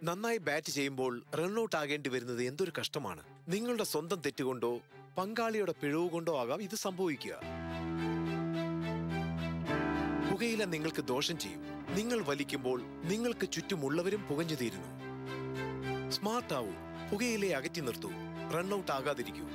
നന്നായി ബാറ്റ് ചെയ്യുമ്പോൾ റൺഔട്ട് ആകേണ്ടി വരുന്നത് എന്തൊരു കഷ്ടമാണ് നിങ്ങളുടെ സ്വന്തം തെറ്റുകൊണ്ടോ പങ്കാളിയുടെ പിഴവ് കൊണ്ടോ ആകാം ഇത് സംഭവിക്കുക പുകയില നിങ്ങൾക്ക് ദോഷം ചെയ്യും നിങ്ങൾ വലിക്കുമ്പോൾ നിങ്ങൾക്ക് ചുറ്റുമുള്ളവരും പുകഞ്ഞു തീരുന്നു സ്മാർട്ട് ആവൂ പുകയിലെ അകറ്റി നിർത്തൂ റൺഔട്ട് ആകാതിരിക്കൂ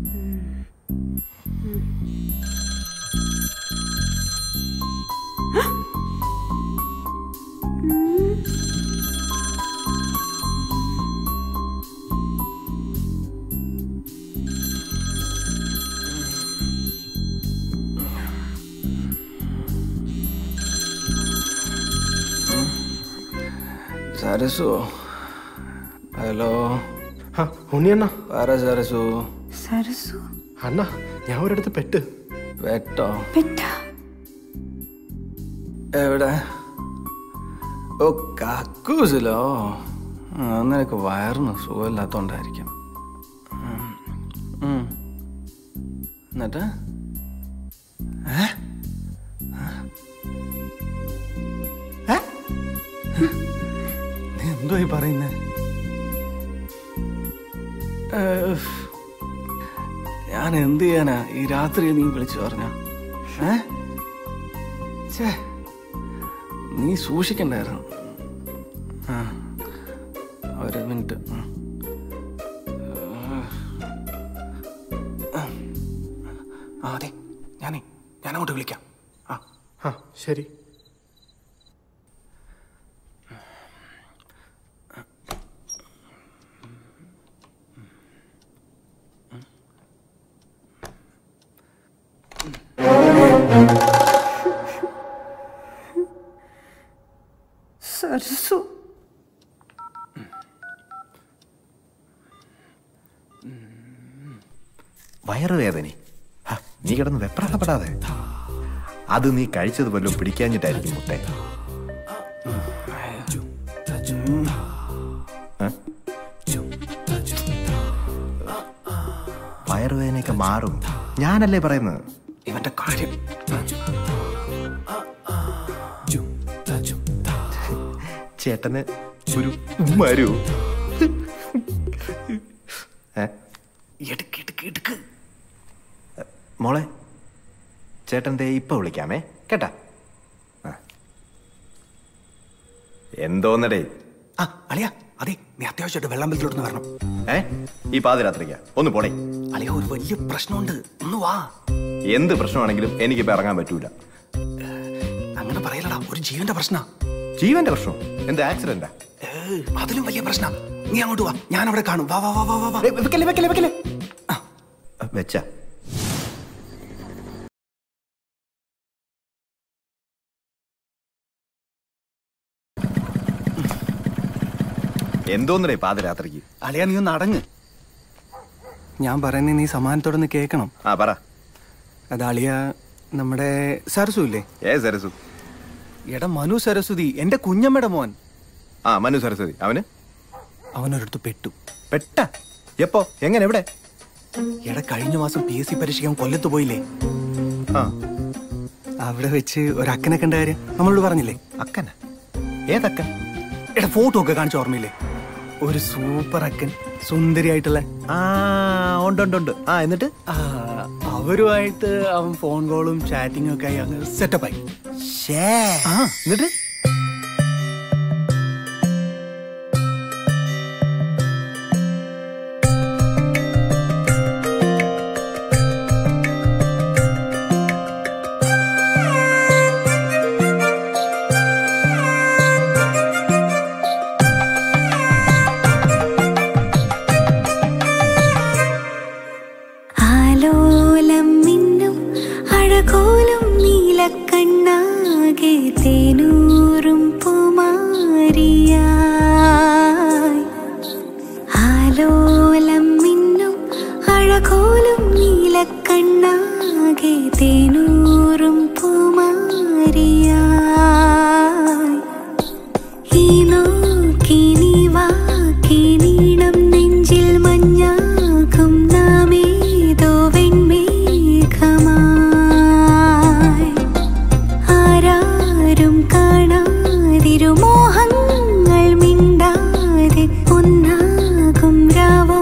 സരസു ഹലോ ആ ഉണ്ണിയണ്ണ പറ സരസു സരസു അണ്ണ ഞാൻ ഒരിടത്ത് പെട്ട് വെട്ടോ പെട്ട എവിടെ ഓ കക്കൂസിലോ ആ, നിനക്ക് വയറിന് സുഖമില്ലാത്തോണ്ടായിരിക്കും ഉം. ഉം. എന്നിട്ട് ഏ? ഏ? നീ എന്തോ ഈ പറയുന്നേ ഏഹ്. ഞാൻ എന്ത് ചെയ്യാനാ ഈ രാത്രി നീ വിളിച്ചു പറഞ്ഞ ഏ ഛേ നീ സൂക്ഷിക്കണ്ടായിരുന്നു ആ ഒരു മിനിറ്റ് ഉം. ആ അതെ ഞാനേ ഞാൻ അങ്ങോട്ട് വിളിക്കാം ആ ആ ശരി സരസു വയറുവേദന ഹ, നീ കിടന്ന് വെപ്രാളപ്പെടാതെ അത് നീ കഴിച്ചത് വല്ലതും പിടിക്കാഞ്ഞിട്ടായിരിക്കും മുട്ടേ ഏ? വയറുവേദനയൊക്കെ മാറും ഞാനല്ലേ പറയുന്നത് ഇവന്റെ കാര്യം ചേട്ടന് ഒരു ഉമ്മരു ഏ എടുക്ക് എടുക്ക് എടുക്ക് മോളെ ചേട്ടൻ ദേ ഇപ്പൊ വിളിക്കാമേ കേട്ടാ ആ. എന്തോന്നടേ ആ അളിയ അതെ നീ അത്യാവശ്യമായിട്ട് വെള്ളമ്പലത്തിലോട്ട് വരണം ഏ ഈ പാതിരാത്രിക്ക ഒന്ന് പോടേ അളിയ ഒരു വലിയ പ്രശ്നമുണ്ട് ഒന്ന് വാ എന്ത് പ്രശ്നമാണെങ്കിലും എനിക്കിപ്പോ ഇറങ്ങാൻ പറ്റൂല അങ്ങനെ പറയലടാ ഒരു ജീവന്റെ പ്രശ്ന ജീവന്റെ പ്രശ്നം എന്ത് ആക്സിഡന്റാ അതിലും വലിയ പ്രശ്ന നീ അങ്ങോട്ട് വാ ഞാൻ അവിടെ കാണും വാ വാ വാ വാ വാ വാ വെക്കല്ലേ വെക്കല്ലേ വെക്കല്ലേ വെച്ച എന്തോന്നടേ പാതിരാത്രിക്ക് അളിയ നീ ഒന്ന് അടങ്ങ് ഞാൻ പറയുന്നത് നീ സമാനത്തോടെ ഒന്ന് കേൾക്കണം ആ പറ അത് അളിയ നമ്മുടെ സരസു ഇല്ലേ ഏ സരസു എടാ മനു സരസ്വതി എന്റെ കുഞ്ഞമ്മയുടെ മോൻ ആ മനു സരസ്വതി അവന് അവനൊരിടത്ത് പെട്ടു പെട്ട എപ്പോ എങ്ങനെ എവിടെ എടാ കഴിഞ്ഞ മാസം പി എസ് സി പരീക്ഷിക്കാൻ കൊല്ലത്ത് പോയില്ലേ ആ അവിടെ വെച്ച് ഒരു അക്കനെ കണ്ട കാര്യം നമ്മളോട് പറഞ്ഞില്ലേ അക്കന ഏതക്കൻ എടാ ഫോട്ടോ ഒക്കെ കാണിച്ച ഓർമ്മയില്ലേ ഒരു സൂപ്പർ അക്കൻ സുന്ദരിയായിട്ടുള്ള ആ ഉണ്ട് ഉണ്ട് ഉണ്ട് ആ എന്നിട്ട് ആ, അവരുമായിട്ട് അവൻ ഫോൺ കോളും ചാറ്റിംഗും ഒക്കെ ആയി അങ്ങ് സെറ്റപ്പായി ആ എന്നിട്ട് ആലോലം മിന്നും അഴകോലും നീലക്കണ്ണാകെ തേനൂറും പൂമാരിയായി ആലോലം മിന്നും അഴകോലും നീലക്കണ്ണാകെ തേനൂറും പൂമാരിയായി ഈ നോക്കിനി വാക്കിനീണം നെഞ്ചിൽ മഞ്ഞാകും നാമേതോ വെൺമേഘമായി ആരാരും കാണാതിരുമോഹങ്ങൾ മിണ്ടാതെ ഒന്നാകും രാവോ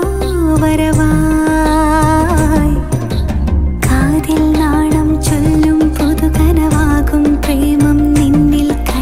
വരവായി കാതിൽ നാണം ചൊല്ലും പുതുകനവാകും പ്രേമം നിന്നിൽ കൈ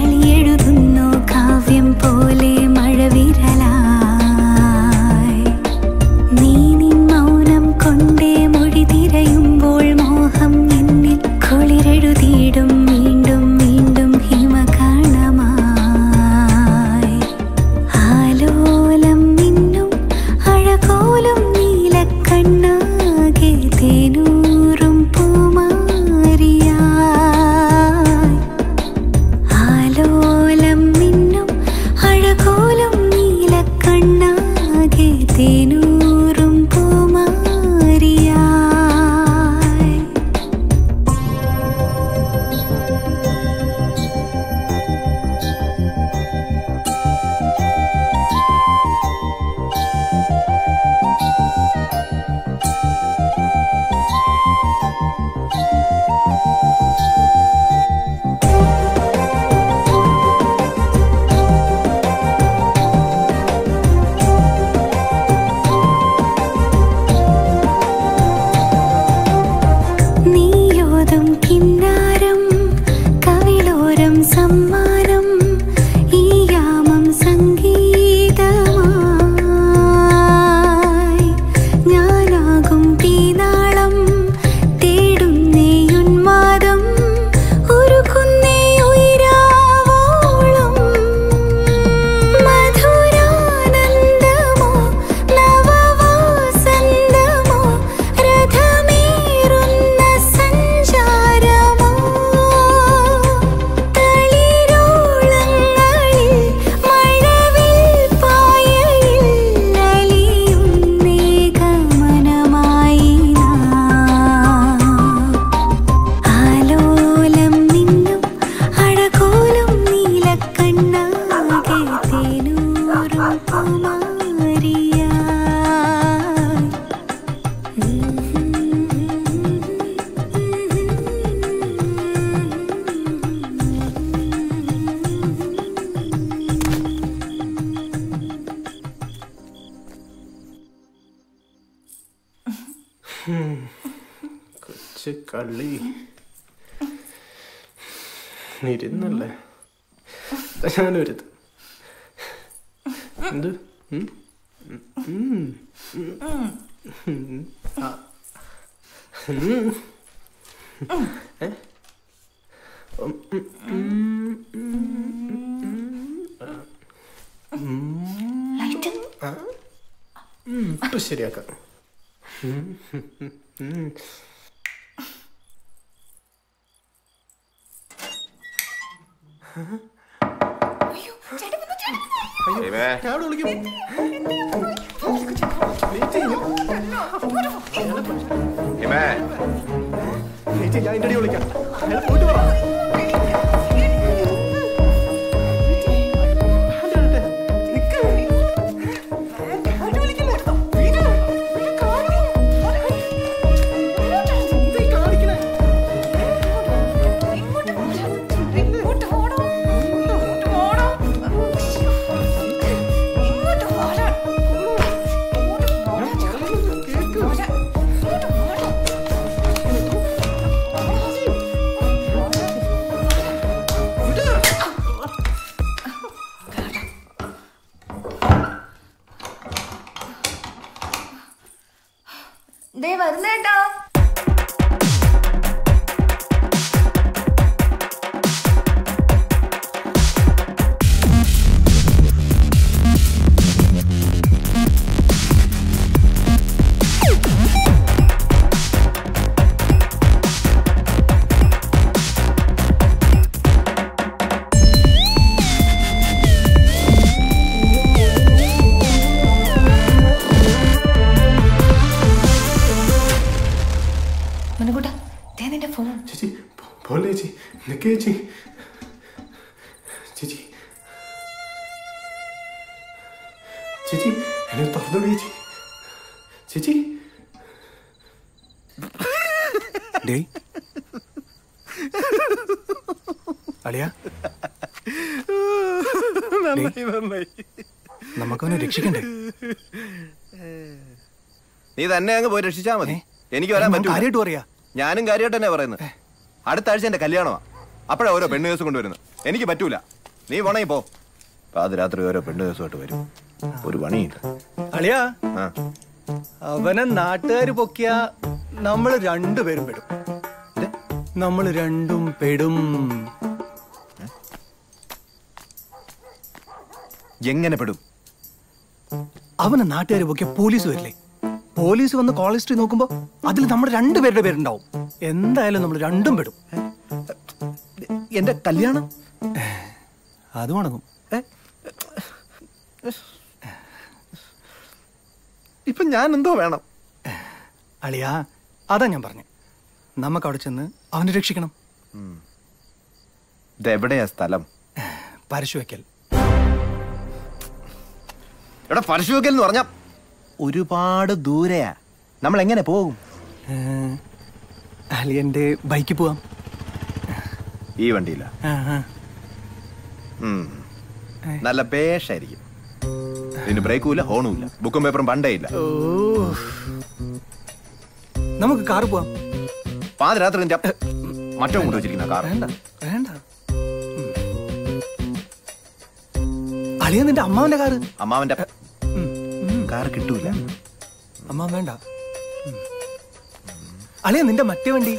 കൊച്ചു കള്ളി ഇരുന്നല്ലേ ഞാനൊരുത് എന്ത് ഉം? ഉം. ഉം. ആ. ഉം. ഏ? ഉം, ഉം, ഉം, ഉം, ആ. ഉം. ആ. ഉം, ഇപ്പൊ ശരിയാക്കാം ഉം, ഉം, ഉം, ഉം. ഇവേ, ഞാൻ അവിടെ വിളിക്കാം ഇവേ, ചേച്ചി ഞാൻ എൻ്റെ അടി വിളിക്കാം അയാൾ പോയിട്ട് പറ ദേ വരുന്നേട്ടാ മനുകൂട്ടാ ദേ നിന്റെ ഫോൺ ചേച്ചി പോ- പോലെ ചേച്ചി നിക്ക് ചേച്ചി ചേച്ചി ചേച്ചി എന്നെ തുറന്നു ചേച്ചി ചേച്ചി ഡേയ് അളിയ നമുക്കവനെ രക്ഷിക്കണ്ടേ നീ തന്നെ അങ്ങ് പോയി രക്ഷിച്ചാ മതി ഏ? എനിക്ക് വരാൻ നമുക്ക് പറ്റൂല കാര്യമായിട്ട് പറയാ ഞാനും കാര്യമായിട്ട് തന്നെ പറയുന്നത് അടുത്ത ആഴ്ച എന്റെ കല്യാണമാ അപ്പോഴാ ഓരോ പെണ്ണ് കേസ് കൊണ്ടുവരുന്നത് എനിക്ക് പറ്റൂല നീ പോണേ പോ പാതിരാത്രി ഓരോ പെണ്ണ് കേസുമായിട്ട് വരും ഒരു പണിയില്ല അളിയ ആ അവനെ നാട്ടുകാർ പൊക്കിയ നമ്മൾ രണ്ടുപേരും പെടും നമ്മൾ രണ്ടും പെടും എങ്ങനെ പെടും അവനെ നാട്ടുകാർ പൊക്കിയ പോലീസ് വരില്ലേ പോലീസ് വന്ന് കോൾ ഹിസ്റ്ററി നോക്കുമ്പോ അതിൽ നമ്മുടെ രണ്ടുപേരുടെ പേരുണ്ടാവും എന്തായാലും നമ്മൾ രണ്ടും പെടും എന്റെ കല്യാണം അത് മുടങ്ങും ഇപ്പൊ ഞാൻ എന്തോ വേണം അളിയാ അതാ ഞാൻ പറഞ്ഞു നമുക്ക് അവിടെ ചെന്ന് അവനെ രക്ഷിക്കണം ഇതെവിടെയാ സ്ഥലം പരശുവയ്ക്കൽ ഇവിടെ പരശുവെക്കൽ എന്ന് പറഞ്ഞ ഒരുപാട് ദൂരെയാ നമ്മൾ എങ്ങനെ പോകും ഏഹ്, അളിയന്റെ ബൈക്കിൽ പോവാം ഈ വണ്ടിയില്ല ആ, ആ. നല്ല പേഷായിരിക്കും ഇതിന് ബ്രേക്കും ഇല്ല ഹോണും ഇല്ല ബുക്കും പേപ്പറും പണ്ടേ ഇല്ല ഓ നമുക്ക് കാറ് പോവാം പാതിരാത്രി നിന്റെ മറ്റോ കൊണ്ട് വെച്ചിരിക്കുന്ന കാർ വേണ്ട വേണ്ട ഉം. അളിയ നിന്റെ അമ്മാവന്റെ കാറ് അമ്മാവന്റെ ഉം, ഉം. കാർ കിട്ടൂല അമ്മാവൻ വേണ്ട ഉം. അളിയ നിന്റെ മറ്റേ വണ്ടി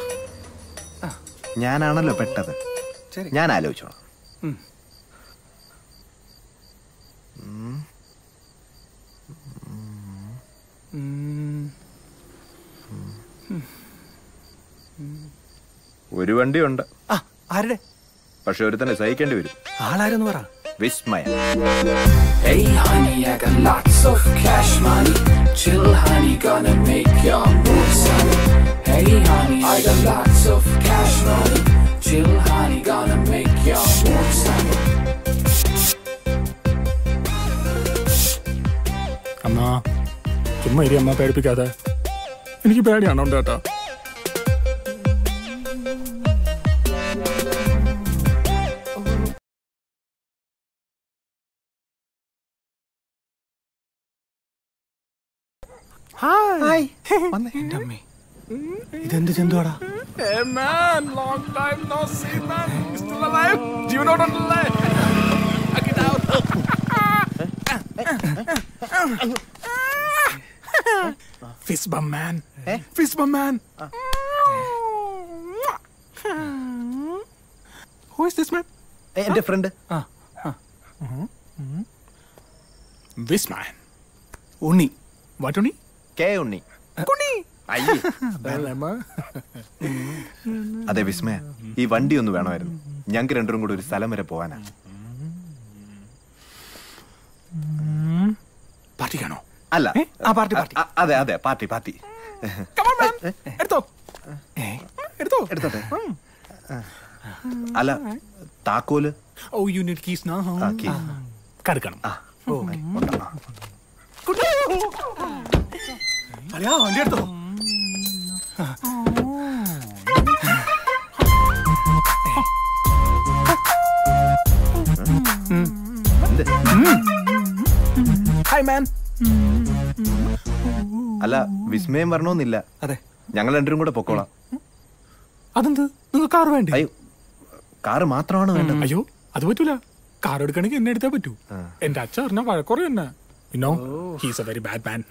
ഞാനാണല്ലോ പെട്ടത് ശരി ഞാൻ ആലോചിച്ചോളാം ഉം. ഉം. ഒരു വണ്ടിയുണ്ട് ആ ആരുടെ പക്ഷെ ഒരു തന്നെ സഹിക്കേണ്ടി വരും ആളാരെന്ന് പറ വിസ്മയ Hey honey, I got lots of cash money. Chill honey, gonna make your move sonny. Hey honey, I got lots of cash money. Chill honey, gonna make your move sonny. അമ്മ ചുമ്മാ ഇരി അമ്മ പേടിപ്പിക്കാതെ എനിക്ക് പേടിയാണോ ചേട്ടാ ഹായ് എന്റെ അമ്മേ ഇതെന്ത് ജന്തുവാടാ Hey man, long time no see man. You still alive? Do you know what alive? Get out. Fist bump man. Fist bump man. Who is this man? എന്റെ friend This man. Unni What only? K Unni Kuni. അയ്യേ Bellama. അതെ വിസ്മയ ഈ വണ്ടി ഒന്ന് വേണമായിരുന്നു ഞങ്ങൾക്ക് രണ്ടും കൂടി ഒരു സ്ഥലം വരെ പോവാനാ പാർട്ടിക്കാണോ അല്ല ആ പാർട്ടി പാർട്ടി അ- അതെ അതെ party party Come on man. എടുത്തോ എടുത്തോ എടുത്തോട്ടെ അല്ല താക്കോല് Oh, you need keys now. ആ, key. കടുക്കണം അളിയാ വണ്ടി എടുത്തോ എന്ത്? ഹായ് മാൻ അല്ല വിസ്മയം വരണമെന്നില്ല അതെ ഞങ്ങൾ രണ്ടും കൂടെ പൊക്കോളാം അതെന്ത് നിങ്ങൾ കാർ വേണ്ടേ അയ്യോ കാറ് മാത്രമാണ് വേണ്ടത് അയ്യോ അത് പറ്റൂല കാർ എടുക്കണമെങ്കിൽ എന്നെ എടുത്തേ പറ്റൂ എന്റെ അച്ഛൻ അറിഞ്ഞ വഴക്കുറ തന്നെ you know he's a very bad man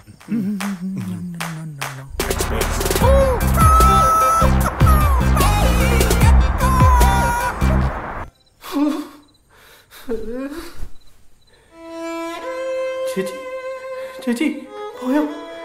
ചേച്ചി ചേച്ചി പോയോ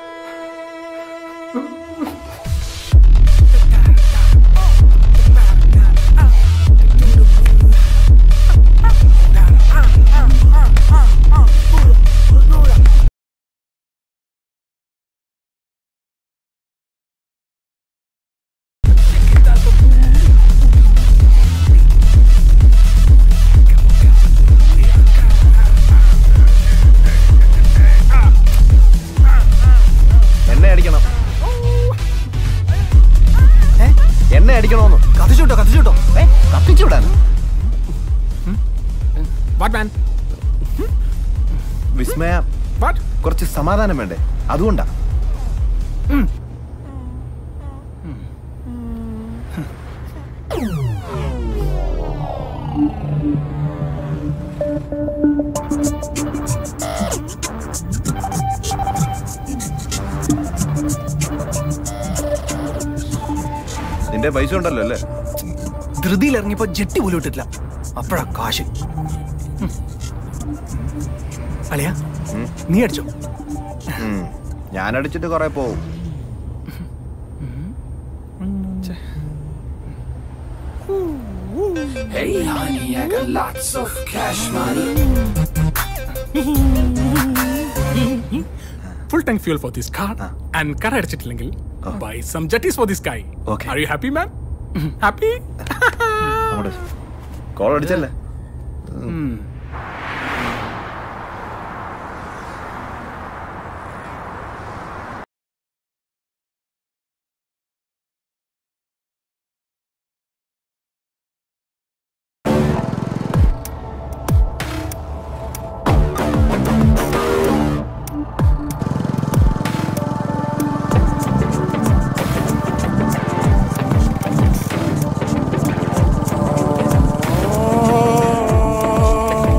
എണ്ണ അടിക്കണം എണ്ണ അടിക്കണോന്ന് കത്തിച്ചോട്ടോ കത്തിച്ചോട്ടോ ഏ കത്തിച്ചു വിടാൻ വാട്ട് മാൻ വിസ്മയ വാട്ട് കുറച്ച് സമാധാനം വേണ്ടേ അതുകൊണ്ടാ നിന്റെ പൈസ ഉണ്ടല്ലോ അല്ലേ ധൃതിയിൽ ഇറങ്ങിയപ്പോ ജെട്ടി പോലും ഇട്ടിട്ടില്ല അപ്പഴാ കാശ് ഉം. അളിയാ നീ അടിച്ചോ ഉം. ഞാൻ അടിച്ചിട്ട് കുറെ പോവും Hey honey, I got lots of cash money. Full tank fuel for this car and കറ അടിച്ചിട്ടില്ലെങ്കിൽ ബൈ സം ജട്ടീസ് ഫോർ ദിസ് കൈ Okay. Are you happy man happy അങ്ങോട്ട് കോൾ അടിച്ചല്ലേ Oh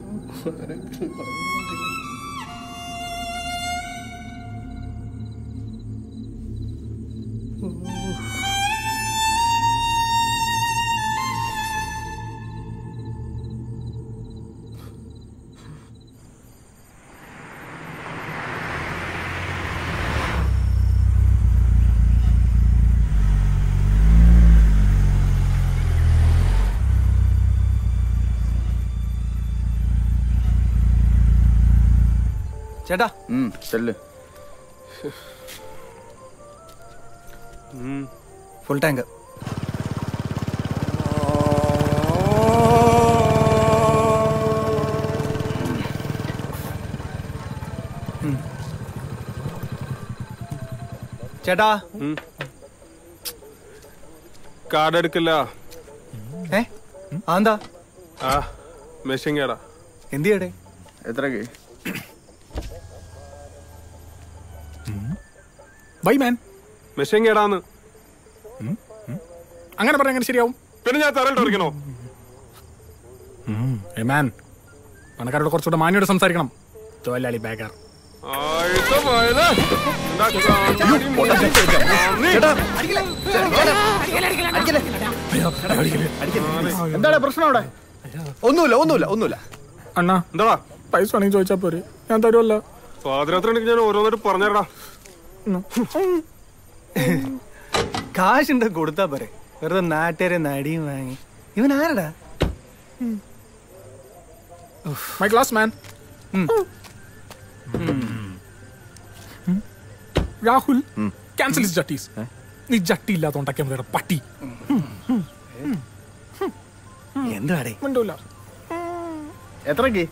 ചേട്ടാ ചെല്ല് ഫുൾ ടാങ്ക് ചേട്ടാ കാർഡ് എടുക്കില്ല ഏ എന്താ ആ മെഷീൻ കേടാ എന്ത് ചെയ്യടേ എത്രക്ക് ബൈ മാൻ മെഷീൻ കേടാന്ന് അങ്ങനെ പറഞ്ഞ അങ്ങനെ ശരിയാവും പിന്നെ ഞാൻ തരട്ടോ ഇരിക്കണോ മാൻ പണക്കാരോട് കുറച്ചുകൂടെ മാന്യോട് സംസാരിക്കണം തൊഴിലാളി ബാഗർ എന്താണ് പ്രശ്നം അവിടെ ഒന്നുമില്ല ഒന്നുമില്ല ഒന്നുമില്ല അണ്ണാ എന്താടാ പൈസ വേണമെങ്കിൽ ചോദിച്ചാ പോരെ ഞാൻ തരുമല്ലോ പാതിരാത്രി ഞാൻ ഓരോന്നിട്ട് പറഞ്ഞേടാ കാശുണ്ട് കൊടുത്താ പോരെ വെറുതെ നാട്ടുകാരെ നടിയും വാങ്ങി ഇവൻ ആരടാ my class man Rahul cancel is ജട്ടീസ് നീ ജട്ടി ഇല്ലാത്തോണ്ടൊക്കെ വേറെ പട്ടി എന്താടേ മിണ്ടൂല എത്രക്ക്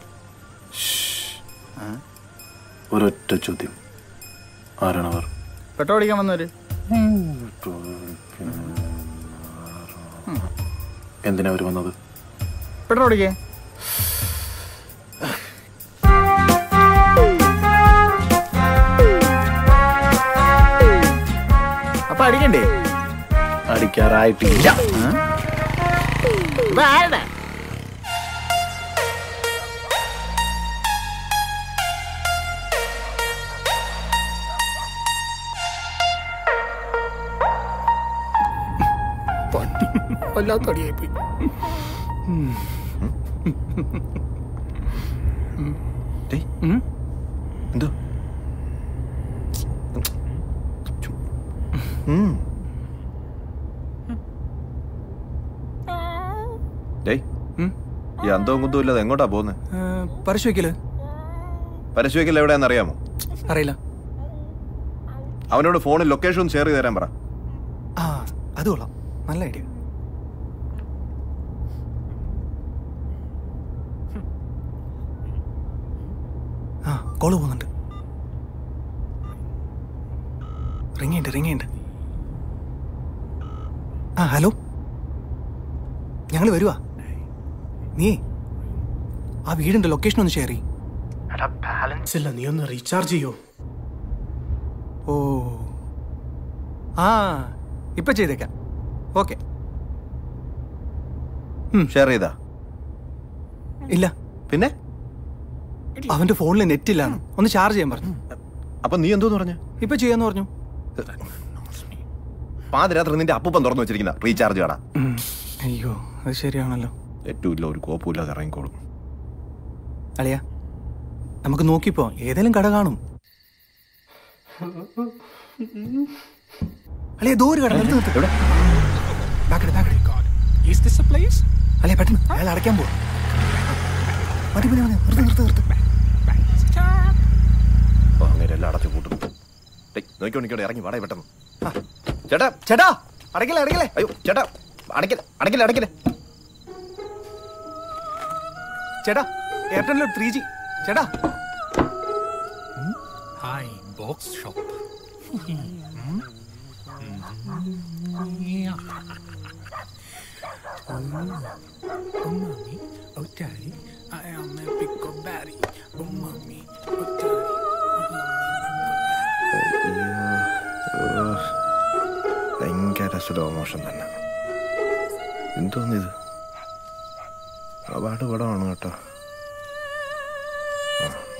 ഒരൊറ്റ ചോദ്യം ആരാണവർ പെട്രോൾ അടിക്കാൻ വന്നവര് എന്തിനാ അവർ വന്നത് പെട്രോൾ അടിക്കേ അപ്പൊ അടിക്കണ്ടേ അടിക്കാറായിട്ടില്ല പട്ടി വല്ലാത്ത അടിയായി പോയി എന്തോ ഡേയ് ഈ അന്തവും കുന്തവും ഇല്ലാതെ എങ്ങോട്ടാ പോകുന്നത് പരശുവയ്ക്കല് പരശുവയ്ക്കൽ എവിടെയാണെന്ന് അറിയാമോ അറിയില്ല അവനോട് ഫോണിൽ ലൊക്കേഷൻ ഒന്ന് ഷെയർ ചെയ്ത് തരാൻ പറ ആ അത് കൊള്ളാം നല്ല ഐഡിയ ആ കോള് പോകുന്നുണ്ട് റിങ്ങുണ്ട് റിങ്ങുണ്ട് ആ ഹലോ ഞങ്ങൾ വരുവാ നീ ആ വീടിന്റെ ലൊക്കേഷൻ ഒന്ന് ഷെയർ ചെയ്യും ബാലൻസ് ഇല്ല നീ ഒന്ന് റീചാർജ് ചെയ്യോ ഓ ആ ഇപ്പൊ ചെയ്തേക്കാം ഓക്കെ ഷെയർ ചെയ്താ ഇല്ല പിന്നെ അവന്റെ ഫോണിൽ നെറ്റ് ഇല്ലാണ് ഒന്ന് ചാർജ് ചെയ്യാൻ പറഞ്ഞു അപ്പൊ നീ എന്തോന്ന് പറഞ്ഞു ഇപ്പൊ ചെയ്യാന്ന് പറഞ്ഞു പാതിരാത്രി നിന്റെ അപ്പൂപ്പൻ തുറന്നു വെച്ചിരിക്കുന്ന റീചാർജ് കട ഉം. അയ്യോ അത് ശരിയാണല്ലോ ഏറ്റവും ഇല്ല ഒരു കോപ്പുമില്ലാതെ ഇറങ്ങിക്കോളും അളിയ നമുക്ക് നോക്കിപ്പോ ഏതേലും കട കാണും അളിയ ദൂരെ കട നിർത്ത് നിർത്ത് ബാക്കട് ബാക്കട് Is this a place? അളിയ പെട്ടെന്ന് അയാൾ അടയ്ക്കാൻ പോ മതി മതി മതി നിർത്ത് നിർത്ത് നിർത്ത് അപ്പൊ അങ്ങനെ എല്ലാം അടച്ചു കൂട്ടും ഡേയ്, നോക്കിക്കോ നിക്കോടെ ഇറങ്ങി വാടക പെട്ടെന്ന് ആ, ചേട്ടാ ചേട്ടാ അടയ്ക്കലേ അടയ്ക്കലേ അയ്യോ ചേട്ടാ അടയ്ക്കല അടയ്ക്കല അടയ്ക്കല ചേട്ടാ എയർടെലിൽ ത്രീ ജി ചേട്ടാ Hi, box shop. Oh, mommy, oh, daddy, I am a piccoberry. Oh, mommy, oh, daddy, ഭയങ്കര സ്ലോ മോഷൻ തന്നെ എന്തോന്നിത് ഒരുപാട് പടമാണ് കേട്ടോ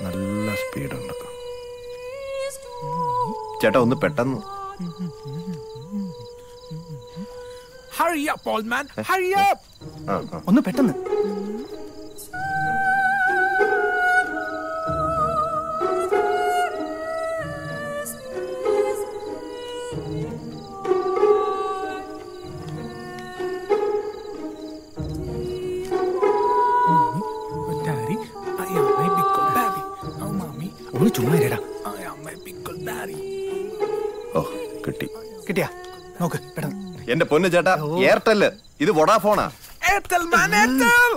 നല്ല സ്പീഡുണ്ട് ചേട്ടാ ഒന്ന് പെട്ടെന്ന് Hurry up, old man. Hurry up. ആ ആ ഒന്ന് പെട്ടെന്ന് Oh, daddy, I am my pickle baby. Oh, mommy, ഒന്ന് ചുമ്മാ ഇരടാ I am my pickle daddy. ഓ കിട്ടി കിട്ടിയാ നോക്ക് പെട്ടെന്ന് എന്റെ പൊന്നു ചേട്ടാ എയർടെല് ഇത് വൊഡാഫോണാ Ethel, man, Ethel.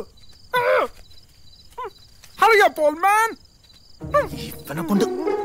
Hurry up, old man. ഇവനെ കൊണ്ട്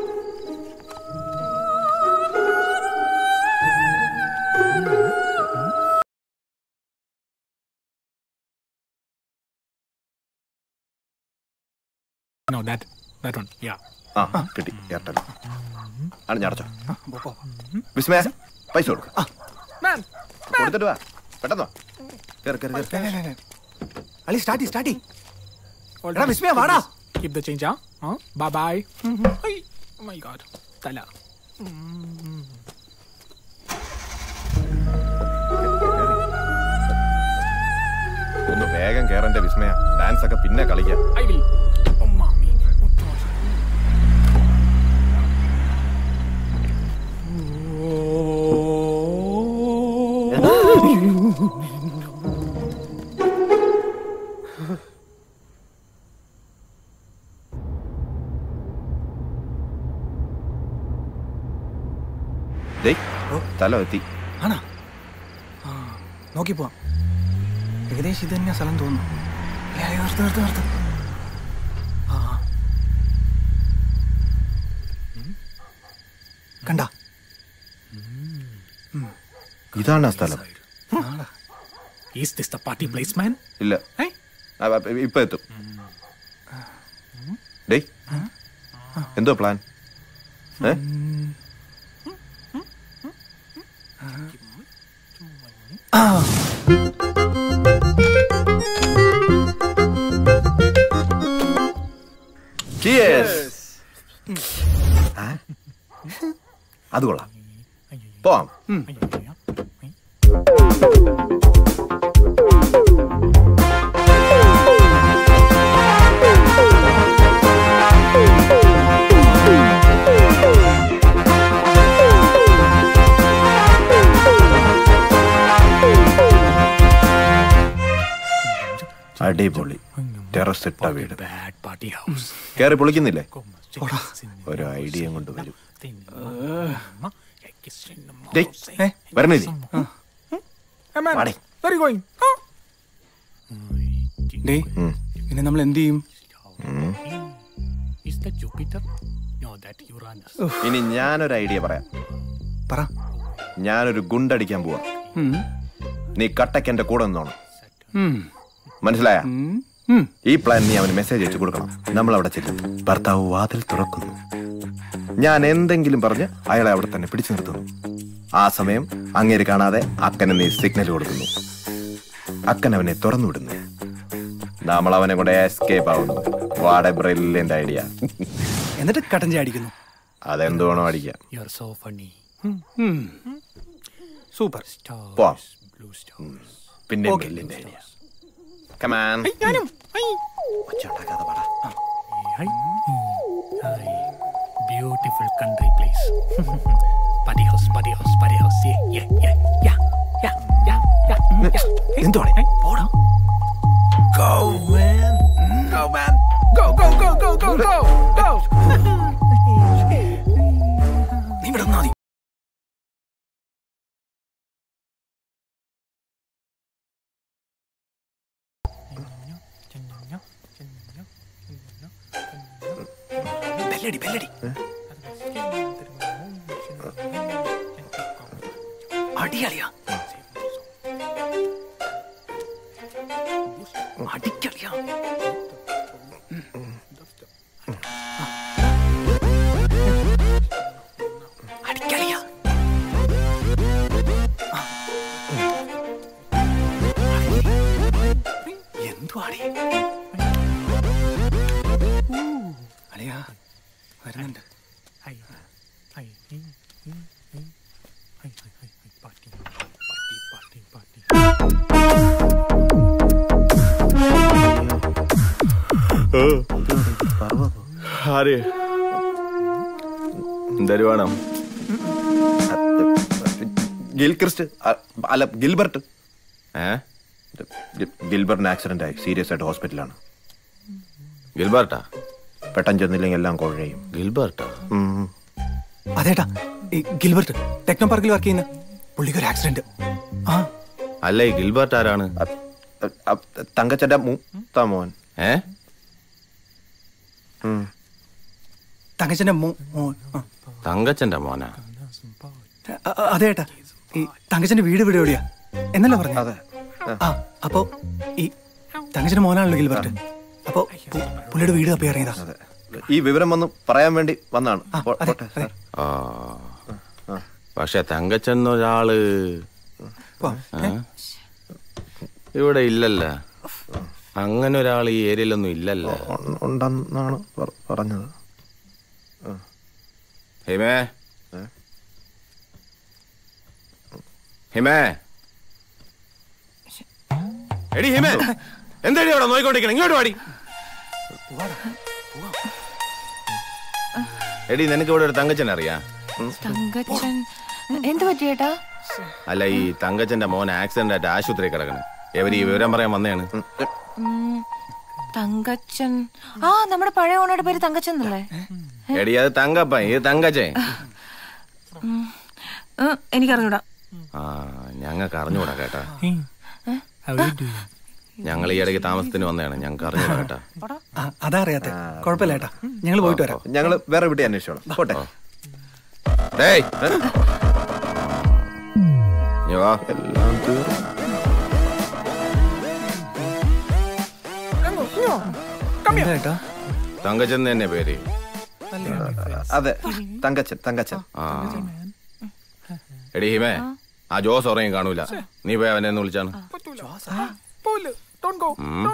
No, that, that one. Yeah. ആ കിട്ടി എയർടെൽ ആണ് ഞാൻ അടച്ചോ പോ, പോ, പോ. വിസ്മയ പൈസ കൊടുക്കും Man, കൊടുത്തിട്ട് വാ പെട്ടെന്ന് വാ കേറ് കേറ് കേറ് വേ, വേ, വേ, വേ. അളി സ്റ്റാർട്ട് സ്റ്റാർട്ട് hold എടാ on. വിസ്മയ വാടാ Keep the change, huh? huh? Bye bye. Ay, oh my god. Tala. ഒന്ന് വേഗം കേറന്റെ വിസ്മയ ഡാൻസ് ഒക്കെ പിന്നെ കളിക്കാം I will. Oh, mommy. Oh, God. ഡേയ് തല എത്തി ആണോ ആ നോക്കി പോവാം ഏകദേശം ഇത് തന്നെയാ സ്ഥലം തോന്നുന്നു ഏയ്, ഏയ്, നിർത്ത് നിർത്ത് നിർത്ത് ആ ആ. കണ്ട ഇതാണ് ആ സ്ഥലം Is this the party place, man? ഇല്ല Hey? ആ, ആ, ഇപ്പൊ എത്തും ഡേയ് എന്തോ പ്ലാൻ ഏ Cheers. ആ? അത് കൊള്ളാം പോവാം അടിപൊളി ടെറസ് ഇട്ട വീട് Bad party house. കയറി പൊളിക്കുന്നില്ലേ Oda. ഒരു ഐഡിയ കൊണ്ട് വരും Hey, ഡേയ് വരണില്ലേ man. വാടേ. Where are you going? Huh? ഡേ ഉം. ഇനി നമ്മൾ എന്ത് ചെയ്യും Is that Jupiter? No, that Uranus. ഇനി ഞാനൊരു ഐഡിയ പറയാം പറ ഞാനൊരു ഗുണ്ടടിക്കാൻ പോവാ ഉം. നീ കട്ടയ്ക്ക് എന്റെ കൂടെ നിന്നോണം ഉം. മനസ്സിലായ ഉം. ഉം. ഈ പ്ലാൻ നീ അവന് മെസ്സേജ് അയച്ചു കൊടുക്കണം നമ്മൾ അവിടെ ചെല്ലും ഭർത്താവ് വാതിൽ തുറക്കുന്നു ഞാൻ എന്തെങ്കിലും പറഞ്ഞ് അയാളെ അവിടെ തന്നെ പിടിച്ചു നിർത്തുന്നു ആ സമയം അങ്ങേര് കാണാതെ അക്കനെ നീ സിഗ്നൽ കൊടുക്കുന്നു അക്കൻ അവനെ തുറന്നു വിടുന്നു നമ്മൾ അവനെ കൊണ്ട് എസ്കേപ്പ് ആവുന്നു വാടെ ബ്രില്യന്റ് ഐഡിയ എന്നിട്ട് കട്ടൻ ചാടിക്കുന്നു അതെന്ത് വേണോ അടിക്കാം You're so funny. ഉം. Super Stars. പോവാം Blue stars. പിന്നെ Okay. ബ്രില്യന്റ് ഐഡിയ കമാൻ ഞാനും. Ay. ഒച്ചയുണ്ടാക്കാതെ പാടാ Hi. Hi. Beautiful country place. party house, party house, party house. Yeah, yeah, yeah, yeah, yeah, yeah, yeah. yeah. Hey, എന്തുവാടെ hey. പോടാ Go, man. Go, man. Go, go, go, go, go, go, go. നീ ഇവിടെ നിന്നാ മതി ബെല്ലടി ബെല്ലടി അടിയളിയാ അടിക്കളിയാ അടിക്കളിയാ എന്തുവാടി അളിയാ വരുന്നുണ്ട് ഐ ഐ ഐ ഐ ഐ ഐ ഐ പാർട്ടി പാർട്ടി പാർട്ടി പാർട്ടി ആര് എന്തായാലും വേണം ഗിൽക്രിസ്റ്റ് അ- അല്ല ഗിൽബർട്ട് ഏ ഗി- ഗിൽബർട്ടിന് ആക്സിഡന്റ് ആയി സീരിയസ് ആയിട്ട് ഹോസ്പിറ്റലാണ് ഗിൽബർട്ടാ പെട്ടെന്ന് ചെന്നില്ലെങ്കിൽ എല്ലാം കുഴയും ഗിൽബർട്ടാ അതേട്ടാ ഈ ഗിൽബർട്ട് ടെക്നോ പാർക്കിൽ വർക്ക് ചെയ്യുന്ന പുള്ളിക്ക് ഒരു ആക്സിഡന്റ് ആ അല്ല ഈ ഗിൽബർട്ട് ആരാണ് തങ്കച്ചന്റെ മൂത്ത മോൻ ഏ തങ്കച്ചന്റെ മോ- മോൻ ആ. തങ്കച്ചന്റെ മോനാ അ- അ- അതേട്ടാ ഈ തങ്കച്ചന്റെ വീട് ഇവിടെ എവിടെയാ എന്നല്ല പറഞ്ഞു അതെ ആ അപ്പോ ഈ തങ്കച്ചന്റെ മോനാണല്ലോ ഗിൽബർട്ട് അപ്പോ പു- പുള്ളിയുടെ വീട് തപ്പി ഇറങ്ങിയതാ ഈ വിവരം വന്ന് പറയാൻ വേണ്ടി വന്നാണ് ആ, അതെ, അതെ. ആ പക്ഷെ തങ്കച്ചൻ എന്നൊരാള് പോവാം. ആ? ഇവിടെ ഇല്ലല്ല അങ്ങനെ ഒരാൾ ഈ ഏരിയയിലൊന്നും ഇല്ലല്ലോ ഉണ്ടെന്നാണ് പറ- പറഞ്ഞത് ഹിമേ ഹിമേ എടി ഹിമേ എന്താടി അവിടെ നോയിക്കൊണ്ടിരിക്കണം ഇങ്ങോട്ട് വാടി എടി നിനക്ക് ഇവിടെ ഒരു തങ്കച്ചൻ അറിയാ തങ്കച്ചൻ എന്ത് പറ്റിയേട്ടാ അല്ല ഈ തങ്കച്ചന്റെ മോൻ ആക്സിഡന്റ് ആയിട്ട് ആശുപത്രി കിടക്കണം എവര് ഈ വിവരം പറയാൻ വന്നതാണ് ഉം, തങ്കച്ചൻ ആ നമ്മുടെ പഴയ ഓണയുടെ പേര് തങ്കച്ചൻ എന്നല്ലേ എടി അത് തങ്കപ്പ ഇത് തങ്കച്ചൻ ഉം, ഉം, എനിക്കറിഞ്ഞൂടാ ആ ഞങ്ങൾക്ക് അറിഞ്ഞൂടാ കേട്ടാ How you doing? ഞങ്ങൾ ഈ ഇടയ്ക്ക് താമസത്തിന് വന്നതാണ് ഞങ്ങൾക്ക് അറിഞ്ഞൂടാ കേട്ടാ ആ, അതാ അറിയാത്ത കുഴപ്പമില്ല ഏട്ടാ ഞങ്ങൾ പോയിട്ട് വരാം ഞങ്ങള് വേറെ വീട്ടിൽ അന്വേഷിച്ചോളാം പോട്ടെ ഡേയ് നീ വാ എല്ലാം തീർന്നു എന്താ ഏട്ടാ തങ്കച്ചൻ തന്നെ പേര് അതെ തങ്കച്ചൻ തങ്കച്ചൻ ആ എടി ഹിമേ ആ ജോസ് ഉറങ്ങി കാണൂല നീ പോയി അവനെ ഒന്ന് വിളിച്ചാണ് ഉം.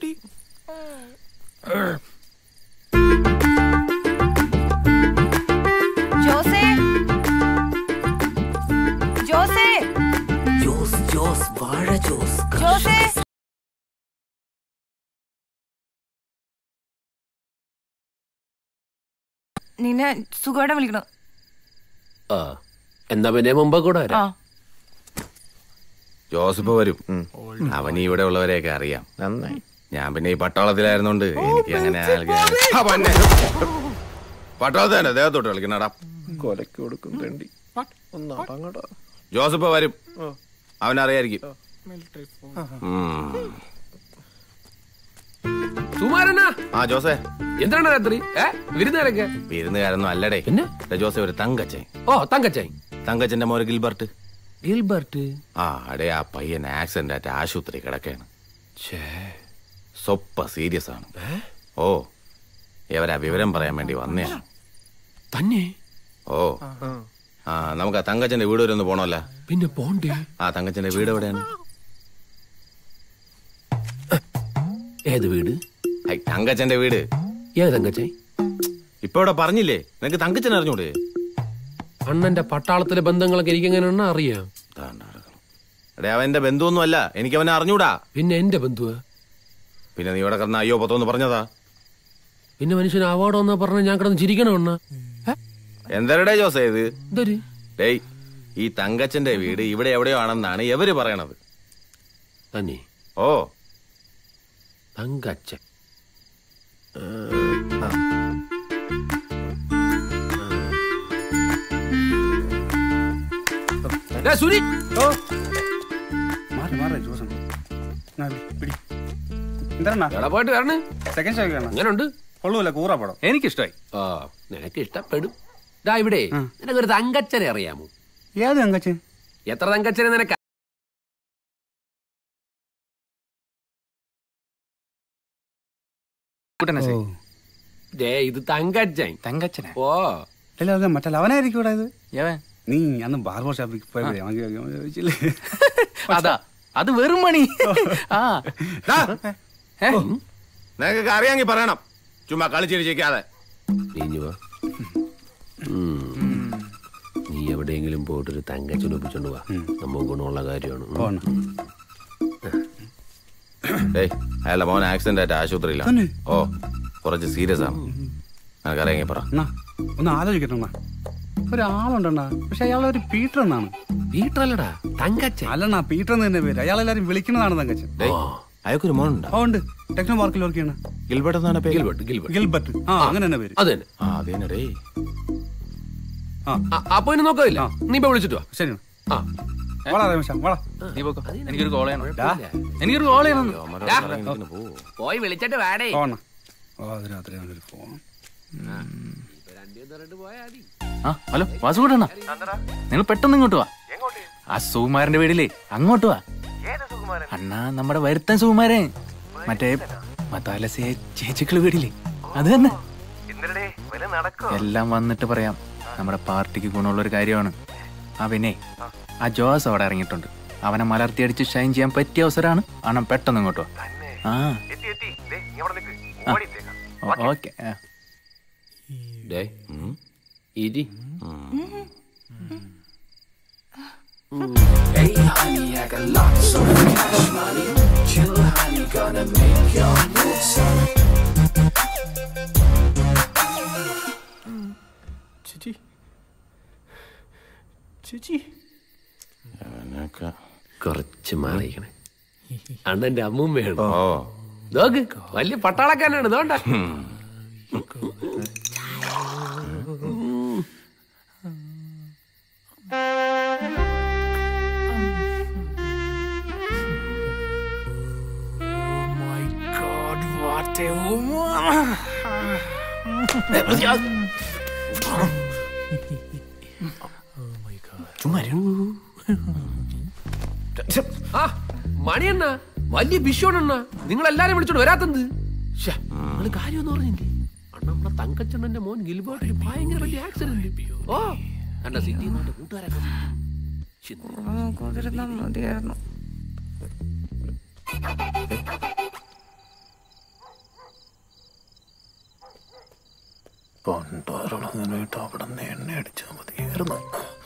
ജോസേ ജോസേ ജോസ് ജോസ് വാഴ ജോസ് ജോസേ നിന്നെ സുഖമായിട്ട് വിളിക്കണം ആ എന്നാ പിന്നെ മുമ്പ് കൂടെ ആ വരാം ജോസഫ് വരും അവൻ ഈ ഇവിടെ ഉള്ളവരെയൊക്കെ അറിയാം നന്നായി ഞാൻ പിന്നെ ഈ പട്ടാളത്തിലായിരുന്നോണ്ട് എനിക്ക് അങ്ങനെ ആൾക്കാരെ- ആ, പൊന്നെ. പട്ടാളത്തിൽ തന്നെ ദേഹത്തോട്ട് കളിക്കണടാ കൊലക്ക് കൊടുക്കും വേണ്ടി ഒന്ന് അടങ്ങടാ ജോസഫ് വരും അവനറിയായിരിക്കും ഉം. സുമാരനാ ആ ജോസേ എന്താണ് രാത്രി ഏ വിരുന്നുകാരൊക്കെ വിരുന്നുകാരൊന്നും അല്ലടേ പിന്നെ? ദേ ജോസേ ഒരു തങ്കച്ചൻ ഓ തങ്കച്ചായി തങ്കച്ചന്റെ മോര് ഗിൽബർട്ട് ഗിൽബർട്ട് ആ അടേ ആ പയ്യൻ ആക്സിഡന്റ് ആയിട്ട് ആശുപത്രി കിടക്കാണ് സ്വപ്പ സീരിയസ് ആണ് ഓ ഇവരാ വിവരം പറയാൻ വേണ്ടി വന്നയാണ് തന്നെ ഓ ആ നമുക്ക് ആ തങ്കച്ചന്റെ വീട് വരെ ഒന്ന് പോണല്ലോ പിന്നെ പോണ്ടേ ആ തങ്കച്ചന്റെ വീട് എവിടെയാണ് ഏത് വീട് ഐ, തങ്കച്ചന്റെ വീട് ഏത് തങ്കച്ചായി ഇപ്പൊ ഇവിടെ പറഞ്ഞില്ലേ നിനക്ക് തങ്കച്ചൻ അറിഞ്ഞൂടെ അണ്ണന്റെ പട്ടാളത്തിലെ ബന്ധങ്ങളൊക്കെ എനിക്ക് എങ്ങനെയാണ് അറിയാം എടേ അവന്റെ ബന്ധുവൊന്നും അല്ല എനിക്ക് അവനെ അറിഞ്ഞൂടാ പിന്നെ എന്റെ ബന്ധുവാ പിന്നെ നീ ഇവിടെ കിടന്ന അയ്യോ പത്തോന്ന് പറഞ്ഞതാ പിന്നെ മനുഷ്യന് അവാർഡ് വന്നാ പറഞ്ഞ ഞാൻ കിടന്ന് ചിരിക്കണം അണ്ണ എന്തരടേ ജോസേ ഇത് എന്തൊരു ഡേയ് ഈ തങ്കച്ചന്റെ വീട് ഇവിടെ എവിടെയോ ആണെന്നാണ് എവര് പറയണത് തന്നെ ഓ തങ്കച്ച സുനി മാറി മാറി ജോസം പിടി എന്താ എടാ പോയിട്ട് വരണേ സെക്കൻഡ് ഷോ കാണാം എങ്ങനുണ്ട് കൊള്ളൂല കൂറ പടം എനിക്കിഷ്ടായി ആ നിനക്ക് ഇഷ്ടപ്പെടും ദാ ഇവിടെ നിനക്കൊരു തങ്കച്ചനെ അറിയാമോ ഏത് അങ്കച്ചൻ എത്ര തങ്കച്ചനെ നിനക്ക് ദേ ഇത് തങ്കച്ചൻ തങ്കച്ചനെ ഓ അല്ല അത് മറ്റേ അവനായിരിക്കും ഇവിടെ ഇത് നീ അന്ന് ബാർബർ ഷോപ്പിൽ പോയപ്പോഴേ അവൻ അവൻ ചോദിച്ചില്ലേ അതാ അത് വെറും മണി ആ നിനക്കൊക്കെ അറിയാമെങ്കിൽ പറയണം ചുമ്മാ കളിച്ചിരിക്കാതെ നീ ഇഞ്ഞി വാ ഉം. നീ എവിടെയെങ്കിലും പോയിട്ട് ഒരു തങ്കച്ചൻ ഒപ്പിച്ചോണ്ട് വാ നമുക്ക് ഗുണമുള്ള കാര്യമാണ് ഉം. ഏയ് അയാളുടെ മോൻ ആക്സിഡന്റ് ആയിട്ട് ആശുപത്രിയിലാണ് തന്നെ? ഓ കുറച്ച് സീരിയസ് ആണ് നിനക്കറിയാങ്ങി പറ അണ്ണാ ഒന്ന് ആലോചിക്കട്ടെ അണ്ണാ ഒരാളുണ്ടണ്ണാ പക്ഷെ അയാൾ ഒരു പീറ്റർ എന്നാണ് പീറ്റർ അല്ലടാ തങ്കച്ചൻ അല്ലണ്ണാ പീറ്റർ എന്ന് തന്നെ പേര് അയാളെല്ലാരും വിളിക്കുന്നതാണ് തങ്കച്ചൻ അയാൾക്കൊരു മോനുണ്ടോ ഓ ഉണ്ട് ടെക്നോ പാർക്കിൽ വർക്ക് ചെയ്യണ ഗിൽബർട്ട് എന്നാണ് പേര് ഗിൽബർട്ട് ഗിൽബർട്ട് ഗിൽബർട്ട് ആ അങ്ങനെ തന്നെ പേര് അത് തന്നെ ആ അത് തന്നെ ഡേ ആ, അപ്പൊ ഇനി നോക്കില്ല നീ ഇപ്പൊ വിളിച്ചിട്ട് വാ ശരി ആ വള രമേശ വള നീ പോക്കോ എനിക്കൊരു കോൾ ചെയ്യണം ഡാ, എനിക്കൊരു കോൾ ചെയ്യണം ഡാ, പോയി വിളിച്ചിട്ട് വാടേ പോണ ഓ അത് രാത്രി അവനൊരു ഫോൺ ആ ഹലോ വാസുകൂട്ടണ്ണ നിങ്ങൾ പെട്ടെന്ന് ഇങ്ങോട്ട് വാ ആ സുകുമാരന്റെ വീടില്ലേ അങ്ങോട്ട് വാ അണ്ണാ നമ്മുടെ വരുത്തൻ സുകുമാരൻ മറ്റേ മതാലസിയെ ചേച്ചിക്കള് വീടില്ലേ അത് തന്നെ എല്ലാം വന്നിട്ട് പറയാം നമ്മുടെ പാർട്ടിക്ക് ഗുണമുള്ള ഒരു കാര്യമാണ് ആ പിന്നെ ആ ജോസ് അവിടെ ഇറങ്ങിയിട്ടുണ്ട് അവനെ മലർത്തിയടിച്ച് ഷൈൻ ചെയ്യാൻ പറ്റിയ അവസരമാണ് അണ്ണൻ പെട്ടെന്ന് ഇങ്ങോട്ട് വാ ആ ഓക്കെ ഡേ ഇരി Hey honey, I got lots of cash money. Chill honey, gonna make your move son. ചേച്ചി ചേച്ചി കുറച്ച് മാറിയിക്കണേ അണ്ണന്റെ അമ്മും വേണം നോക്ക് വലിയ പട്ടാളക്കാരനാണ് ഇതോണ്ട ആ മണിയണ്ണ വലിയ ബിഷോണണ്ണ നിങ്ങൾ എല്ലാരും വിളിച്ചോണ്ട് വരാത്തത് നിങ്ങള് കാര്യം എന്ന് പറഞ്ഞില്ലേ അണ്ണ നമ്മുടെ തങ്കച്ചണ്ണന്റെ മോൻ ഗിൽബർട്ട് ഭയങ്കര വലിയ ആക്സിഡന്റ് ഓ കണ്ട സിറ്റി കൂട്ടുകാരൊക്കെ മതിയായിരുന്നു പണ്ടാറളങ്ങനായിട്ട് അവിടെ നിന്ന് എണ്ണ അടിച്ചാൽ മതിയായിരുന്നു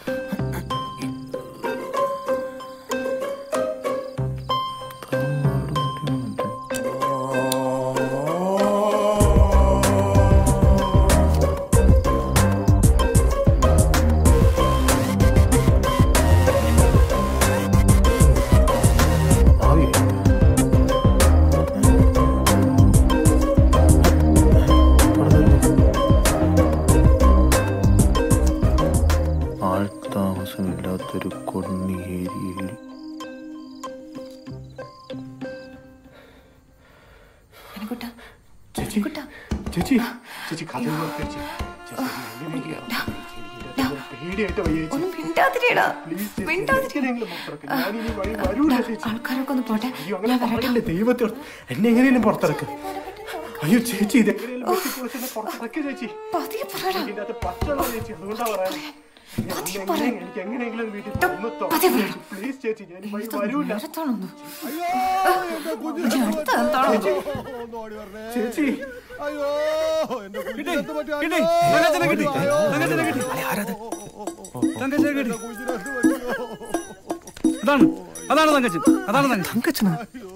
ആൾത്താമസമില്ലാത്തൊരു കൊണ്ണി ഏരിയയിൽ ചേച്ചി ചേച്ചി ചേച്ചി കഥ ചേച്ചി പേടിയായിട്ട് വയ്യ ചേച്ചി ഒന്ന് മിണ്ടാതിരിയടാ Please ചേച്ചി, മിണ്ടാതിരി എങ്ങനെയെങ്കിലും പുറത്തിറക്ക്. ഞാനിനി വഴി വരൂല ചേച്ചി ആൾക്കാരൊക്കെ ഒന്ന് പോട്ടെ അയ്യോ അങ്ങനെ പറയല്ലേ ദൈവത്തെ ഓർത്ത്. എന്നെ എങ്ങനെയും പുറത്തിറക്ക് അയ്യോ ചേച്ചി ഇത് എങ്ങനെയും വെട്ടിക്കുറച്ച് എന്നെ പുറത്തിറക്ക് ചേച്ചി പതിയെ പറയടാ ഇതിന്റെ അകത്ത് പച്ചവെള്ളം ചേച്ചി അതുകൊണ്ടാ പറയാൻ എനിക്ക് എങ്ങനെയെങ്കിലും വീട്ടിൽ ഒന്ന് പതിയെ പറ. പ്ലീസ് ചേച്ചി ഞാൻ ഈ വഴി വരൂല നേരത്താണൊന്ന് ഇനി അടുത്ത എന്താണോ ചേച്ചി അതാണ് അതാണ് തങ്കച്ചൻ അതാണ് തങ്കച്ചനാ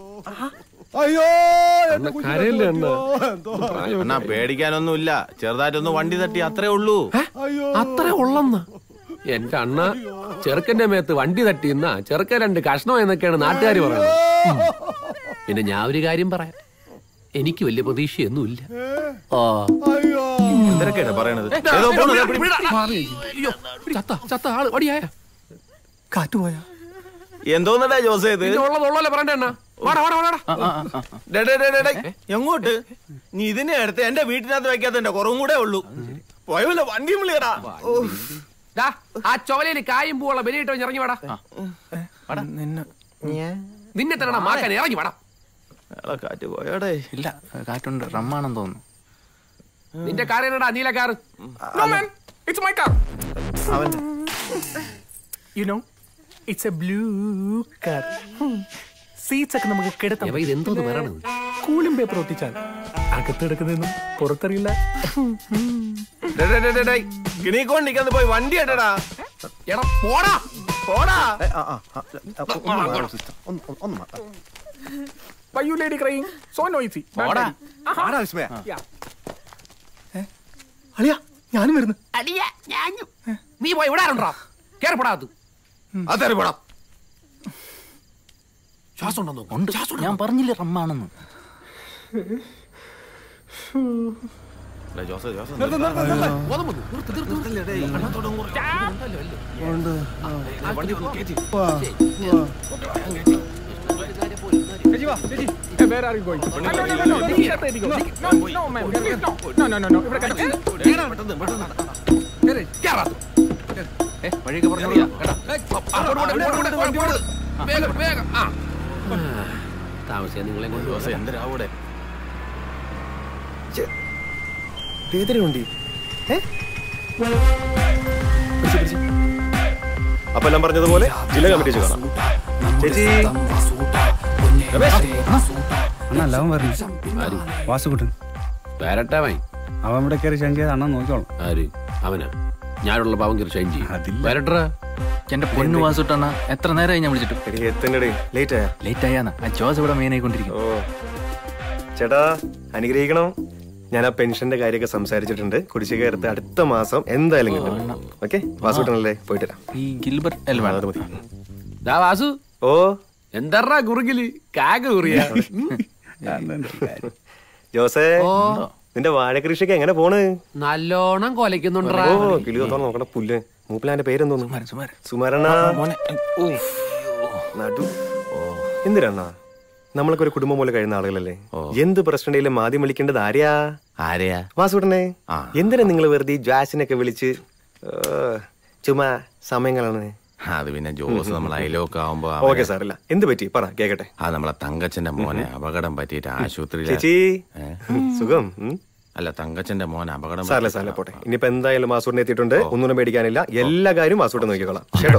കരയല്ലേ അണ്ണ എന്നാ പേടിക്കാനൊന്നുമില്ല ചെറുതായിട്ടൊന്ന് വണ്ടി തട്ടി അത്രേ ഉള്ളൂ അത്ര ഉള്ളന്ന എന്റെ അണ്ണ ചെറുക്കന്റെ മേത്ത് വണ്ടി തട്ടിയെന്ന ചെറുക്കൻ രണ്ട് കഷ്ണം എന്നൊക്കെയാണ് നാട്ടുകാർ പറയുന്നത് പിന്നെ ഞാൻ ഒരു കാര്യം പറയാം എനിക്ക് വലിയ പ്രതീക്ഷയൊന്നുമില്ല ഓ എന്തൊക്കെയാണ് പറയണത് ഏതോ പോണു, ദേ പിടി. അയ്യോ, ചത്ത ചത്ത ആള് വടിയായ കാറ്റുപോയാ എന്തോന്നടാ ജോസേ ഇത് ഉള്ളത് ഉള്ളല്ലേ പറയണ്ടേ അണ്ണ വാടാ വാടാ വാടാ ഡേ, ഡേ, ഡേ, ഡേ, ഡേ. എങ്ങോട്ട് നീ ഇതിനെ എടുത്ത് എന്റെ വീട്ടിനകത്ത് വെക്കാത്തതിന്റെ കുറവും കൂടെ ഉള്ളൂ പോയല്ലോ വണ്ടി വിളിയടാ ദാ, ആ ചൊവലയിൽ കായും പൂവുള്ള ബലിയിട്ടോ ഇറങ്ങി വാടാ നിന്നെ തരണ മാക്കാൻ ഇറങ്ങി വാടാ കാറ്റ് പോയോടെ ഇല്ല കാറ്റുണ്ട് റമ്മാണെന്ന് തോന്നുന്നു നിന്റെ കാർ എന്നടാ നീല കാർ ഇറ്റ്സ് മൈ കാർ അവന്റെ you know it's a blue car seats ഒക്കെ നമുക്ക് കിടത്താം ഇതെന്തോന്ന് പറയണത് കൂളിംഗ് പേപ്പർ ഒട്ടിച്ചാൽ അകത്തെടുക്കുന്നതെന്നും പുറത്തറിയില്ല ഗിണിക്കൊണ്ടിരിക്കാന്ന് പോയി വണ്ടി എട്ടടാ എടാ പോടാ പോടാ Why you lady crying? So noisy. Bad പോടാ. lady. Aha. ആടാ വിസ്മയ. Yeah. അളിയ ഞാനും വരുന്നു അടിയ ഞാനും നീ പോയി ഇവിടെ ആരുണ്ടോ കേറപ്പെടാത് അതെ പോടാ ശ്വാസം ഉണ്ടോ നോക്ക്. ഉണ്ട് ഞാൻ പറഞ്ഞില്ലേ റമ്മാണെന്ന് ജോസ് ജോസ് നിർത്ത്, നിർത്ത്, നിർത്ത്. ബോധം വന്നു. നിർത്ത്, നിർത്ത്, നിർത്ത്. കണ്ണത്തോടെ അങ്ങ് ഉറ- ഉണ്ടല്ലോ, അല്ലേ? ആ, വണ്ടി വന്നു, കേറ്റി. Hey, where are you going? Ah, no, no, no, no. നീ അകത്ത് ഇരിക്കൂ. No, no, ma'am. No, no, no, no. ഇവിടെ കിടക്ക്. ഏ, വഴിയൊക്കെ പറഞ്ഞു കൊടുക്കാം, കേട്ടോ. അങ്ങോട്ട് പോട്ടെ, ഇങ്ങോട്ട് പോട്ടെ, വണ്ടി പോട്ടെ. വേഗം, വേഗം. ആ. താമസിയാ നിങ്ങളെ കൊണ്ട് ജോസ് എന്തരാവൂടെ വേദനയുണ്ട് അപ്പൊ എല്ലാം പറഞ്ഞതുപോലെ ജില്ലാ കമ്മിറ്റി വെച്ച് കാണാം ചേച്ചി അണ്ണ ലവൻ പറഞ്ഞു വാസുകുട്ടൻ വരട്ടവൻ അവൻ ഇവിടെ കയറി ശങ്കിയത് അണ്ണൻ നോക്കിക്കോളും ആര് അവനാ ഞാനുള്ള പാവം കയറി ഷൈൻ ചെയ്യും വരട്ടെ എന്റെ പൊന്നു വാസുട്ടണ്ണ എത്ര നേരമായി ഞാൻ വിളിച്ചിട്ട് എത്തണ്ടേ ലേറ്റ് ആയാ ലേറ്റ് ആയാന്ന് ആ ജോസ് ഇവിടെ മെയിൻ ആയിക്കൊണ്ടിരിക്കും ഓ ചേട്ടാ അനുഗ്രഹിക്കണം ഞാൻ ആ പെൻഷന്റെ കാര്യമൊക്കെ സംസാരിച്ചിട്ടുണ്ട് കുടിശ്ശിക എടുത്ത് അടുത്ത മാസം എന്തായാലും കിട്ടും ഓക്കെ വാസുട്ടനല്ലേ പോയിട്ട് വരാം ഈ ഗിൽബർട്ട് അല്ല ആ, അത് മതി ദാ വാസു ഓ എന്താ കുറുകില് കാക കുറിയ ജോസേ നിന്റെ വാഴകൃഷിയൊക്കെ എങ്ങനെ പോണ് നല്ലോണം കൊലക്കുന്നുണ്ടാ ഓ കിളി തോന്നണം നോക്കണ പുല്ല് മൂപ്പിലാന്റെ പേരെന്തോന്നു സുമാരണ നടു എന്തിനാ നമ്മളൊക്കെ ഒരു കുടുംബം പോലെ കഴിയുന്ന ആളുകളല്ലേ എന്ത് പ്രശ്നമുണ്ടെങ്കിലും ആദ്യം വിളിക്കേണ്ടത് ആരെയാ ആരെയാ വാസുടനെ എന്തിനാ നിങ്ങൾ വെറുതെ ഈ ജാസിനൊക്കെ വിളിച്ച് ഏ, ചുമ്മാ സമയങ്ങളാണ് അത് പിന്നെ ജോസ് നമ്മൾ അയലോക്കെ ആവുമ്പോ ഓക്കെ സാറില്ല എന്ത് പറ്റി പറ കേക്കട്ടെ ആ നമ്മളെ തങ്കച്ചന്റെ മോനെ അപകടം പറ്റിയിട്ട് ആശുപത്രിയിൽ ചേച്ചി സുഖം ഉം? അല്ല തങ്കച്ചന്റെ മോനെ അപകടം സാറില്ല സാറില്ല പോട്ടെ ഇനിയിപ്പോ എന്തായാലും വാസൂട്ടിനെ എത്തിയിട്ടുണ്ട് ഒന്നും പേടിക്കാനില്ല എല്ലാ കാര്യവും വാസൂട്ട് നോക്കിക്കോളാം കേട്ടോ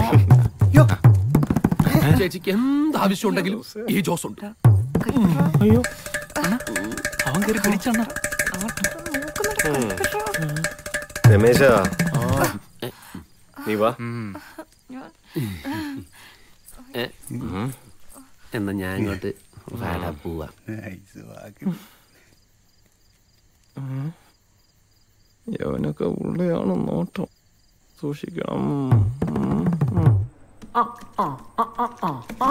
ചേച്ചിക്ക് എന്ത് ആവശ്യം ഉണ്ടെങ്കിലും ഈ ജോസ് ഉണ്ട് അയ്യോ അവൻ കയറി പിടിച്ചണ്ണ രമേശ നീ വാ ഏ? എന്നാ ഞാൻ ഇങ്ങോട്ട് വാടാ പോവാ യവനൊക്കെ ഉള്ളയാണോ നോട്ടം സൂക്ഷിക്കണം ആ, ആ, ആ, ആ, ആ. ആ.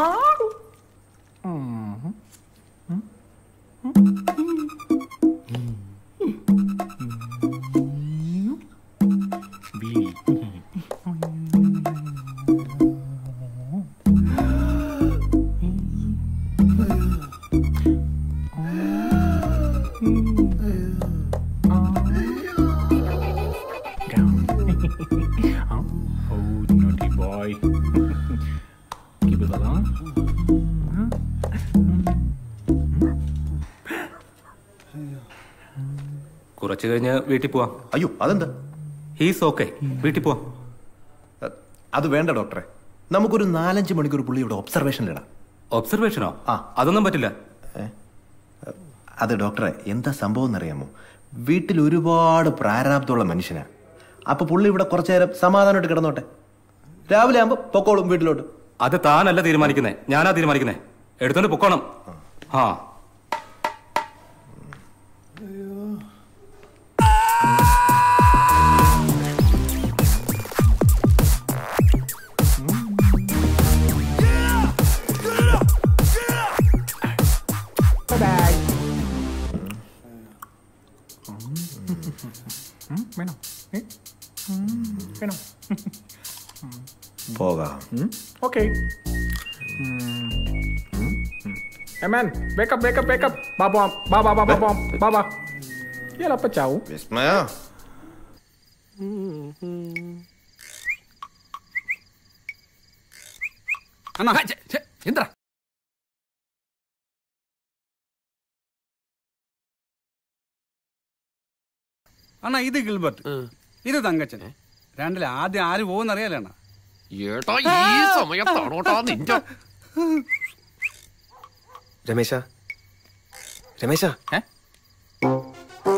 ഉം. Oh, naughty boy. Keep it along. കുറച്ച് കഴിഞ്ഞ് വീട്ടിൽ പോവാം അയ്യോ അതെന്താ ഹീസ് ഓക്കെ വീട്ടിൽ പോവാം അത് വേണ്ട ഡോക്ടറെ നമുക്കൊരു നാലഞ്ച് മണിക്കൂർ പുള്ളി ഇവിടെ ഒബ്സർവേഷനിലിടാം ഒബ്സർവേഷനോ ആ അതൊന്നും പറ്റില്ല അത് ഡോക്ടറെ എന്താ സംഭവം എന്നറിയാമോ വീട്ടിൽ ഒരുപാട് പ്രാരാബ്ദമുള്ള മനുഷ്യനാ അപ്പൊ പുള്ളി ഇവിടെ കുറച്ചു നേരം സമാധാനമായിട്ട് കിടന്നോട്ടെ രാവിലെ ആകുമ്പോ പൊക്കോളും വീട്ടിലോട്ട് അത് താനല്ല തീരുമാനിക്കുന്നേ ഞാനാ തീരുമാനിക്കുന്നേ എടുത്തോണ്ട് പൊക്കോണം ആ Bye-bye. ഉം, വേണോ ഏ? ഉം, വേണോ പോകാം okay Hey man, wake up, wake up, wake up. Baba, baba, baba, baba, baba. Yala pa chow. Vismaya എന്താ അണ്ണാ ഇത് ഗിൽബർട്ട് ഇത് തങ്കച്ചൻ രണ്ടിലെ ആദ്യം ആര് പോകുന്ന അറിയാലോ അണ്ണാ ഏട്ടാ ഈ സമയത്താണോട്ടാ നിന്റെ രമേശ രമേശ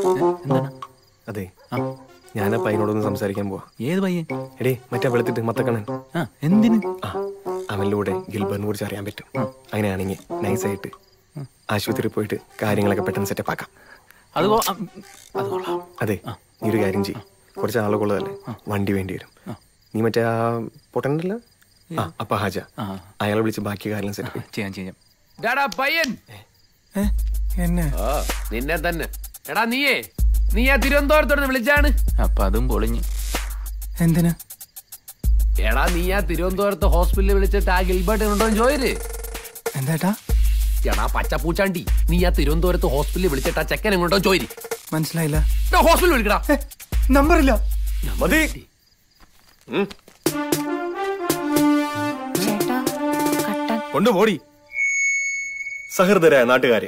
അതെ ഞാൻ ആ പയ്യനോടൊന്ന് സംസാരിക്കാൻ പോവാ ഏത് പയ്യൻ എടേ മറ്റേ വെളുത്തിട്ട് മത്തക്കണ്ണൻ ആ എന്തിന് ആ അവൻ്റെ കൂടെ ഗിൽബറിനെ കുറിച്ച് അറിയാൻ പറ്റും അങ്ങനെയാണെങ്കിൽ നൈസായിട്ട് ആശുപത്രിയിൽ പോയിട്ട് കാര്യങ്ങളൊക്കെ പെട്ടെന്ന് സെറ്റപ്പ് ആക്കാം അത് കൊ- ആ, അത് കൊള്ളാം അതെ നീ ഒരു കാര്യം ചെയ്യും കുറച്ച് ആളുകളുള്ളതല്ലേ വണ്ടി വേണ്ടി വരും നീ മറ്റേ ആ പൊട്ടനല്ല ആ അപ്പൊ ഹാജ അയാളെ വിളിച്ച് ബാക്കി കാര്യം സെറ്റ് ചെയ്യാം ചെയ്യാം ഡാടാ പയ്യൻ എന്നെ ഓ നിന്നെ തന്നെ എടാ നീയേ നീ ആ തിരുവനന്തപുരത്തോട് വിളിച്ചാണ് അപ്പൊ അതും പൊളിഞ്ഞ് എന്തിനാ എടാ നീ ആ തിരുവനന്തപുരത്ത് ഹോസ്പിറ്റലിൽ വിളിച്ചിട്ട് ആ ഗിൽബർട്ട് ഉണ്ടോ എന്ന് ചോദിര് എന്താട്ടാ എടാ പച്ചപ്പൂച്ചാണ്ടി നീ ആ തിരുവനന്തപുരത്ത് ഹോസ്പിറ്റലിൽ വിളിച്ചിട്ട് ആ ചെക്കൻ എങ്ങോട്ടോ ചോദിരി മനസ്സിലായില്ല ഹോസ്പിറ്റലിൽ വിളിക്കടാ നമ്പറില്ല മതി ചേട്ടാ കട്ടൻ കൊണ്ടുപോടി സഹൃദരായ നാട്ടുകാരെ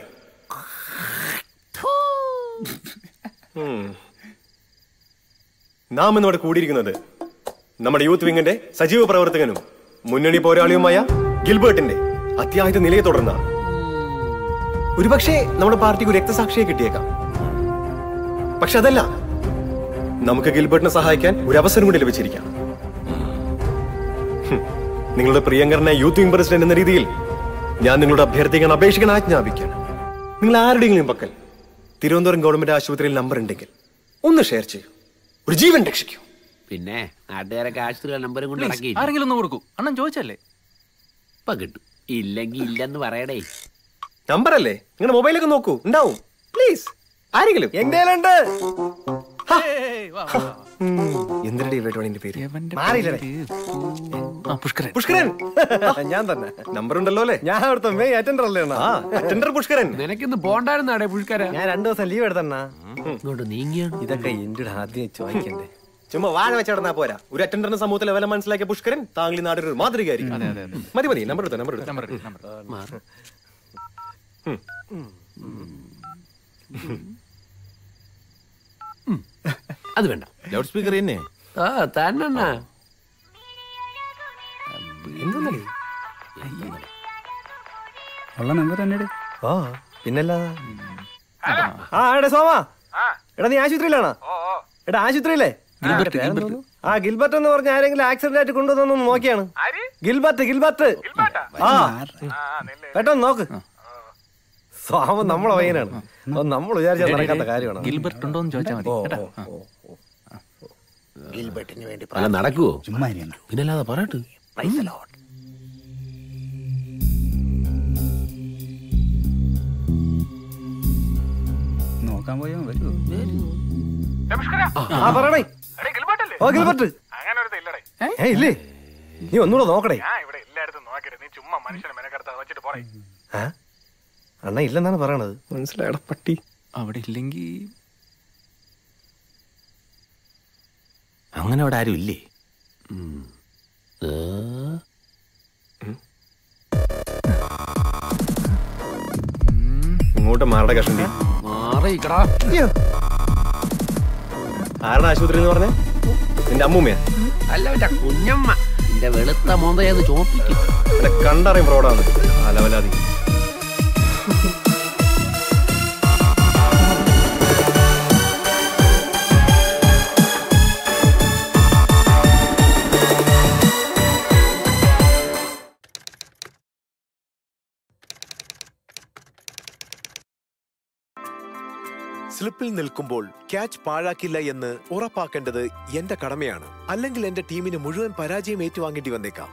ഉം. നാം ഇന്നിവിടെ കൂടിയിരിക്കുന്നത് നമ്മുടെ യൂത്ത് വിങ്ങിന്റെ സജീവ പ്രവർത്തകനും മുന്നണി പോരാളിയുമായ ഗിൽബർട്ടിന്റെ അത്യാഹിത നിലയെ തുടർന്നാണ് ഒരുപക്ഷെ നമ്മുടെ പാർട്ടിക്ക് ഒരു രക്തസാക്ഷിയെ കിട്ടിയേക്കാം പക്ഷെ അതല്ല നമുക്ക് ഗിൽബർട്ടിനെ സഹായിക്കാൻ ഒരു അവസരം കൂടി ലഭിച്ചിരിക്കാം ഹും. നിങ്ങളുടെ പ്രിയങ്കരനായ യൂത്ത് വിംഗ് പ്രസിഡന്റ് എന്ന രീതിയിൽ ഞാൻ നിങ്ങളുടെ അഭ്യർത്ഥിക്കാൻ അപേക്ഷിക്കാൻ ആജ്ഞാപിക്കാൻ നിങ്ങൾ ആരുടെയെങ്കിലും പക്കൽ തിരുവനന്തപുരം ഗവൺമെന്റ് ആശുപത്രിയിൽ നമ്പർ ഉണ്ടെങ്കിൽ ഒന്ന് ഷെയർ ചെയ്യൂ ഒരു ജീവൻ രക്ഷിക്കൂ പിന്നെ നാട്ടുകാരൊക്കെ ആശുപത്രിയിലെ നമ്പരും കൊണ്ട് Please, ഇറക്കി ആരെങ്കിലും ഒന്ന് കൊടുക്കൂ അണ്ണൻ ചോദിച്ചല്ലേ ഇപ്പൊ കിട്ടും ഇല്ലെങ്കി ഇല്ലെന്ന് പറയടേ നമ്പർ അല്ലേ നിങ്ങളുടെ മൊബൈലൊക്കെ നോക്കൂ ഉണ്ടാവും പ്ലീസ് ആരെങ്കിലും എന്റെ എന്തിനാ ഇവരുടെ പേര് മാറിയില്ലേ പുഷ്കരൻ പുഷ്കരൻ ഞാൻ തന്നെ നമ്പർ ഉണ്ടല്ലോ അല്ലേ ഞാൻ അവിടുത്തെ മെയ് അറ്റൻഡർ അല്ലേ ആ അറ്റൻഡർ പുഷ്കരൻ നിനക്കിന്ന് പോണ്ടായിരുന്നാടേ പുഷ്കര ഞാൻ രണ്ടു ദിവസം ലീവ് എടുത്തണ്ണ ഇങ്ങോട്ട് നീങ്ങിയാണ് ഇതൊക്കെ എന്റെ ആദ്യം ചോദിക്കണ്ടേ ചുമ്മാ വാഴ വെച്ചിടന്നാ പോരാ ഒരു അറ്റൻഡറിന് സമൂഹത്തിലെ വില മനസ്സിലാക്കിയ പുഷ്കരൻ താങ്കളി നാടൊരു മാതൃകയായിരിക്കും മതി മതി നമ്പർ എടുത്തോ നമ്പർ എടുത്തോ അത് വേണ്ട ലൗഡ് സ്പീക്കർ തന്നെ ആ തന്നെ ഉള്ള നമ്പർ തന്നെ ആ പിന്നല്ല ആ എടാ സോമാ എടാ നീ ആശുപത്രിയിലാണോ എടാ ആശുപത്രിയിലേ ഗിൽബർട്ട്, പേരെന്താ ഗിൽബർട്ട്. തോന്നുന്നു? ആ ഗിൽബർട്ട് എന്ന് പറഞ്ഞ ആരെങ്കിലും ആക്സിഡന്റ് ആയിട്ട് കൊണ്ടുവന്നു നോക്കിയാണ് ഗിൽബർട്ട് ഗിൽബർട്ട് ആ പെട്ടെന്ന് നോക്ക് സോമ നമ്മളെ പയ്യനാണ് അത് നമ്മൾ വിചാരിച്ചാൽ നടക്കാത്ത കാര്യമാണ് ഗിൽബർട്ട് ഉണ്ടോ എന്ന് ചോദിച്ചാൽ മതി ഓ, കേട്ടോ ഓ, ആ. ഗിൽബർട്ടിന് വേണ്ടി അല്ല നടക്കുവോ ചുമ്മാ ഇരിക്കണം. പിന്നല്ലാതെ പറയട്ട് നോക്കാൻ പോയാ വരൂ ആ പറയണേ ഓ ഗിൽബർട്ട് ഏ ഇല്ലേ നീ ഒന്നുകൂടെ നോക്കടേ ആ? അണ്ണ ഇല്ലെന്നാണ് പറയണത് മനസ്സിലായടാ പട്ടി അവിടെ ഇല്ലെങ്കിൽ അങ്ങനെ അവിടെ ആരും ഇല്ലേ ഇങ്ങോട്ട് മാറട കഷണ്ടി മാറിക്കടാ ആരാണ് ആശുപത്രി എന്ന് പറഞ്ഞേ നിന്റെ അമ്മൂമ്മയാ അല്ല മറ്റേ കുഞ്ഞമ്മ എന്റെ വെളുത്ത മോന്തയത് ചോപ്പിക്കും എന്നെ കണ്ടറിയും ഫ്രോഡാണ് അലവലാതി സ്ലിപ്പിൽ നിൽക്കുമ്പോൾ ക്യാച്ച് പാഴാക്കില്ല എന്ന് ഉറപ്പാക്കേണ്ടത് എന്റെ കടമയാണ് അല്ലെങ്കിൽ എന്റെ ടീമിന് മുഴുവൻ പരാജയം ഏറ്റുവാങ്ങേണ്ടി വന്നേക്കാം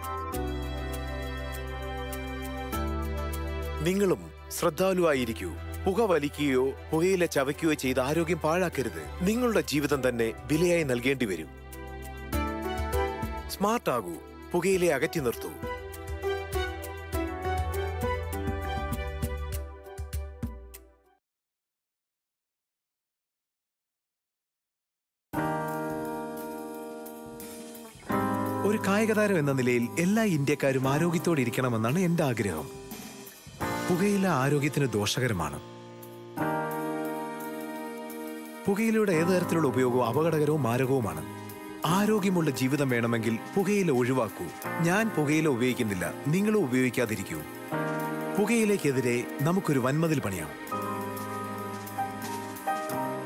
നിങ്ങളും ശ്രദ്ധാലുവായിരിക്കൂ പുക വലിക്കുകയോ പുകയില ചവയ്ക്കുകയോ ചെയ്ത് ആരോഗ്യം പാഴാക്കരുത് നിങ്ങളുടെ ജീവിതം തന്നെ വിലയായി നൽകേണ്ടി വരും സ്മാർട്ട് ആകൂ പുകയിലെ അകറ്റി നിർത്തൂ ഒരു കായികതാരം എന്ന നിലയിൽ എല്ലാ ഇന്ത്യക്കാരും ആരോഗ്യത്തോടെ ഇരിക്കണമെന്നാണ് എന്റെ ആഗ്രഹം പുകയില ആരോഗ്യത്തിന് ദോഷകരമാണ് പുകയിലയുടെ ഏത് തരത്തിലുള്ള ഉപയോഗവും അപകടകരവും മാരകവുമാണ് ആരോഗ്യമുള്ള ജീവിതം വേണമെങ്കിൽ പുകയില ഒഴിവാക്കൂ ഞാൻ പുകയില ഉപയോഗിക്കുന്നില്ല നിങ്ങളും ഉപയോഗിക്കാതിരിക്കൂ പുകയിലേക്കെതിരെ നമുക്കൊരു വൻമതിൽ പണിയാം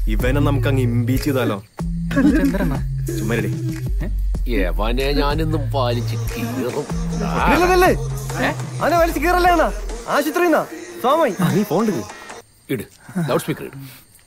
ഇവനെ നമുക്ക് അങ്ങ് ഇമ്പീച്ച് ചെയ്താലോ ചുമ്മാരടി യവനെ ഞാനിന്നും പാലിച്ച് കീറും ഇല്ലല്ലേ അവനെ വലിച്ചു കീറല്ലേന്നാ ആശുപത്രിന്നാ സോമൈ നീ പോണ്ട് ഇട് ലൗഡ് സ്പീക്കർ ഇട്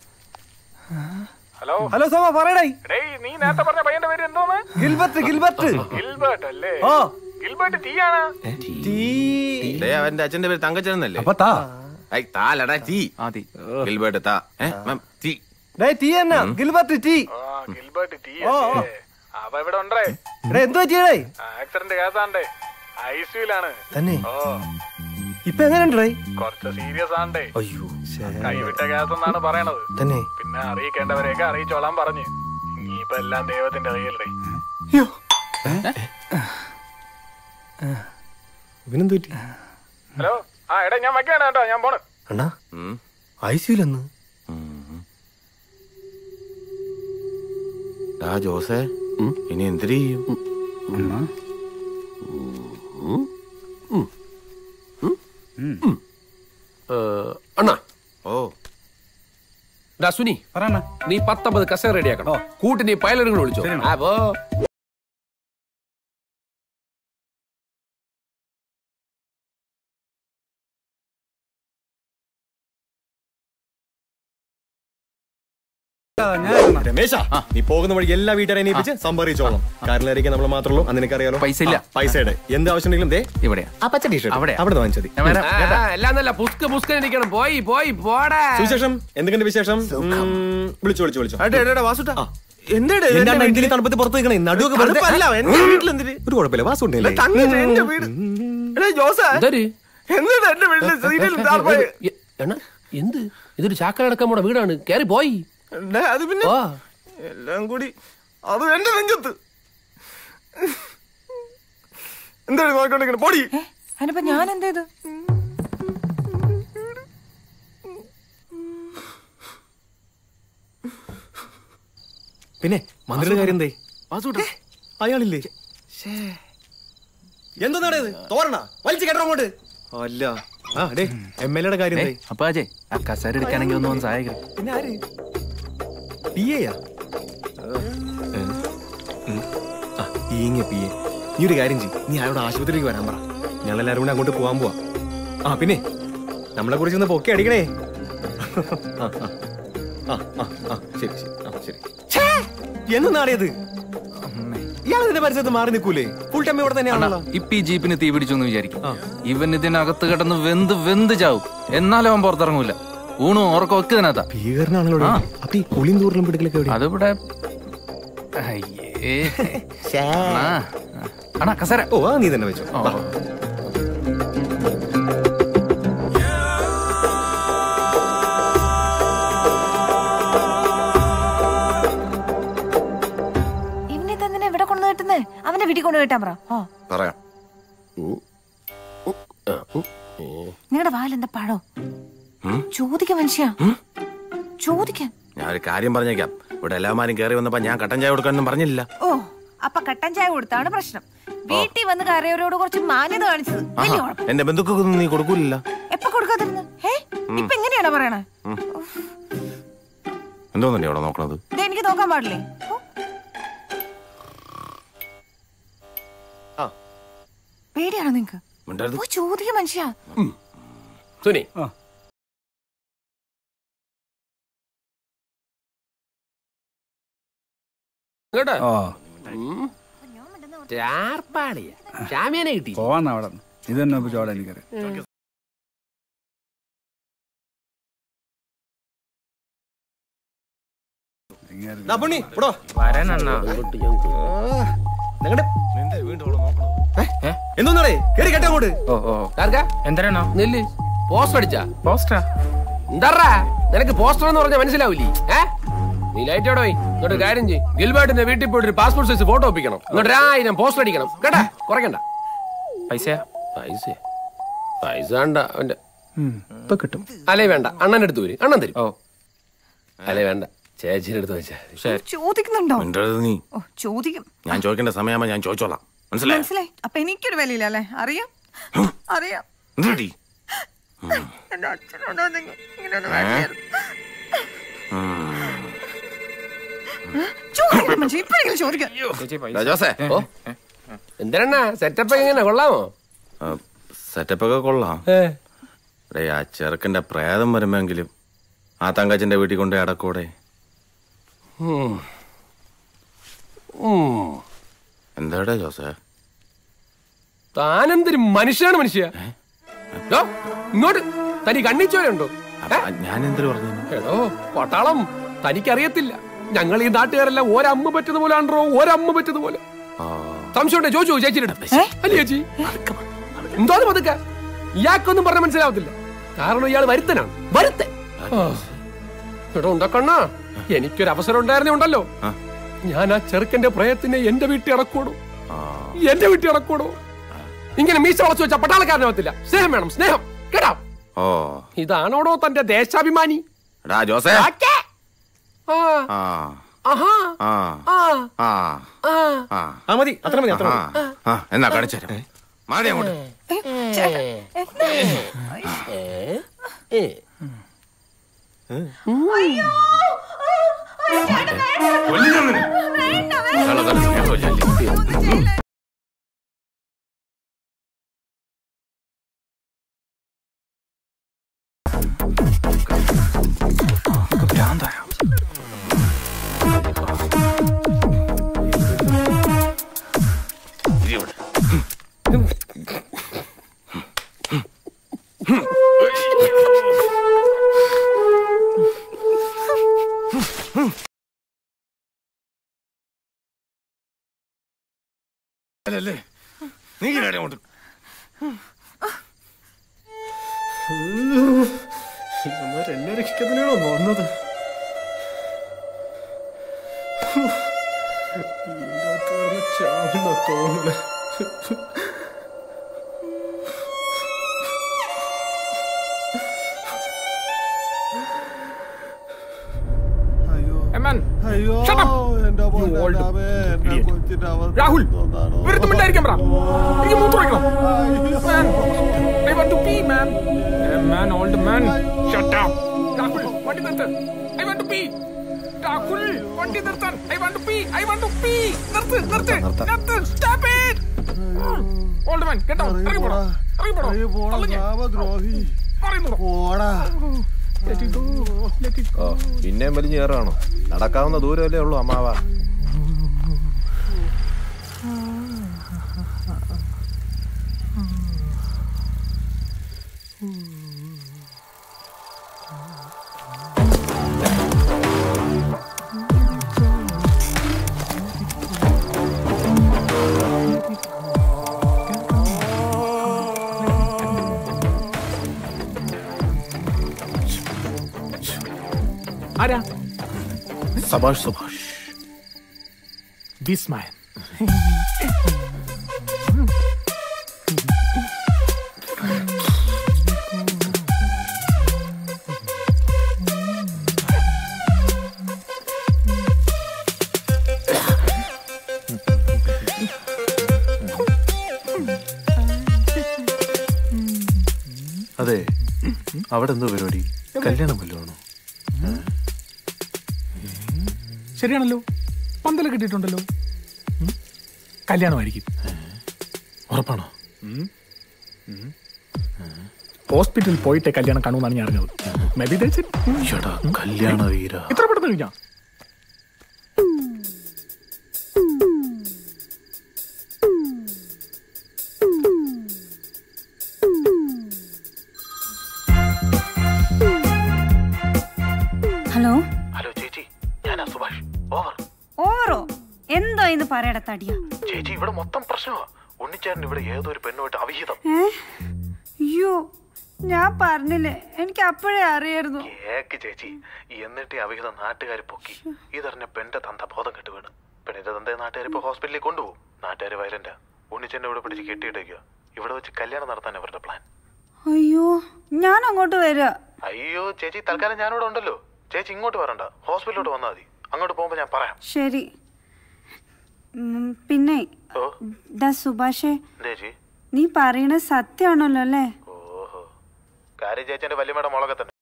ഹലോ ഹലോ സോമ പറയടേ നീ നേരത്തെ പറഞ്ഞ പയ്യന്റെ പേര് എന്തോന്ന് ഗിൽബർട്ട് ഗിൽബർട്ട് ഗിൽബർട്ട് അല്ലേ ഓ ഗിൽബർട്ട് തീയാണ് ദേ, അവന്റെ അച്ഛന്റെ പേര് തങ്കച്ചനല്ലേ അപ്പൊ താ ഐ താലടാ തീ ഗിൽബർട്ട് താ ഏ, മാം, തീ ഡേ ടീ എന്നാ ഗിൽബർട്ട് ടീ ഗിൽബർട്ട് തീ ഓ, ഓ. അവ ഇവിടെ ഉണ്ടേ എടാ എന്ത് പറ്റിയടേ ആക്സിഡന്റ് കേസാണ്ടേ ഐസിയുലാണ് തന്നെ ഓ ഇപ്പൊ എങ്ങനെയുണ്ടേ കുറച്ച് സീരിയസ് ആണ്ടേ അയ്യോ കൈവിട്ട കേസ് എന്നാണ് പറയണത് തന്നെ പിന്നെ അറിയിക്കേണ്ടവരെയൊക്കെ അറിയിച്ചോളാൻ പറഞ്ഞു ഇനിയിപ്പൊ എല്ലാം ദൈവത്തിന്റെ കയ്യിലേ ഇവനെന്ത് പറ്റി ഹലോ ആ എടാ ഞാൻ വയ്ക്കാണ് കേട്ടോ ഞാൻ പോണ് അണ്ണാ ഐസിയിലെന്ന് ആ ജോസേ ഇനി എന്തിനു ചെയ്യും അണ്ണാ ഓ ഡാ സുനി നീ പത്തൊമ്പത് കസേര റെഡിയാക്കണം കൂട്ടിന് പൈലറ്റുകൾ വിളിച്ചോ അപ്പോ രമേശ നീ പോകുന്ന വഴി എല്ലാ വീട്ടുകാരെ എണീപ്പിച്ച് സംഭരിച്ചോളാം കാറിലായിരിക്കും നമ്മൾ മാത്രമേ ഉള്ളൂ നിനക്കറിയാലോ പൈസ ഇല്ല. ആ, പൈസയുടെ എന്ത് ആവശ്യമുണ്ടെങ്കിലും ദേ ഇവിടെ ആ പച്ച ടീഷർട്ട് അവിടെ. അവിടെ വാങ്ങിച്ചത് ആ, എല്ലാം നല്ല പുസ്ക പുസ്ക ഇരിക്കണം പോയി പോയി പോടാ സുവിശേഷം എന്തൊക്കെയുണ്ട് വിശേഷം ഉം, വിളിച്ചു വിളിച്ചു വിളിച്ചു എന്താ എന്താണ് എന്തിന് തണുപ്പത്ത് പുറത്ത് നിൽക്കണേ നടുവൊക്കെ വെറുതെ- തണുപ്പല്ല, എന്റെ വീട്ടിലെന്തിന്? ഒരു കുഴപ്പമില്ല വാസു ഉണ്ടല്ലേ തങ്കച്ച എന്റെ വീട് എടാ ജോസ എന്തൊരു എന്താ എന്റെ വീട്ടില് സീരിയൽ താല്പര്യം എണ്ണ എന്ത് ഇതൊരു ചാക്കലടക്കമ്മയുടെ വീടാണ് കേറി പോയി എടാ, അത് പിന്നെ ഓ എല്ലാം കൂടി അത് എന്റെ നെഞ്ചത്ത് എന്താണ് നോക്കണ്ടിങ്ങനെ പൊടി അതിനിപ്പോ ഞാൻ എന്ത് ചെയ്തു പിന്നെ മന്ത്രിയുടെ കാര്യം എന്തേ അയാളില്ലേ എന്താണ് ഇത് തോരണ വലിച്ചു കേട്ടോ അങ്ങോട്ട് അല്ല ആ ഡേ എം എൽ എയുടെ കാര്യം എന്തേ അപ്പൊ അജയ് ആ കസേര എടുക്കാണെങ്കിൽ ഒന്ന് വന്ന് സഹായിക്കണം പിന്നെ ആര് പി എയാ ഈങ്ങ പി എ നീ ഒരു കാര്യം ചെയ്യ് നീ അയാളോട് ആശുപത്രിക്ക് വരാൻ പറ ഞങ്ങൾ എല്ലാവരും കൂടെ അങ്ങോട്ട് പോകാൻ പോവാ ആ പിന്നെ നമ്മളെ കുറിച്ച് ഒന്ന് പൊക്കി അടിക്കണേ ആ, ആ, ആ, ആ, ശരി ശരി ആ ശരി എന്ന് നാടിയത് ഇയാൾ ഇതിന്റെ പരിസരത്ത് മാറി നിൽക്കൂലേ ഫുൾ ടൈം ഇവിടെ തന്നെയാണല്ലോ ഇപ്പൊ ഈ ജീപ്പിന് തീ പിടിച്ചു എന്ന് വിചാരിക്കും ഇവൻ ഇതിനകത്ത് കിടന്ന് വെന്ത് വെന്ത് ചാവും എന്നാലും അവൻ പുറത്തിറങ്ങൂല ഊണും ഉറക്കം ഒക്കെ ഇതിനകത്താ ഭീകരനാണല്ലോ ആ. അപ്പൊ ഈ കുളിയും തൂറിലും പിടിക്കലൊക്കെ എവിടെയാ? അതിവിടെ അയ്യേ അണ്ണാ. അണ്ണാ കസേര ഓ ആ നീ തന്നെ വെച്ചോ വാ. ഇവനെ തന്നെ ഇവിടെ കൊണ്ടു കിട്ടുന്നേ അവന്റെ വീട്ടിൽ കൊണ്ട് കിട്ടാൻ പറ ഓ പറയാം നിങ്ങളുടെ വാലെന്താ പഴോ ഉം? ചോദിക്ക മനുഷ്യ ചോദിക്കാൻ ഞാൻ ഒരു കാര്യം പറഞ്ഞേക്കാം ഇവിടെ എല്ലാമാരും കയറി വന്നപ്പോ ഞാൻ കട്ടൻ ചായ കൊടുക്കാനൊന്നും പറഞ്ഞില്ല ഓ അപ്പൊ കട്ടൻ ചായ കൊടുത്താണ് പ്രശ്നം വീട്ടിൽ വന്ന് കറിയവരോട് കുറച്ച് മാന്യത കാണിച്ചത് വലിയ കുഴപ്പം എന്റെ ബന്ധുക്കൾക്കൊന്നും നീ കൊടുക്കൂലില്ല എപ്പൊ കൊടുക്കാതിരുന്നു ഏ ഇപ്പൊ എങ്ങനെയാണോ പറയണേ എന്തോന്നല്ലേ അവിടെ നോക്കണത് ഇത് എനിക്ക് നോക്കാൻ പാടില്ലേ ഓ. പേടിയാണോ നിങ്ങക്ക് മിണ്ടരുത്. ഓ ചോദിക്ക മനുഷ്യ സുനി കേട്ടോ ഉം. ചാർപ്പാടിയാ ഷാമിയനെ കിട്ടി പോവാന്ന് അവിടെ ഇത് തന്നെ ഇപ്പൊ ചോട എനിക്കറിയാം ദാ പൊണ്ണി, ഇവിടെ വാ. നിങ്ങടെ എന്തോന്നാടേ കേറി കേട്ടോ അങ്ങോട്ട് ഓ ഓ എന്തരാണോ നെല്ല് പോസ്റ്റർ അടിച്ചാ പോസ്റ്ററാ എന്താ നിനക്ക് പോസ്റ്റർ എന്ന് പറഞ്ഞാൽ മനസ്സിലാവില്ലേ ഏ നീ ലൈറ്റ് എവിടെ പോയി ഇങ്ങോട്ട് ഒരു കാര്യം ചെയ്യും ഗിൽബർട്ടിന്റെ വീട്ടിൽ പോയിട്ട് ഒരു പാസ്പോർട്ട് സൈസ് ഫോട്ടോ ഒപ്പിക്കണം ഇങ്ങോട്ട് ആയിരം പോസ്റ്റർ അടിക്കണം കേട്ടാ കുറയ്ക്കണ്ട പൈസ പൈസ പൈസ വേണ്ട അവന്റെ ഇപ്പൊ കിട്ടും അല്ലേ വേണ്ട അണ്ണന്റെ അടുത്ത് വരും അണ്ണൻ തരും ഓ അല്ലേ വേണ്ട ചേച്ചിയുടെ അടുത്ത് വെച്ചാ ചോദിക്കുന്നുണ്ടോ മിണ്ടരുത് നീ ഓ ചോദിക്കും ഞാൻ ചോദിക്കേണ്ട സമയമാകുമ്പോ ഞാൻ ചോദിച്ചോളാം മനസ്സിലായോ മനസ്സിലായി അപ്പൊ എനിക്കൊരു വിലയില്ല അല്ലേ അറിയാം അറിയാം എന്തെടി? എന്റെ അച്ഛനോടോ നിങ്ങൾ ഇങ്ങനെ ഒന്ന് ഏ? കാണിക്കരുത്. ഉം. ചോദിക്കാം മനുഷ്യ ഇപ്പോഴെങ്കിലും ചോദിക്കാം ഡാ, ജോസേ ഓ എന്തിനാ സെറ്റപ്പ് എങ്ങനെ കൊള്ളാമോ സെറ്റപ്പ് ഒക്കെ കൊള്ളാം ഡേ ആ ചെറുക്കന്റെ പ്രേതം വരുമെങ്കിലും ആ തങ്കച്ചന്റെ വീട്ടിൽ കൊണ്ട് അടക്കൂടെ ഉം. ഉം. എന്താടാ ജോസേ താനെന്തൊരു മനുഷ്യനാണ് മനുഷ്യ ഡോ, ഇങ്ങോട്ട് തനി കണ്ണിച്ചോരുണ്ടോ ഞാൻ എന്തിനു പറഞ്ഞു എടോ പട്ടാളം തനിക്കറിയത്തില്ല ഞങ്ങൾ ഈ നാട്ടുകാരെല്ലാം ഒരമ്മ പറ്റുന്ന പോലെ ആണോ ഒരമ്മ പറ്റുന്ന പോലെ സംശയമുണ്ടേ ചോദിച്ചു ചേച്ചിയുടെ അല്ലേ ചേച്ചി എന്തോ അത് പതുക്കെ ഇയാൾക്കൊന്നും പറഞ്ഞ മനസ്സിലാവത്തില്ല കാരണം ഇയാൾ വരുത്തനാണ് വരുത്തൻ ആ. എടോ ഉണ്ടക്കണ്ണ എനിക്കൊരു അവസരം ഉണ്ടായിരുന്നേ ഉണ്ടല്ലോ ഞാൻ ആ ചെറുക്കന്റെ പ്രയത്തിനെ എന്റെ വീട്ടിൽ ഇറക്കൂടോ എന്റെ വീട്ടിൽ ഇറക്കൂടോ ഇങ്ങനെ മീശ വളച്ചു വെച്ച പട്ടാളക്കാരനാവത്തില്ല സ്നേഹം വേണം സ്നേഹം കേട്ടാ ഓ ഇതാണോടോ തന്റെ ദേശാഭിമാനി എടാ ജോസേ ആക്കെ? ആ ആ ആഹാ ആ ആ ആ ആ ആ ആ മതി അത്ര മതി അത്ര ആ, മതി ആ എന്നാ കാണിച്ചു തരാം മാടി അങ്ങോട്ട് അല്ലല്ലേ നീ ഇങ്ങോട്ട് അങ്ങോട്ട് ഇവന്മാര് എന്നെ രക്ഷിക്കുന്നതിനാണോ വന്നത് ഇതിനകത്ത് കിടന്ന് ചാവുന്ന തോന്നുന്നു അയ്യോ രാഹുൽ വെറുത്തുമിണ്ടായിരിക്കാം പറ എനിക്ക് മൂത്രമൊഴിക്കണം Man, I want to pee, man. Hey, man, old man. Shut up. Rahul വണ്ടി നിർത്ത് I want to pee. Rahul വണ്ടി നിർത്താൻ I want to pee. I want to pee. നിർത്ത് നിർത്ത് നിർത്ത് Stop it. Old man, get down. ഇറങ്ങി പോടാ ഇറങ്ങി പോടാ തള്ളിഞ്ഞ്. പറയുന്നു. Let it go. Let it go. ഓ പിന്നെയും വലിഞ്ഞു കയറാണോ നടക്കാവുന്ന ദൂരമല്ലേ ഉള്ളൂ അമ്മാവ ആരാ സഭാഷ് സുഭാഷ് ദിസ് മാൻ അതെ അവിടെ എന്തോ പരിപാടി കല്യാണം വല്ലതാണോ ശരിയാണല്ലോ പന്തല കിട്ടിയിട്ടുണ്ടല്ലോ ഉം. കല്യാണമായിരിക്കും ഉറപ്പാണോ ഹോസ്പിറ്റലിൽ പോയിട്ടേ കല്യാണം കാണുമെന്നാണ് ഞാൻ അറിഞ്ഞത് മേ ബി ചേട്ടാ കല്യാണ വീര ഇത്ര പെട്ടെന്ന് കഴിഞ്ഞാ ഹലോ ഹലോ ചേച്ചി ഞാനാ സുഭാഷ് ഓവർ ഓറോ എന്തോ ഇന്ന് പറയട തടിയ ചേച്ചി ഇവിടെ മൊത്തം പ്രശ്നമാ ഉണ്ണിച്ചേട്ടൻ ഇവിടെ ഏതോ ഒരു പെണ്ണുമായിട്ട് അവിഹിതം ഏ അയ്യോ ഞാൻ പറഞ്ഞില്ലേ എനിക്ക് അപ്പോഴേ അറിയായിരുന്നു കേക്ക് ചേച്ചി എന്നിട്ട് ഈ അവിഹിതം നാട്ടുകാർ പൊക്കി ഇതറിഞ്ഞ പെണ്ണിന്റെ തന്ത ബോധം കെട്ട് വീണ് പെണ്ണിന്റെ തന്തയെ നാട്ടുകാർ ഇപ്പൊ ഹോസ്പിറ്റലിൽ കൊണ്ടുപോകും നാട്ടുകാർ വയലന്റ് ഉണ്ണിച്ചേട്ടൻ ഇവിടെ പിടിച്ച് കെട്ടിയിട്ടേക്കുക ഇവിടെ വെച്ച് കല്യാണം നടത്താൻ അവരുടെ പ്ലാൻ അയ്യോ ഞാൻ അങ്ങോട്ട് വരിക അയ്യോ ചേച്ചി തൽക്കാലം ഞാനിവിടെ ഉണ്ടല്ലോ ചേച്ചി ഇങ്ങോട്ട് വരണ്ട ഹോസ്പിറ്റലിലോട്ട് വന്നാൽ മതി അങ്ങോട്ട് പോകുമ്പോ ഞാൻ പറയാം ശരി ഉം, പിന്നെ ഓ ദാ സുഭാഷേ ചേച്ചി നീ പറയണത് സത്യമാണല്ലോ അല്ലേ ഓഹോ കാര്യം ചേച്ചി വല്യമ്മയുടെ മുളകെ തന്നെ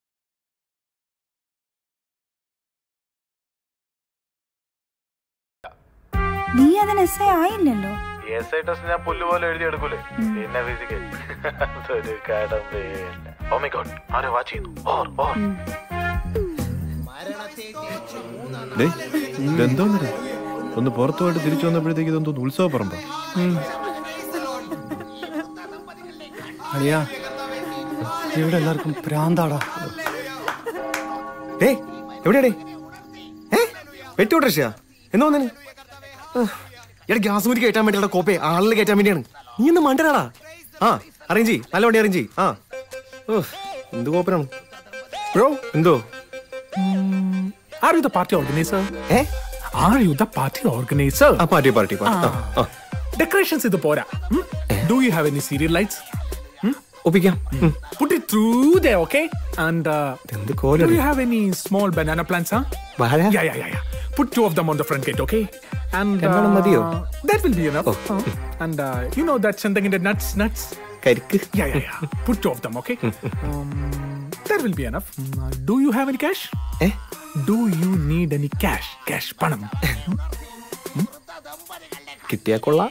നീ അതിന് എസ് ഐ ആയില്ലല്ലോ എസ് ഐ ടെസ്റ്റ് ഞാൻ പുല്ല് പോലെ എഴുതി എടുക്കൂലേ പിന്നെ ഫിസിക്കൽ അതൊരു കടമ്പയല്ല ഓ മൈ ഗോഡ് ആരോ വാച്ച് ചെയ്യുന്നു ഓർ ഓർ ഡേയ്, ഇതെന്തോന്നിത്? ഒന്ന് പുറത്തു പോയിട്ട് തിരിച്ചു വന്നപ്പോഴത്തേക്ക് ഇതെന്തോ ഉത്സവ പറമ്പ അളിയാ ഇവിടെ എല്ലാവർക്കും ഭ്രാന്താടാ ഡേ എവിടെയാടേ ഏ വെട്ടോട്ടർഷയാ എന്ന് വന്നിന് എടാ ഗ്യാസ് മുരി കയറ്റാൻ വേണ്ടിയുള്ള കോപ്പേ ആളിൽ കയറ്റാൻ വേണ്ടിയാണ് നീ ഒന്ന് മണ്ടനാടാ ആ അറേഞ്ച് ചെയ്യ് നല്ല വണ്ടി അറേഞ്ച് ചെയ്യ് ആ ഓ എന്ത് കോപ്പനാണ് ബ്രോ എന്തോ are you the party organiser ഏ are you the party organiser ആ പാർട്ടി പാർട്ടി പാർട്ടി ആ ഡെക്കറേഷൻസ് ഇത് പോരാ do you have any serial lights ഒപ്പിക്കാം Put it through there, okay? And uh, എന്ത് do കോലാണ് you have any small banana plants, huh? വാഴ Yeah, yeah, yeah, yeah. Put two of them on the front gate, okay? And രണ്ടെണ്ണം മതിയോ? that will be enough. Uh, and uh, you know that Chandanginde nuts, nuts. കരിക്ക് Yeah, yeah, yeah. Put two of them, okay? um, that will be enough. Mm, uh, do you have any cash? Eh? Do you need any cash? Cash, panam. കിട്ടിയാ കൊള്ളാം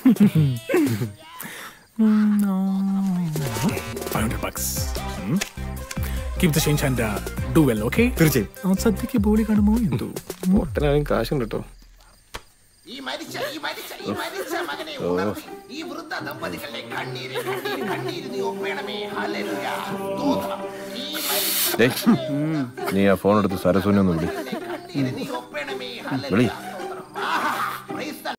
Five hundred bucks. Hmm? Keep the change and uh, do well, okay? തീർച്ചയായും ആ സദ്യക്ക് ബോളി കാണുമോ എന്തോ പൊട്ടനാണെങ്കിൽ കാശുണ്ട് കേട്ടോ ഈ മരിച്ച ഈ മരിച്ച ഈ മരിച്ച മകനെ ഉണർത്തി ഈ വൃദ്ധ ദമ്പതികളുടെ കണ്ണീര് കണ്ണീര് കണ്ണീര് നീ ഒപ്പേണമേ ഹല്ലേലൂയ സ്തോത്രം ഈ മരിച്ച ഡേയ്, നീ ആ ഫോൺ എടുത്ത് സരസുനെ ഒന്ന് വിളി കണ്ണീര് നീ ഒപ്പേണമേ വിളി ആഹാ praise the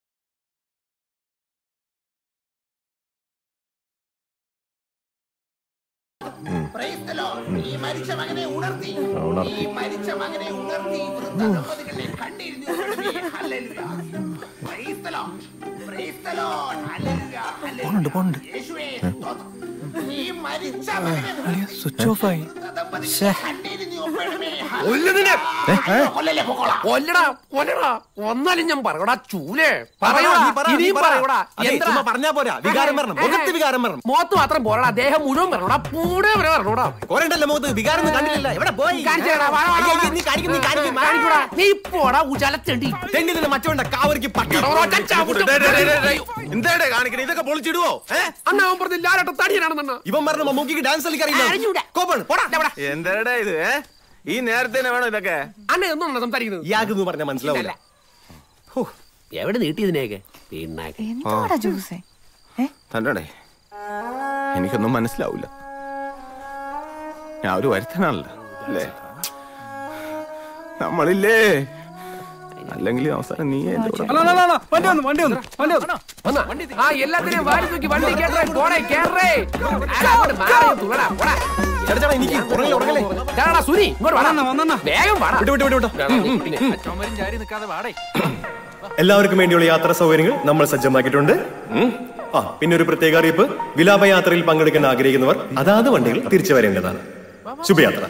praise the lord ഈ മരിച്ച മകനെ ഉണർത്തി ഉണർത്തി. ഈ മരിച്ച മകനെ ഉണർത്തി ഈ വൃദ്ധ ദമ്പതികളുടെ കണ്ണീര് നീ ഒപ്പേണമേ hallelujah praise the lord praise the lord hallelujah പോണുണ്ട് പോണുണ്ട് യേശുവേ സ്തോത്രം ഈ മരിച്ച മകനെ അളിയ സ്വിച്ച് ഓഫ് ആയി കണ്ണീര് നീ ഒപ്പേണമേ കൊല്ലുന്നില്ല. കൊല്ലല്ലേ പൊക്കോളാം കൊല്ലടാ കൊല്ലടാ ഒന്നാലും ഞാൻ പറയടാ ചൂലേ പറയടാ, പറയടാ നീ പറ, നീ ഇനിയും പറ. പറയടാ അതെ, എന്താ? ചുമ്മാ പറഞ്ഞാ പോരാ. വികാരം വരണം. മുഖത്ത് വികാരം വരണം. മുഖത്ത് മാത്രം പോരടാ ദേഹം മുഴുവൻ വരണോടാ പൂടെ വരെ വരണോടാ കോരണ്ടല്ലോ മുഖത്ത് വികാരം ഒന്നും കണ്ടിട്ടില്ല എവിടെ പോയി കാണിച്ചേടാ, വാ, വാ, അയ്യോ, വാ. അയ്യോ, നീ കാണിക്കും നീ കാണിക്കും കാണിക്കൂടാ. നീ പോടാ ഉജാലത്തേണ്ടി തെണ്ടി നിന്നെ മറ്റവണ്ട കാവരിക്ക് പട്ടി എന്താടെ കാണിക്കണേ ഇതൊക്കെ പൊളിച്ചിടുവോ അണ്ണ അവൻ പറഞ്ഞ ലാലട്ട തടിയനാണെന്നണ്ണ ഇവൻ പറഞ്ഞ മമ്മൂക്കിക്ക് ഡാൻസ് കളിക്കറിയില്ല കോപ്പാണ് പോടാ എന്താടാ ഇത് ഏ ഈ നേരത്തെ തന്നെ വേണോ ഇതൊക്കെ അണ്ണ ഒന്നും സംസാരിക്കുന്നത് ഇയാൾക്ക് പറഞ്ഞ മനസ്സിലാവില്ല എവിടെ നീട്ടിയതിനെയൊക്കെ പിന്നെ എന്താടാ ജ്യൂസേ തന്നെടേ എനിക്കൊന്നും മനസ്സിലാവൂല ഞാൻ ഒരു വരുത്തനാണല്ലോ അല്ലേ നമ്മളില്ലേ അല്ലെങ്കിൽ അവസാനം നീ എന്റെ കൂടെ അല്ല, അല്ല, അല്ല, അല്ല, വണ്ടി വന്നു വണ്ടി വന്നു വണ്ടി വന്നു വന്ന ആ എല്ലാത്തിനെയും വാരി തൂക്കി വണ്ടി കേട്ടേ പോടെ കേറേ ആരാ അങ്ങോട്ട് മാറി തുള്ളടാ പോടാ ചേട്ടാ ചേട്ടാ എനിക്ക് ഉറങ്ങല്ലേ ഉറങ്ങല്ലേ ചേട്ടാ സുനി ഇങ്ങോട്ട് വാടാ വന്നണ്ണ വേഗം വാടാ വിട്ടു വിട്ടു വിട്ടു വിട്ടു ചുമരും ചാരി നിൽക്കാതെ വാടേ എല്ലാവർക്കും വേണ്ടിയുള്ള യാത്രാ സൗകര്യങ്ങൾ നമ്മൾ സജ്ജമാക്കിയിട്ടുണ്ട് ഉം. ആ പിന്നെ ഒരു പ്രത്യേക അറിയിപ്പ് വിലാപയാത്രയിൽ പങ്കെടുക്കാൻ ആഗ്രഹിക്കുന്നവർ അതാത് വണ്ടികൾ തിരിച്ചു വരേണ്ടതാണ് ശുഭയാത്ര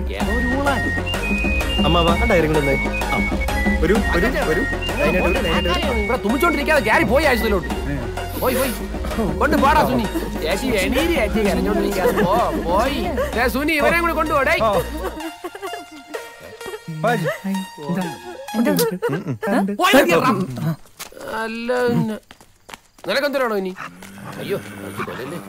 അമ്മ വാ ഡയറി കൊണ്ട് വന്നേ. ആ. ഒരു ഒരു ഒരു അതിനായിട്ട് ഒരു അതിനായിട്ട് ഒരു. ഇവിടെ തുമ്മിച്ചോണ്ടിരിക്കാതെ കയറി പോയി ആഴ്ചയിലോട്ട് പോയി പോയി കൊണ്ട് പോടാ സുനി ചേച്ചി എണീരി ചേച്ചി കരഞ്ഞോണ്ടിരിക്കാതെ പോ പോയി ദേ സുനി ഇവരെയും കൂടി കൊണ്ടുപോടേ അല്ല പിന്നെ. നിനക്കെന്തരാണോ ഇനി അയ്യോ കൊല്ലല്ലേ.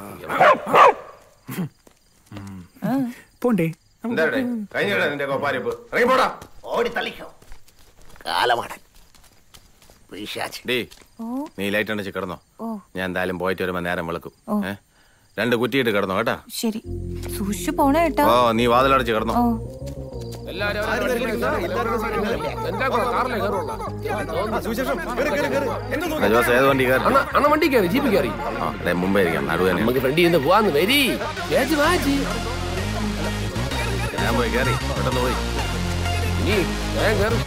പോണ്ടേ എന്താടേ കഴിഞ്ഞടാ നിന്റെ കോപ്പാരിപ്പ് ഇറങ്ങി പോടാ ഓടി തളിക്കോ കാലമാണ് പിശാച്. ഡേ ഓ നീ ലൈറ്റ് അടിച്ച് കിടന്നോ ഓ ഞാൻ എന്തായാലും പോയിട്ട് വരുമ്പോ നേരം വിളക്കും ഓ. ഏ രണ്ട് കുറ്റിയിട്ട് കിടന്നോ കേട്ടാ ശരി സൂക്ഷിച്ചു പോണേ കേട്ടോ ഓ നീ വാതിലടച്ച് കിടന്നോ ഓ എല്ലാവരും അവരവരുടെ വണ്ടിയിലേക്ക് കയറ്. എല്ലാവരും അവരവരുടെ വണ്ടിയിലേക്ക് കയറ്. എന്താ കൂടെ കാറിലേ കയറുള്ളൂ ജോസ് ഏത് വണ്ടി കയറി അണ്ണ അണ്ണ വണ്ടി കയറി ജീപ്പ് കയറി ആ അതെ മുമ്പേ ഇരിക്കാം നടുവ് തന്നെ നമുക്ക് ഫ്രണ്ടിൽ നിന്ന് പോവാന്ന് വരി ചേച്ചി വാച്ചി ഞാൻ പോയി കയറി പെട്ടെന്ന് പോയി നീ വേഗം കയറി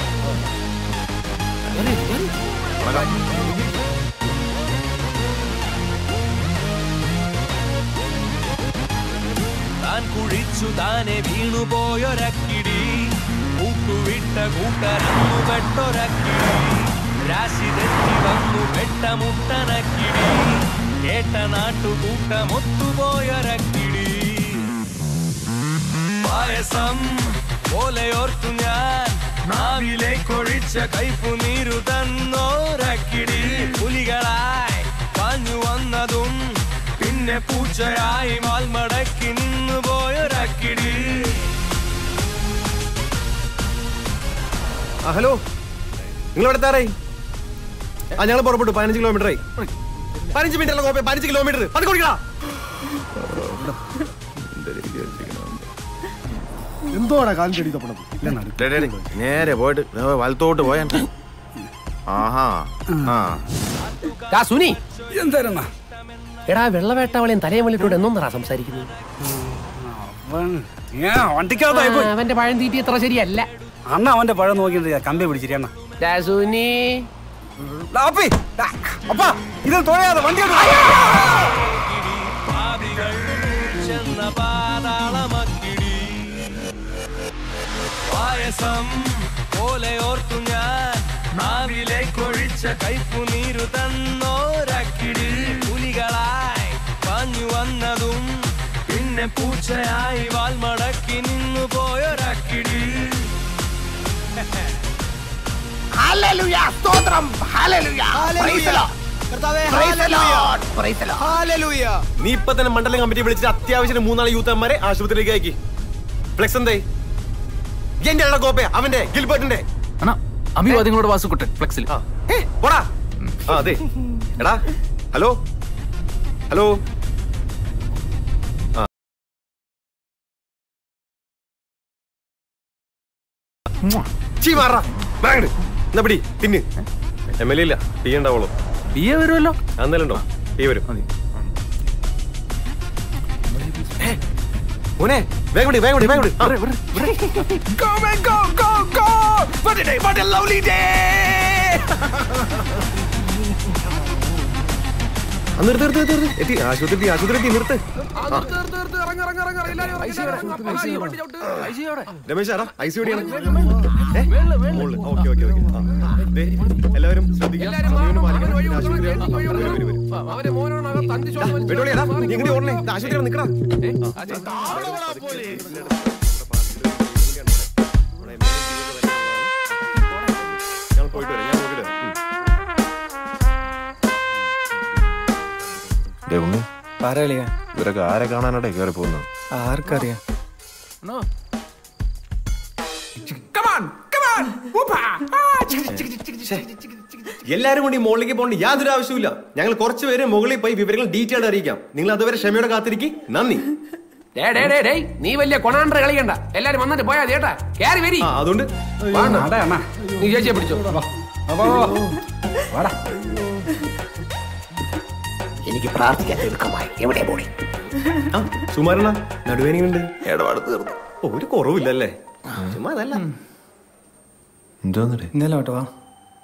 താൻ കുഴിച്ചു താനെ വീണുപോയൊരക്കിടി കൂട്ടുവിട്ട കൂട്ടരന്നു പെട്ടൊരക്കിടി രാശി തെറ്റി വന്നു പെട്ടമുട്ടനക്കിടി കേട്ട നാട്ടുകൂട്ടമൊത്തുപോയൊരക്കിടി പായസം പോലെയോർത്തു ഞാൻ നാവിലെ കൊഴിച്ച കുടിച്ച കൈപ്പു നീരു തന്നോരക്കിടി പുലികളായി പാഞ്ഞു വന്നതും പിന്നെ പൂച്ചയായി മാൽമടക്കി നിന്നു പോയൊരക്കിടി ആ ഹലോ നിങ്ങൾ എവിടെ എത്താറായി ആ ഞങ്ങൾ പുറപ്പെട്ടു പതിനഞ്ച് കിലോമീറ്റർ ആയി പതിനഞ്ച് മിനിറ്റ് അല്ല കോപ്പേ പതിനഞ്ച് കിലോമീറ്റർ അത് കൊടുക്കടാ എന്തോടാ കാലം ചെടി തപ്പണത് ഡേ, ഡേ, ഡേ, നേരെ പോയിട്ട് ദേ വലത്തോട്ട് പോയാ ആഹാ ആ ദാ സുനി എന്തായിരുന്ന എടാ വെള്ളവേട്ടാവളെയും തലയും വലിട്ടോട് എന്നൊന്നറാ സംസാരിക്കുന്നത് വണ്ടിക്കകത്തായി പോയി ആ, അവന്റെ പഴം തീറ്റി എത്ര ശരിയല്ല അണ്ണ അവന്റെ പഴം നോക്കിയിട്ട് കമ്പി പിടിച്ചിരി അണ്ണ ദാ സുനി ലാപ്പി ദാ, അപ്പാ ഇതിൽ തോയാതെ വണ്ടി പാപികൾ ചെന്ന പാതാളമക്കിടി പായസം പോലെ ഓർത്തു ഞാൻ നാവിലെ കൊഴിച്ച കൈപ്പു നീരു തന്നോരക്കിടി പുലികളായി പാഞ്ഞു വന്നതും പിന്നെ പൂച്ചയായി വാൽമടക്കി നിന്നു പോയൊരക്കിടി ഹല്ലേലൂയ സ്തോത്രം hallelujah praise the lord praise the lord praise the lord നീ ഇപ്പൊ തന്നെ മണ്ഡലം കമ്മിറ്റി വിളിച്ചിട്ട് അത്യാവശ്യം മൂന്നാല് യൂത്തന്മാരെ ആശുപത്രിയിലേക്ക് അയക്കി ഫ്ലെക്സ് എന്തേ എന്റെ അള്ള കോപ്പയ അവന്റെ ഗിൽബർട്ടിന്റെ അണ്ണാ അഭിവാദ്യങ്ങളോട് വാസുക്കുട്ടൻ ഫ്ലെക്സിൽ ഏ, പോടാ ആ അതെ എടാ ഹലോ ഹലോ ആ. ചീ മാറാ ബാങ്ങട് എന്നാ പിടി തിന്ന് എം എൽ എ ഇല്ല പി ഉണ്ടാവുള്ളൂ പി എ വരുമല്ലോ അന്നേരം ഉണ്ടോ പി വരും ഏ, മോനെ വേഗം വിട്, വേഗം വിട്, വേഗം വിട്. ആ. Go man go go go What a day what a lovely day ആ, നിർത്ത് നിർത്ത് നിർത്ത് നിർത്ത്. എത്തി ആശുപത്രി എത്തി, ആശുപത്രി എത്തി നിർത്ത് ആ. രമേശ് ആടാ I see okay okay okay എല്ലാവരും ശ്രദ്ധിക്കുക സമയം പാലിക്കണം ഇത് ആശുപത്രിയാണ്. ആ, വരൂ, വരൂ, വരൂ. വെട്ടോളിയാടാ, നീ ഇങ്ങോട്ട് ഓടണേ ഇത് ആശുപത്രിയാണ് നിക്കടാ ഞാൻ പോയിട്ട് വരാം ഞാൻ നോക്കിയിട്ട് വരാം. ഉം. ഡേ ഉണ്ണി പറയളിയാ ഇവരൊക്കെ ആരെ കാണാനാടേ കയറി പോകുന്നത് ആർക്കറിയാം Come on come on Whoopa Ah, chick, chick, chick, chick, chick, chick, chick, chick. എല്ലാരും കൂടി മുകളിലേക്ക് പോകേണ്ട യാതൊരു ആവശ്യമില്ല ഞങ്ങൾ കുറച്ച് പേര് മുകളിൽ പോയി വിവരങ്ങൾ ഡീറ്റെയിൽ അറിയിക്കാം നിങ്ങൾ അതുവരെ ക്ഷമയോടെ കാത്തിരിക്കും നന്ദി ഡേ ഡേ ഡേ ഡേ നീ വലിയ കൊണാണ്ടർ കളിക്കണ്ട എല്ലാരും വന്നിട്ട് പോയാ ചേട്ടാ കേറി വരി ആ അതുകൊണ്ട് വേണ്ട. നീ ചേച്ചിയെ പിടിച്ചോ എനിക്ക് പ്രാർത്ഥിക്കാൻ തിടുക്കമായി എവിടെ പോടി സുമാരണ നടുവേനുണ്ട് ഇടപാട് തീർന്നു ഓ, ഒരു കുറവില്ലല്ലേ ചുമ്മാ അതല്ല എന്തോന്നടേ ഇന്നലെ കേട്ടോ വാ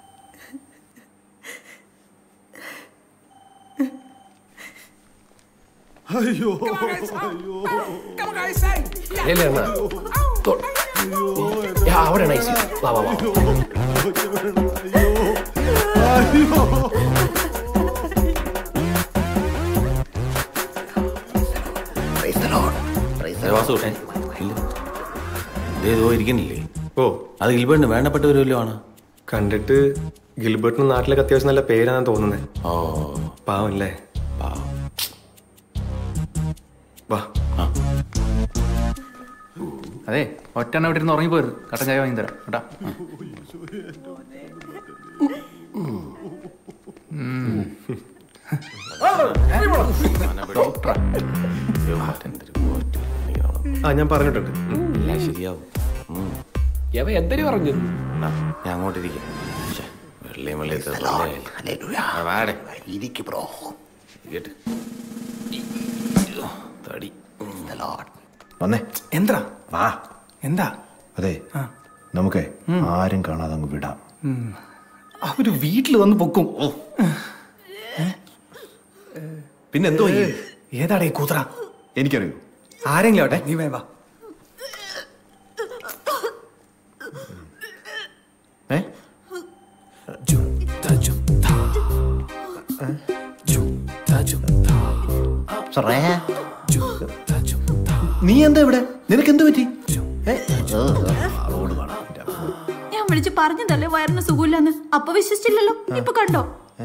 അയ്യോ Come on guys say ഇല്ലേ അണ്ണാ? തൊ- യാ, അവിടെ നൈസ് വാ വാ വാ Praise the Lord Praise the Lord ഏതോ ഇരിക്കുന്നില്ലേ ഓ അത് ഗിൽബർട്ടിന് വേണ്ടപ്പെട്ടവരല്ലോ ആണ് കണ്ടിട്ട് ഗിൽബർട്ടിന് നാട്ടിലൊക്കെ അത്യാവശ്യം നല്ല പേരാണെന്ന് തോന്നുന്നത് ഓ പാവല്ലേ പാവം വാ അതെ ഒറ്റ ഇവിടെ ഇരുന്ന് ഉറങ്ങിപ്പോരുത് കട്ടൻ ചായ വാങ്ങി തരാം കേട്ടാ ആ. ഉം. ഡോക്ടറാ ആ ഞാൻ പറഞ്ഞിട്ടുണ്ട് ഉം. എല്ലാം ശരിയാവും ഉം. യവ എന്തിനു പറഞ്ഞു എന്നാ, ഞാൻ അങ്ങോട്ടിരിക്കാം ശ്ശെ, വെള്ളയും വെള്ളയത്തെ Hallelujah ഇരിക്ക് ബ്രോ കേട്ട് തടി The Lord വന്നേ എന്താ വാ എന്താ അതെ നമുക്കേ ആരും കാണാതെ അങ്ങ് വിടാം ഉം. അവര് വീട്ടിൽ വന്ന് പൊക്കും പിന്നെ എന്തോ ഏതാടേ കൂതറ എനിക്കറിയൂ ആരെങ്കിലും ആട്ടെ നീ വേവാ ഏ നീ എന്താ ഇവിടെ നിനക്ക് എന്ത് പറ്റി ഞാൻ വിളിച്ച് പറഞ്ഞതല്ലേ വയറിന് സുഖമില്ലെന്ന് അപ്പൊ വിശ്വസിച്ചില്ലല്ലോ ഇപ്പൊ കണ്ടോ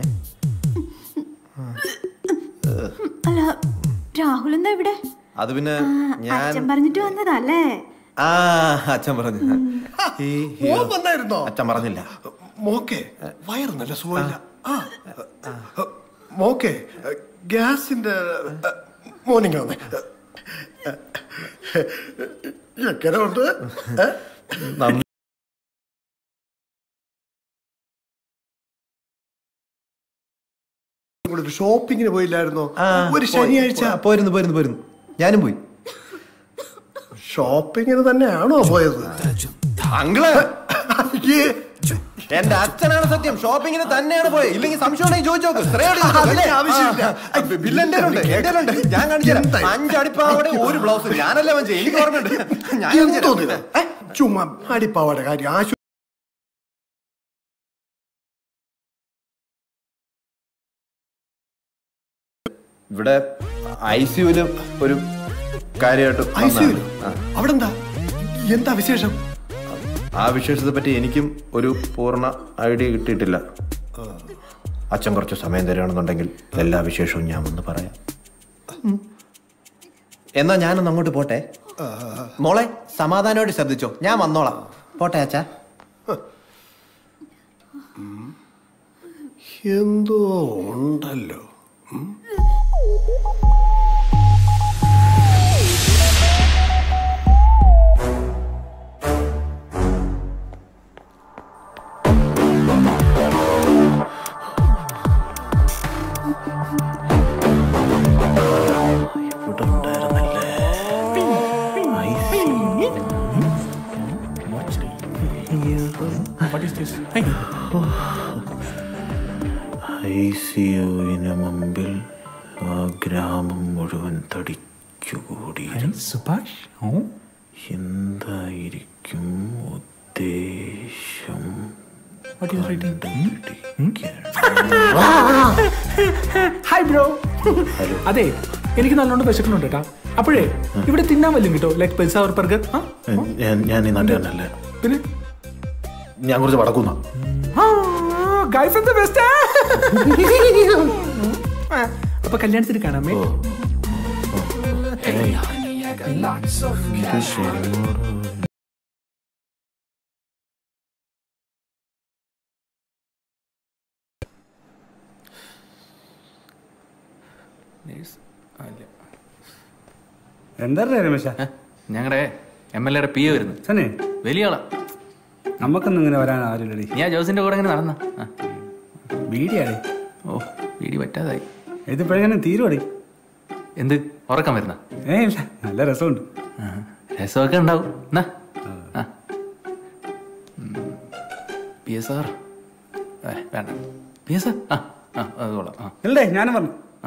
അല്ല രാഹുൽ എന്താ ഇവിടെ അത് പിന്നെ ഞാൻ അച്ഛൻ പറഞ്ഞിട്ട് വന്നതല്ലേ ആ അച്ഛൻ പറഞ്ഞു ഈ മോൻ വന്നായിരുന്നോ അച്ഛൻ പറഞ്ഞില്ല മോക്കെ വയറ് നല്ല സുഖമില്ല ആ മോക്കെ ഗ്യാസിന്റെ മോർണിംഗ് വന്നേ എങ്ങനെ ഉണ്ട് ഏ? കൂടെ ഒരു ഷോപ്പിങ്ങിന് പോയില്ലായിരുന്നോ ഒരു ശനിയാഴ്ച പോയിരുന്നു പോയിരുന്നു പോയിരുന്നു ഞാനും പോയി ഷോപ്പിങ്ങിന് തന്നെയാണോ പോയത് അങ്കിള് എന്റെ അച്ഛനാണ് സത്യം ഷോപ്പിങ്ങിന് തന്നെയാണ് പോയത് ഇല്ലെങ്കിൽ സംശയം ഉണ്ടെങ്കിൽ ചോദിച്ചു നോക്ക് ശ്രേയോട് ചോദിച്ചോ, അതിന്റെ അല്ലേ? ആവശ്യമില്ല. ആ, ബില്ല് എൻ്റെ കയ്യിലുണ്ട്, എൻ്റെ കയ്യിലുണ്ട്. ഞാൻ കാണിച്ചു തരാം അഞ്ച് അടിപ്പാവടെ ഒരു ബ്ലൗസ് ഞാനല്ലേ മഞ്ചേ എനിക്ക് ഓർമ്മയുണ്ട് ഞാൻ കാണിച്ചു എന്തോ തരാം. ഇത്? ഏ? ചുമ്മാ അടിപ്പാവയുടെ കാര്യം ആശു ഇവിടെ ഐ സിയുല് ഒരു കാര്യമായിട്ട് ഐസിയുലോ? വന്നതാണ്. ആ. അവിടെ എന്താ എന്താ വിശേഷം ആ വിശേഷത്തെ പറ്റി എനിക്കും ഒരു പൂർണ്ണ ഐഡിയ കിട്ടിയിട്ടില്ല അച്ഛൻ കുറച്ച് സമയം തരികയാണെന്നുണ്ടെങ്കിൽ എല്ലാ വിശേഷവും ഞാൻ ഒന്ന് പറയാം എന്നാ ഞാനൊന്ന് അങ്ങോട്ട് പോട്ടെ മോളെ സമാധാനമായിട്ട് ശ്രദ്ധിച്ചോ ഞാൻ വന്നോളാം പോട്ടെ അച്ഛാ എന്തോ ഉണ്ടല്ലോ ഉം? What is this? Hey. I C യുവിന് മുമ്പിൽ ആ ഗ്രാമം മുഴുവൻ തടിച്ചുകൂടി സുഭാഷ് എന്തായിരിക്കും ഉദ്ദേശം What is writing? Hi bro അതെ എനിക്ക് നല്ലോണം വിശക്കുന്നുണ്ട് കേട്ടാ അപ്പോഴേ ഇവിടെ തിന്നാൻ വല്ലതും കിട്ടോ ലൈക് പിസ്സ ഓർ ബർഗർ ഞാൻ ഞാൻ ഈ നാട്ടുകാരനല്ലേ പിന്നെ ഞാൻ കുറച്ച് വടക്കുന്ന ഗൈ ഫ്രം ദ വെസ്റ്റ് അപ്പൊ കല്യാണത്തിന് കാണാമേ Hey, honey, I got lots of cash money. എന്താ രമേശ ഞങ്ങളുടെ എം എൽ എയുടെ പി എ വരുന്നു തന്നെ വലിയ ആളാ നമുക്കൊന്നും ഇങ്ങനെ വരാൻ ആരില്ലടി നീ ആ ജോസിന്റെ കൂടെ ഇങ്ങനെ നടന്ന ബീഡിയാടി ഓ ബീഡി പറ്റാതായി ഇതിപ്പോഴെങ്ങനെ തീരുവാടി എന്ത് ഉറക്കം വരുന്ന ഏ ഇല്ല നല്ല രസമുണ്ട് രസമൊക്കെ ഉണ്ടാവും എന്നാ പി എസ് ആർ വേണ്ട പി എസ് ആർ ആ ആ അത് കൊള്ളാം ആ ഇല്ലേ ഞാനും പറഞ്ഞു ആ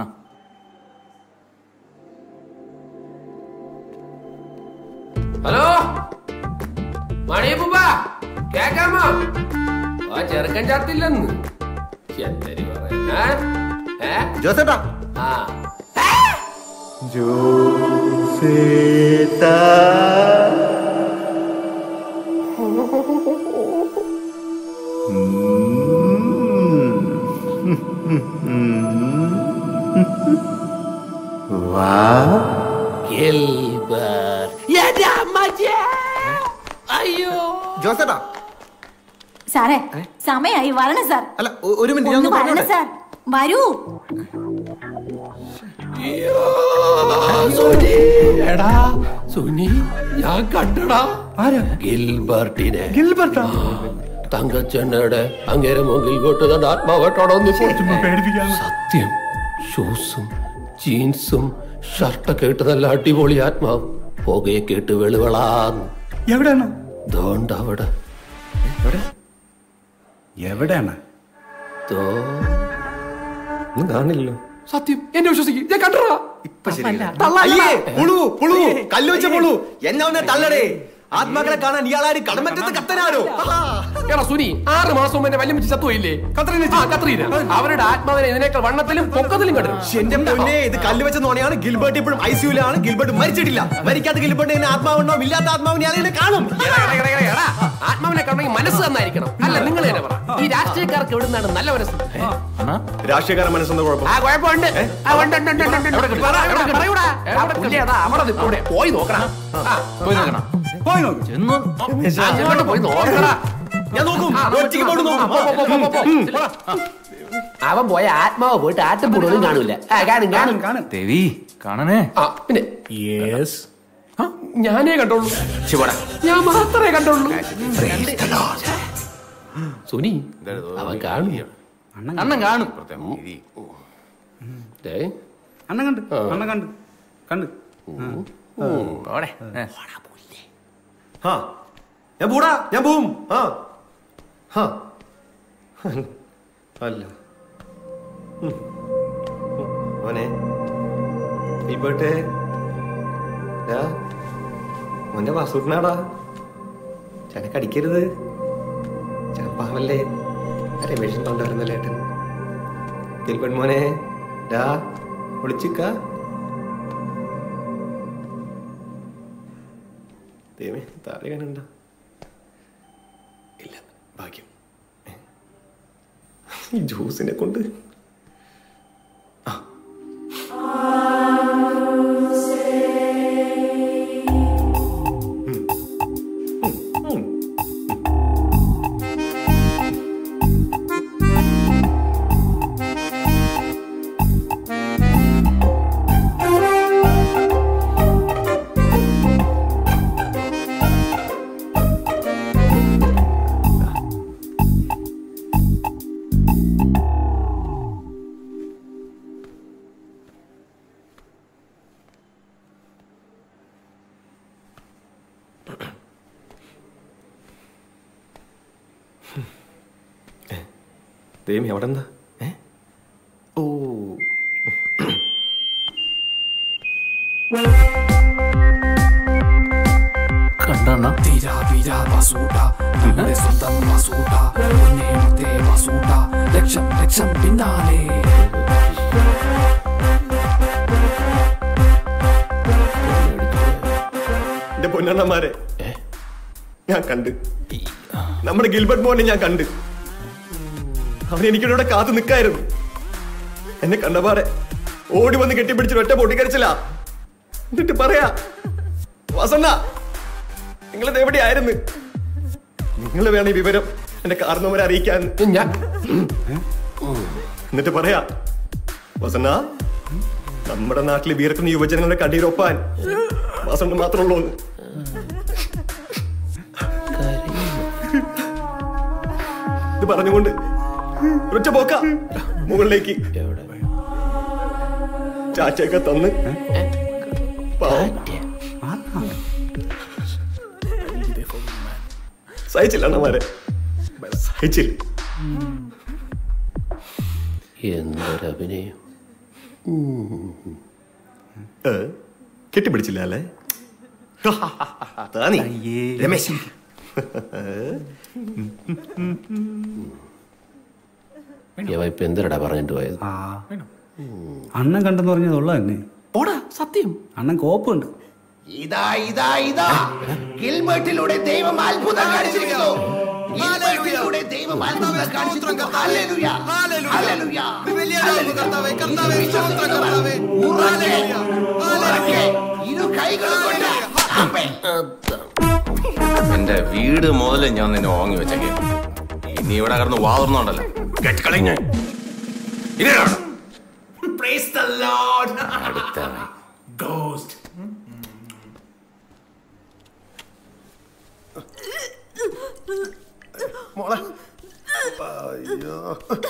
ഹലോ മണിയപ്പൂപ്പ കേക്കാമോ ആ ചെറുക്കൻ ചത്തില്ലെന്ന് എന്തരി പറയാ ജോസേട്ടാ ആ വാ ഗിൽബർട്ട് എന്റെ അമ്മച്ചേ അയ്യോ ജോസേട്ടാ സാറേ സമയായി വരണം സാർ അല്ല ഒ- ഒരു മിനിറ്റ് ഞാൻ ഒന്ന് ഒന്ന് വരണം പറഞ്ഞോട്ടെ സാർ വരൂ സുനി എടാ സുനി ഞാൻ കണ്ടടാ ഗിൽബർട്ടിനെ ഗിൽബർട്ടാ തങ്കച്ചെണ്ണയുടെ അങ്ങേരെ മുകിൽ കൊട്ടുന്ന ആത്മാവട്ടോടോ സത്യം ഷൂസും ജീൻസും ഷർട്ടൊക്കെ ഇട്ട് നല്ല അടിപൊളി ആത്മാവ് പുകയൊക്കെ ഇട്ട് വെളുവളാന്ന് എവിടെയാണ് ദോണ്ട അവിടെ എവിടെയാണ് ദോ കാണില്ലോ സത്യം എന്നെ വിശ്വസിക്കും ഞാൻ കണ്ടടാ അയ്യേ പുളു പുളു കല്ല് വെച്ച പുളു എന്നെ ഒന്ന് തള്ളടേ ആത്മാക്കളെ കാണാൻ ഇയാളാരും കടമറ്റത്ത് കത്തനാരോ എടാ സുനി ആറ് മാസം മുമ്പ് എന്റെ വല്യമ്മച്ചി ചത്തുപോയില്ലേ ആ, കത്രീന അവരുടെ ആത്മാവിനെ ഇതിനേക്കാൾ വണ്ണത്തിലും പൊക്കത്തിലും കണ്ടു എന്റെ പൊന്നെ ഇത് കല്ല് വെച്ച നോണയാണ് ഗിൽബർട്ട് ഇപ്പോഴും ഐസിയുലാണ് ഗിൽബർട്ട് മരിച്ചിട്ടില്ല മരിക്കാത്ത ഗിൽബർട്ട് ഇങ്ങനെ ആത്മാവുണ്ടോ ഇല്ലാത്ത ആത്മാവിനെ ആരെങ്കിലും കാണും ആത്മാവിനെ കേൾക്കണമെങ്കിൽ മനസ്സ് തന്നായിരിക്കണം അല്ല നിങ്ങൾ തന്നെ പറ ഈ രാഷ്ട്രീയക്കാർക്ക് എവിടെ നിന്നാണ് നല്ല മനസ്സ് രാഷ്ട്രീയക്കാരൻ മനസ്സെന്താ കുഴപ്പം ആ കുഴപ്പമുണ്ട് ആ, ഉണ്ട്, ഉണ്ട്, ഉണ്ട്, ഉണ്ട്, ഉണ്ട്. പറ, എവിടെ, പറയൂടാ. ആ, പുള്ളി അതാ, അവിടെ നിൽക്കും, അവിടെ. പോയി നോക്കണം ആ, പോയി നോക്കണം പോയി നോക്ക് ചെന്നു അങ്ങോട്ട് പോയി നോക്കടാ ഞാൻ നോക്കും ആ, ഒറ്റയ്ക്ക് പോയിട്ട് നോക്കും പോ, പോ, പോ, പോ, പോ. അവൻ പോയ ആത്മാവ് പോയിട്ട് ആറ്റം പോലും കാണൂല ആ, കാണും കാണും കാണും ദേവി കാണണേ ആ പിന്നെ യെസ് ഞാനേ കണ്ടോളൂ ശിവടാ ഞാൻ മാത്രമേ കണ്ടോളൂ സുനി അവൻ കാണും അണ്ണൻ കാണും ദേ, അണ്ണൻ കണ്ട് അണ്ണൻ കണ്ട് കണ്ട് ഓടെ ആ ഞാൻ പോടാ ഞാൻ പോവും ആ ആ അല്ല ഉം. മോനെ ഇപ്പോട്ടെ മോന്റെ വാസൂട്ടിനാടാ ചനക്കടിക്കരുത് ചനപ്പാവല്ലേ രമേശൻ തൊണ്ടായിരുന്നല്ലേ ഏട്ടൻ ഗിൽബൺ മോനെ ഡാ ഒളിച്ചിക്ക ദൈവമേ താഴെ കാണണ്ട ഇല്ല ഭാഗ്യം ഏ? ഈ ജ്യൂസിനെ കൊണ്ട് ദൈവമേ അവിടെ എന്താ ഏ ഓ കണ്ടണ്ണ തീരാ വീരാ വസൂട്ട നമ്മുടെ സ്വന്തം വസൂട്ട മുന്നേമത്തെ വസൂട്ട ലക്ഷം ലക്ഷം പിന്നാലെ എന്റെ പൊന്നണ്ണന്മാരെ ഞാൻ കണ്ട് നമ്മുടെ ഗിൽബർട്ട് മോനെ ഞാൻ കണ്ട് അവൻ എനിക്കിവിടെ കാത്തു നിൽക്കായിരുന്നു എന്നെ കണ്ടപാടെ ഓടി വന്ന് കെട്ടിപ്പിടിച്ച് ഒറ്റ പൊട്ടിക്കരിച്ചില്ല എന്നിട്ട് പറയാ വസണ്ണ നിങ്ങളിത് എവിടെയായിരുന്നു നിങ്ങൾ വേണം ഈ വിവരം എന്റെ കാരണവരെ അറിയിക്കാൻ ഞാൻ എന്നിട്ട് പറയാ വസണ്ണ നമ്മുടെ നാട്ടിൽ വീർക്കുന്ന യുവജനങ്ങളുടെ കണ്ണീരൊപ്പാൻ വസണ്ണ മാത്രമേ ഉള്ളൂ എന്ന്. ഇത് പറഞ്ഞുകൊണ്ട് ഒറ്റ പോക്ക മുകളിലേക്ക് ചാച്ചയൊക്കെ തന്ന് പാവം. സഹിച്ചില്ല അണ്ണന്മാരെ സഹിച്ചില്ല എന്തൊരഭിനയം ഏ? കെട്ടിപ്പിടിച്ചില്ല അല്ലേ താ നീ രമേശ് ഇവ ഇപ്പൊ എന്തിനടാ പറഞ്ഞിട്ട് പോയത് ആ അണ്ണൻ കണ്ടെന്ന് പറഞ്ഞത് ഉള്ള തന്നെ ഓടാ സത്യം അണ്ണൻ കോപ്പുണ്ട് ഇതാ ഇതാ ഇതാ ഗിൽബർട്ടിലൂടെ ദൈവം അത്ഭുതം കാണിച്ചിരിക്കുന്നു ഗിൽബർട്ടിലൂടെ ദൈവം അത്ഭുതം കാണിച്ചിരിക്കുന്നു ഹല്ലേലൂയ ഹല്ലേലൂയ ഇത് വിശ്വസിക്കുന്നവർ ഉറക്കെ ഉറക്കെ ഇരു കൈകളും കൊണ്ട് ആമേൻ. എന്റെ വീട് മുതൽ ഞാൻ നിന്നെ ഓങ്ങി വെച്ചേക്കെ ഇനി ഇവിടെ കിടന്ന് വാതുന്നുണ്ടല്ലോ കെട്ടിക്കളഞ്ഞ Praise the Lord. ഗോസ്റ്റ് മോളെ അയ്യോ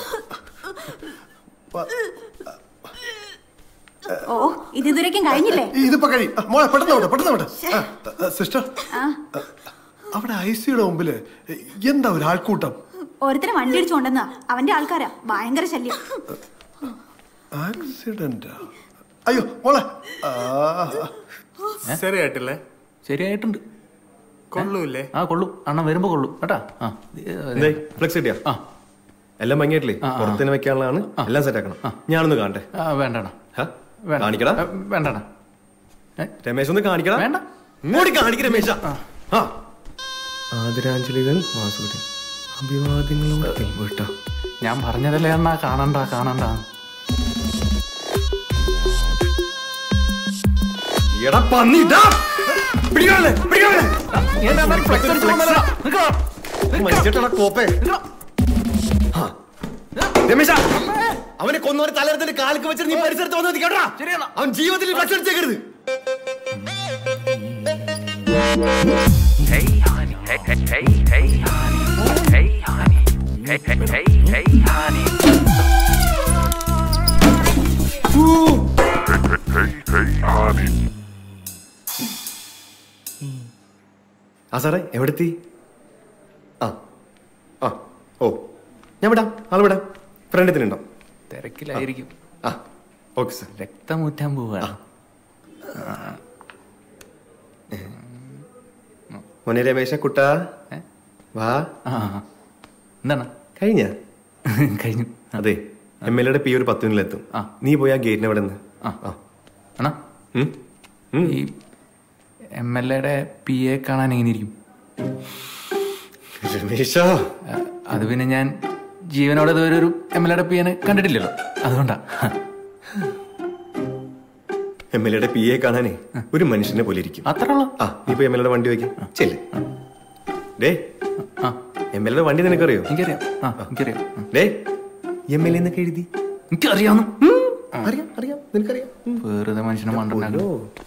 ഓ ഇത് ഇതുവരേക്കും കഴിഞ്ഞില്ലേ ഇതിപ്പോ കഴിയും ആ, മോളെ പെട്ടെന്ന് വിട്ടെ പെട്ടെന്ന് വിട്ടെ സിസ്റ്റർ ആ അവിടെ ഐ സിയുടെ മുമ്പില് എന്താ ഒരു ആൾക്കൂട്ടം ഒരുത്തനെ വണ്ടി അടിച്ചു കൊണ്ടെന്നാ അവന്റെ ആൾക്കാരാ ഭയങ്കര ശല്യം ആക്സിഡന്റ് അയ്യോ മോളെ ആ, ശരിയായിട്ടില്ലേ ശരിയായിട്ടുണ്ട് കൊള്ളൂല്ലേ ആ കൊള്ളു അണ്ണൻ വരുമ്പോ കൊള്ളു കേട്ടാ ആ എന്തേ ഫ്ലെക്സ് കിട്ടിയാ എല്ലാം ഭംഗിയായിട്ടില്ലേ പുറത്തിന് വെക്കാനുള്ളതാണ് എല്ലാം സെറ്റ് ആക്കണം ഞാനൊന്ന് കാണട്ടെ ആ വേണ്ടണ്ണ ഹ? വേണ്ട. കാണിക്കടാ ആ, വേണ്ടണ്ണ രമേശ് ഒന്ന് കാണിക്കടാ വേണ്ട ഇങ്ങോട്ട് കാണിക്ക രമേശ ആ ആദരാഞ്ജലികൾ വാസുദേവൻ അഭിവാദ്യങ്ങളോട് ഗിൽബർട്ടാ ഞാൻ പറഞ്ഞതല്ലേ അണ്ണാ കാണണ്ട കാണണ്ട എടാ പന്നി ഇതാ പിടിക്കാണല്ലേ പിടിക്കാണല്ലേ മരിച്ചിട്ടാ കോപ്പേ ആ. രമേശ അവനെ കൊന്നവരെ തലരത്തിന്റെ കാലിക്ക് വെച്ചിട്ട് നീ പരിസരത്ത് വന്നത് കേട്ടാ അവൻ ജീവിതത്തിൽ ഫ്ലക്സ് അടിച്ചേക്കരുത് Hey honey, hey hey hey hey honey, hey honey, hey hey hey hey honey. Hey, hey, honey. ആ സാറേ എവിടെത്തി ആ ആ ഓ ഞാൻ വിടാം ആൾ വിടാം ഫ്രണ്ടിനുണ്ടോ തിരക്കിലായിരിക്കും ആ ഓക്കെ സാർ രക്തം ഊറ്റാൻ പോവാണ് മോനെ രമേശ കുട്ടാ വാ എന്താണ് കഴിഞ്ഞ കഴിഞ്ഞു അതെ എം എൽ എയുടെ പി ഒരു പത്ത് മിനിറ്റിലെത്തും നീ പോയി ആ ഗേറ്റിന് അവിടെ നിന്ന് അണ്ണാ ഈ എം എൽ എയുടെ പി എ കാണാൻ എങ്ങനെ ഇരിക്കും രമേശ അത് പിന്നെ ഞാൻ ജീവനോടെ ഇതുവരെ ഒരു എം എൽ എയുടെ പി എനെ കണ്ടിട്ടില്ലല്ലോ അതുകൊണ്ടാ എം എൽ എയുടെ പി എ കാണാനേ ഒരു മനുഷ്യനെ പോലെ ഇരിക്കും അത്ര ആ നീ പോയി എം എൽ എയുടെ വണ്ടി വയ്ക്കും ചെല്ല് ഡേ എം എൽ എയുടെ വണ്ടി നിനക്കറിയോ എനിക്കറിയാം ആ എനിക്കറിയാം ഡേ എം എൽ എന്നൊക്കെ എഴുതി എനിക്കറിയാവുന്നു അറിയാം അറിയാം നിനക്കറിയാം വെറുതെ മനുഷ്യനെ മണ്ടുണ്ടാക്കുന്നു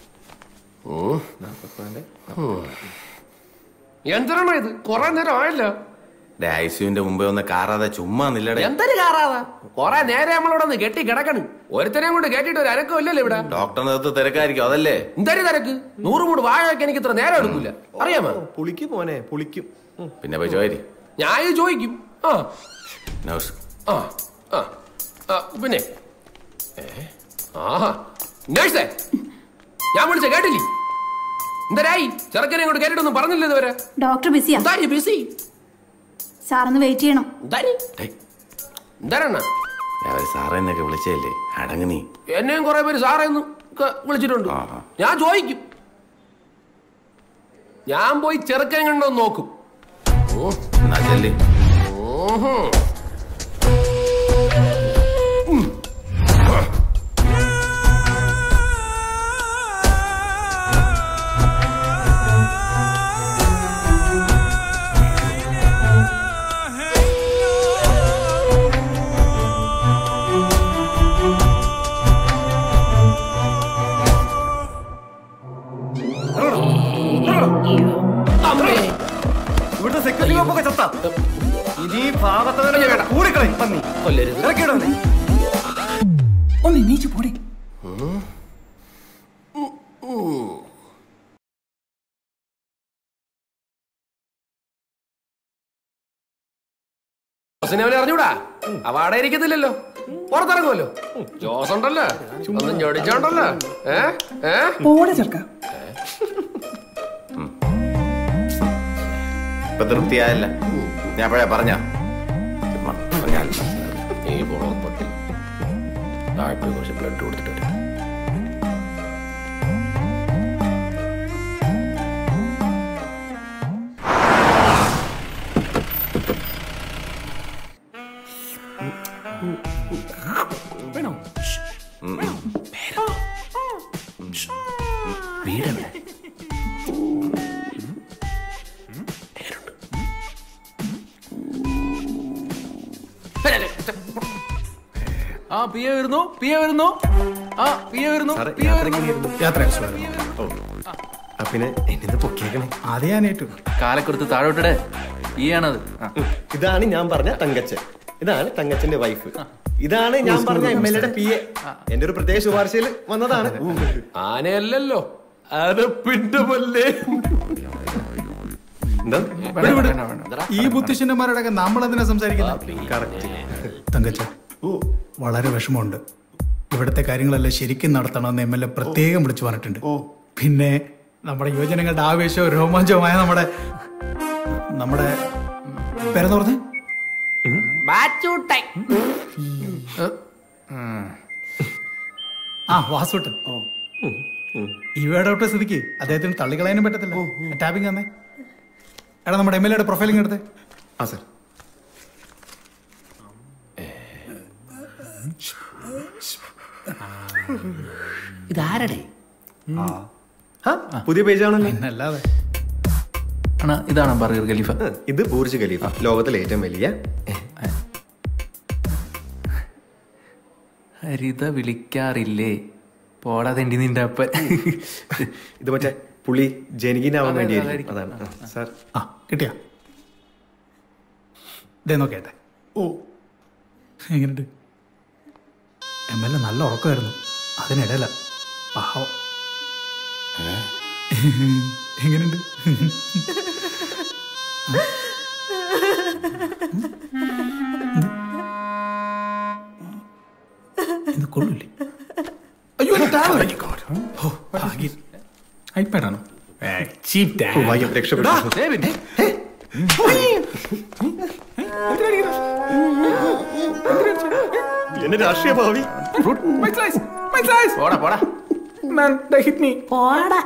എന്തിനാണോ ഇത് കൊറേ നേരം ആയല്ലോ ഐസുവിന്റെ മുമ്പേ ഒന്ന് കാറാതെ ചുമ്മാ നില്ലടേ എന്തൊരു കാറാതാ കൊറേ നേരെ നമ്മളോട് ഒന്ന് കെട്ടി കിടക്കണ് ഒരുത്തനെ കൊണ്ട് കേട്ടിട്ട് ഒരു അനക്കം ഇല്ലല്ലോ ഇവിടെ ഡോക്ടറിന്റെ അടുത്ത് തിരക്കായിരിക്കും അതല്ലേ എന്തൊരു തിരക്ക് നൂറ് മൂട് വാഴ വെക്കാൻ എനിക്ക് ഇത്ര നേരം എടുക്കൂല അറിയാമോ പുളിക്കും പോനെ പുളിക്കും പിന്നെ പോയി ചോരി ഞാൻ ഇത് ചോദിക്കും ആ നൗസ് ആ ആ ആ, പിന്നെ ഏ, ആഹാ നേഴ്സേ ഞാൻ വിളിച്ച കേട്ടില്ലേ എന്തരായി ചെറുക്കനെ ഇങ്ങോട്ട് കേട്ടിട്ടൊന്നും പറഞ്ഞില്ല ഇതുവരെ ഡോക്ടർ ബിസിയാ എന്തായി ബിസി സാറൊന്ന് വെയിറ്റ് ചെയ്യണം എന്തായി എന്താരണ സാറേ എന്നൊക്കെ വിളിച്ചല്ലേ അടങ്ങ് നീ എന്നെയും കുറെ പേര് സാറേ എന്ന് വിളിച്ചിട്ടുണ്ട് ഞാൻ ചോദിക്കും ഞാൻ പോയി ചെറുക്കൻ കണ്ടോ നോക്കും ഓ എന്നാ ചെല്ലി ഓഹോ ഇവിടുത്തെ സെക്യൂരിറ്റി ഒക്കെ ചത്ത ഇനി ഭാഗത്ത് കൂടിക്കളയും പന്നി ഇറക്കിയിടോ അവനെ. ഒന്ന് എണീച്ച് പോടി ജോസിനെ അവനെ അറിഞ്ഞൂടാ അവ അവിടെ ഇരിക്കത്തില്ലല്ലോ പുറത്തിറങ്ങുമല്ലോ ജോസ് ഉണ്ടല്ലോ ഒന്നും ഞൊടിച്ചോണ്ടല്ലോ ഏ ഏ പോടെ ചെറുക്ക ഇപ്പൊ തൃപ്തിയായല്ല ഞാൻ പഴയ പറഞ്ഞ നീ പൊട്ടി താഴ്ത്തി കുറച്ച് ബ്ലഡ് കൊടുത്തിട്ട് വരാം. വേണോ വീടെവിടെ ആ പി എ വരുന്നു പി എ വരുന്നു ആ പി എ വരുന്നു സാറേ, പി എ യാത്ര വരുന്നു എങ്ങനെയായിരുന്നു? യാത്ര ഓ. ആ, പിന്നെ എന്നെ പൊക്കിയേക്കണേ അത് ഞാൻ ഏറ്റു കാലക്കൊടുത്ത് താഴോട്ടിടെ ഈ ആണത് ഇതാണ് ഞാൻ പറഞ്ഞ തങ്കച്ചൻ ഇതാണ് തങ്കച്ചന്റെ വൈഫ് ഇതാണ് ഞാൻ പറഞ്ഞ എം എൽ എയുടെ പി എ എന്റെ ഒരു പ്രത്യേക ശുപാർശയിൽ വന്നതാണ് ആനയല്ലല്ലോ അരപ്പിന്റെ പല്ലേ വിട്, വിട്. ഈ ബുദ്ധിശൂന്യന്മാരോടൊക്കെ നമ്മൾ എന്തിനാ സംസാരിക്കുന്നത് തങ്കച്ച വളരെ വിഷമമുണ്ട് ഇവിടുത്തെ കാര്യങ്ങളെല്ലാം ശരിക്കും നടത്തണമെന്ന് എം എൽ എ പ്രത്യേകം വിളിച്ചു പറഞ്ഞിട്ടുണ്ട് പിന്നെ നമ്മുടെ യുവജനങ്ങളുടെ ആവേശവും രോമാഞ്ചവുമായ നമ്മുടെ നമ്മുടെ പേരെന്ന് പറഞ്ഞേ ബാച്ചൂട്ടൻ ആ വാസുട്ടൻ ഈ വേടോട്ട സ്ഥിതിക്ക് അദ്ദേഹത്തിന് തള്ളിക്കളയാനും പറ്റത്തില്ല ടാപ്പിംഗ് തന്നെ എടാ നമ്മുടെ എം എൽ എയുടെ പ്രൊഫൈലിംഗ് എടുത്തേ ആ സർ ഇതാരടേ പുതിയ പേജാണല്ലോ അല്ലാതെ അണ്ണാ ഇതാണ് ബർഗർ ഖലീഫ ഇത് ബൂർജ് ഖലീഫ ലോകത്തിലെ ഏറ്റവും വലിയ ഹരിത വിളിക്കാറില്ലേ പോടാ തെണ്ടി നിന്റെ അപ്പൻ ഇത് മറ്റേ പുള്ളി ജനകീനാവാൻ അതെ, വേണ്ടിയായിരിക്കും അതായിരിക്കും. അതാണ് സാർ ആ കിട്ടിയാ ഇതേ നോക്കേട്ടെ ഓ എങ്ങനെയുണ്ട് എം എൽ എ നല്ല ഉറക്കമായിരുന്നു അതിനിടയില പാവം എങ്ങനെയുണ്ട് ഇത് കൊള്ളില്ലേ അയ്യോ ഐപാഡാണോ ചീപ്പ് ഓ, ഭാഗ്യം, രക്ഷപ്പെട്ടു. എന്റെ രാഷ്ട്രീയ ഭാവി പോടാ പോടാ പോടാ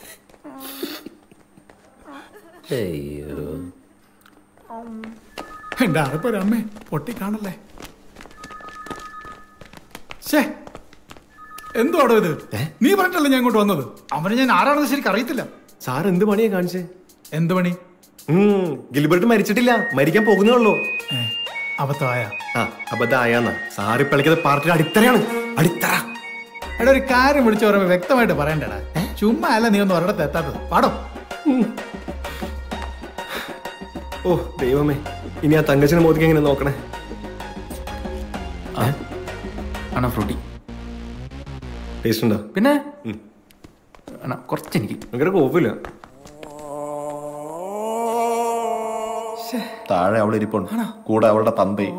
അയ്യോ എന്റെ അറപ്പൊരു അമ്മേ പൊട്ടി കാണല്ലേ ശേ എന്തുവാടോ ഇത് നീ പറഞ്ഞിട്ടല്ലേ ഞാൻ ഇങ്ങോട്ട് വന്നത് അവനെ ഞാൻ ആരാണെന്ന് ശരിക്കും അറിയത്തില്ല സാർ എന്ത് പണിയാ കാണിച്ചേ എന്ത് പണി ഉം, ഗിൽബർട്ട് മരിച്ചിട്ടില്ല മരിക്കാൻ പോകുന്നേ ഉള്ളൂ അബദ്ധമായ ആ അബദ്ധമായാന്നാ സാറ് കളിക്കുന്ന പാർട്ടിയുടെ അടിത്തറയാണ് അടിത്തറ എടാ ഒരു കാര്യം വിളിച്ചു പറയുമ്പോ വ്യക്തമായിട്ട് പറയണ്ടടാ ചുമ്മാ അല്ല നീ ഒന്ന് ഒരിടത്ത് എത്താത്തത് പാടോ ഓ ദൈവമേ ഇനി ആ തങ്കച്ചനെ മോദിക്ക് എങ്ങനെ നോക്കണേ അണ്ണാ ഫ്രൂട്ടി ടേസ്റ്റ് ഉണ്ടോ പിന്നെ അണ്ണാ കുറച്ചെനിക്ക് ഭയങ്കര കോപ്പില്ല താഴെ അവൾ ഇരിപ്പുണ്ട് കൂടെ അവളുടെ തന്തയും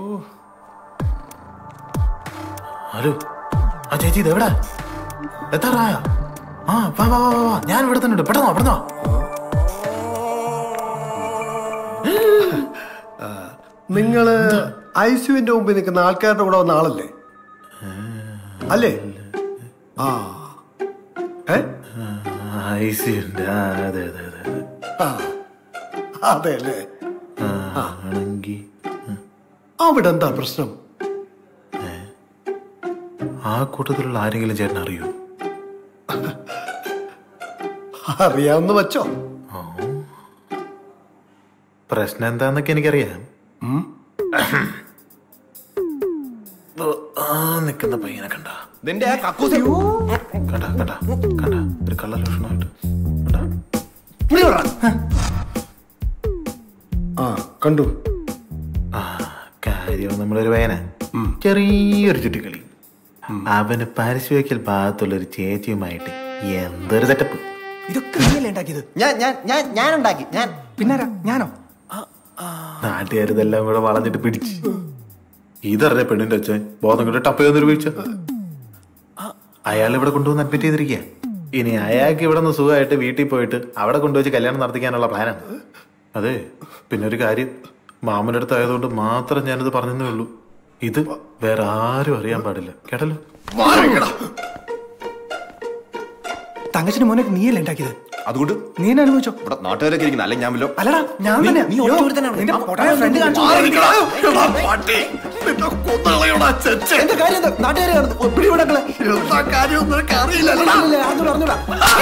ഹലോ ആ ചേച്ചി ഇത് എവിടെ എത്താറായ ആ വാ വാ വാ വാ, വാ ഞാൻ ഇവിടെ തന്നെ ഉണ്ട് പെട്ടെന്നോ പെട്ടെന്നോ നിങ്ങള് ഐസുവിന്റെ മുമ്പിൽ നിൽക്കുന്ന ആൾക്കാരുടെ കൂടെ വന്ന ആളല്ലേ അല്ലേ ആ ഏ ഐസിയുണ്ട് ആ അതെ അതെ അതെ അതെ. ആ അതെ അല്ലേ ആ, ആണെങ്കി അവിടെ എന്താ പ്രശ്നം ആ കൂട്ടത്തിലുള്ള ആരെങ്കിലും ചേട്ടൻ അറിയൂ അറിയാവുന്ന വെച്ചോ പ്രശ്നം എന്താന്നൊക്കെ എനിക്കറിയാം ദോ, ആ നിൽക്കുന്ന പയ്യനെ കണ്ട നിന്റെ ആ കക്കൂസ കണ്ട കണ്ട കണ്ട ഒരു കള്ള ലക്ഷണമായിട്ട് ആ കണ്ടു ആ കാര്യം നമ്മളൊരു പയ്യന ചെറിയൊരു ചുറ്റിക്കളി അവന് പരസ്യവയ്ക്കൽ ഭാഗത്തുള്ള ഒരു ചേച്ചിയുമായിട്ട് എന്തൊരു സെറ്റപ്പ് ഇതൊക്കെ നീയല്ലേ ഉണ്ടാക്കിയത് ഞാൻ ഞാൻ ഞാൻ ഞാൻ ഉണ്ടാക്കി ഞാൻ പിന്നാരാ ഞാനോ നാട്ടുകാരിതെല്ലാം കൂടെ വളഞ്ഞിട്ട് പിടിച്ച് ഇതറിഞ്ഞ പെണ്ണിന്റെ അച്ഛൻ ബോധം കിട്ടി ടപ്പ് ചെയ്തൊരു വീഴ്ച അയാൾ ഇവിടെ കൊണ്ടുവന്ന് അഡ്മിറ്റ് ചെയ്തിരിക്കുക ഇനി അയാൾക്ക് ഇവിടെ നിന്ന് സുഖമായിട്ട് വീട്ടിൽ പോയിട്ട് അവിടെ കൊണ്ടുവച്ച് കല്യാണം നടത്തിക്കാനുള്ള പ്ലാനാണ് അതെ പിന്നെ ഒരു കാര്യം മാമന്റെ അടുത്ത് ആയതുകൊണ്ട് മാത്രം ഞാനിത് പറഞ്ഞതേ ഉള്ളൂ ഇത് വേറെ ആരും അറിയാൻ പാടില്ല കേട്ടല്ലോ തങ്കച്ചിന്റെ മോനെ നീയല്ലേ ഉണ്ടാക്കിയത് അതുകൊണ്ട് നീ എന്നെ അനുഭവിച്ചോ ഇവിടെ നാട്ടുകാരൊക്കെ ഇരിക്കുന്ന അല്ലെ ഞാൻ വല്ലോ അല്ലടാ ഞാൻ നീ- തന്നെ നീ ഒറ്റ ഒരുത്തനാണ്. നിന്റെ ആ, പൊട്ടനായ ഫ്രണ്ട് കാണിച്ചു എന്റെ കാര്യം എന്താ നാട്ടുകാരെ കാണുന്നത് പിടിവിടക്കളെ എന്താ കാര്യം നിനക്ക് അറിയില്ല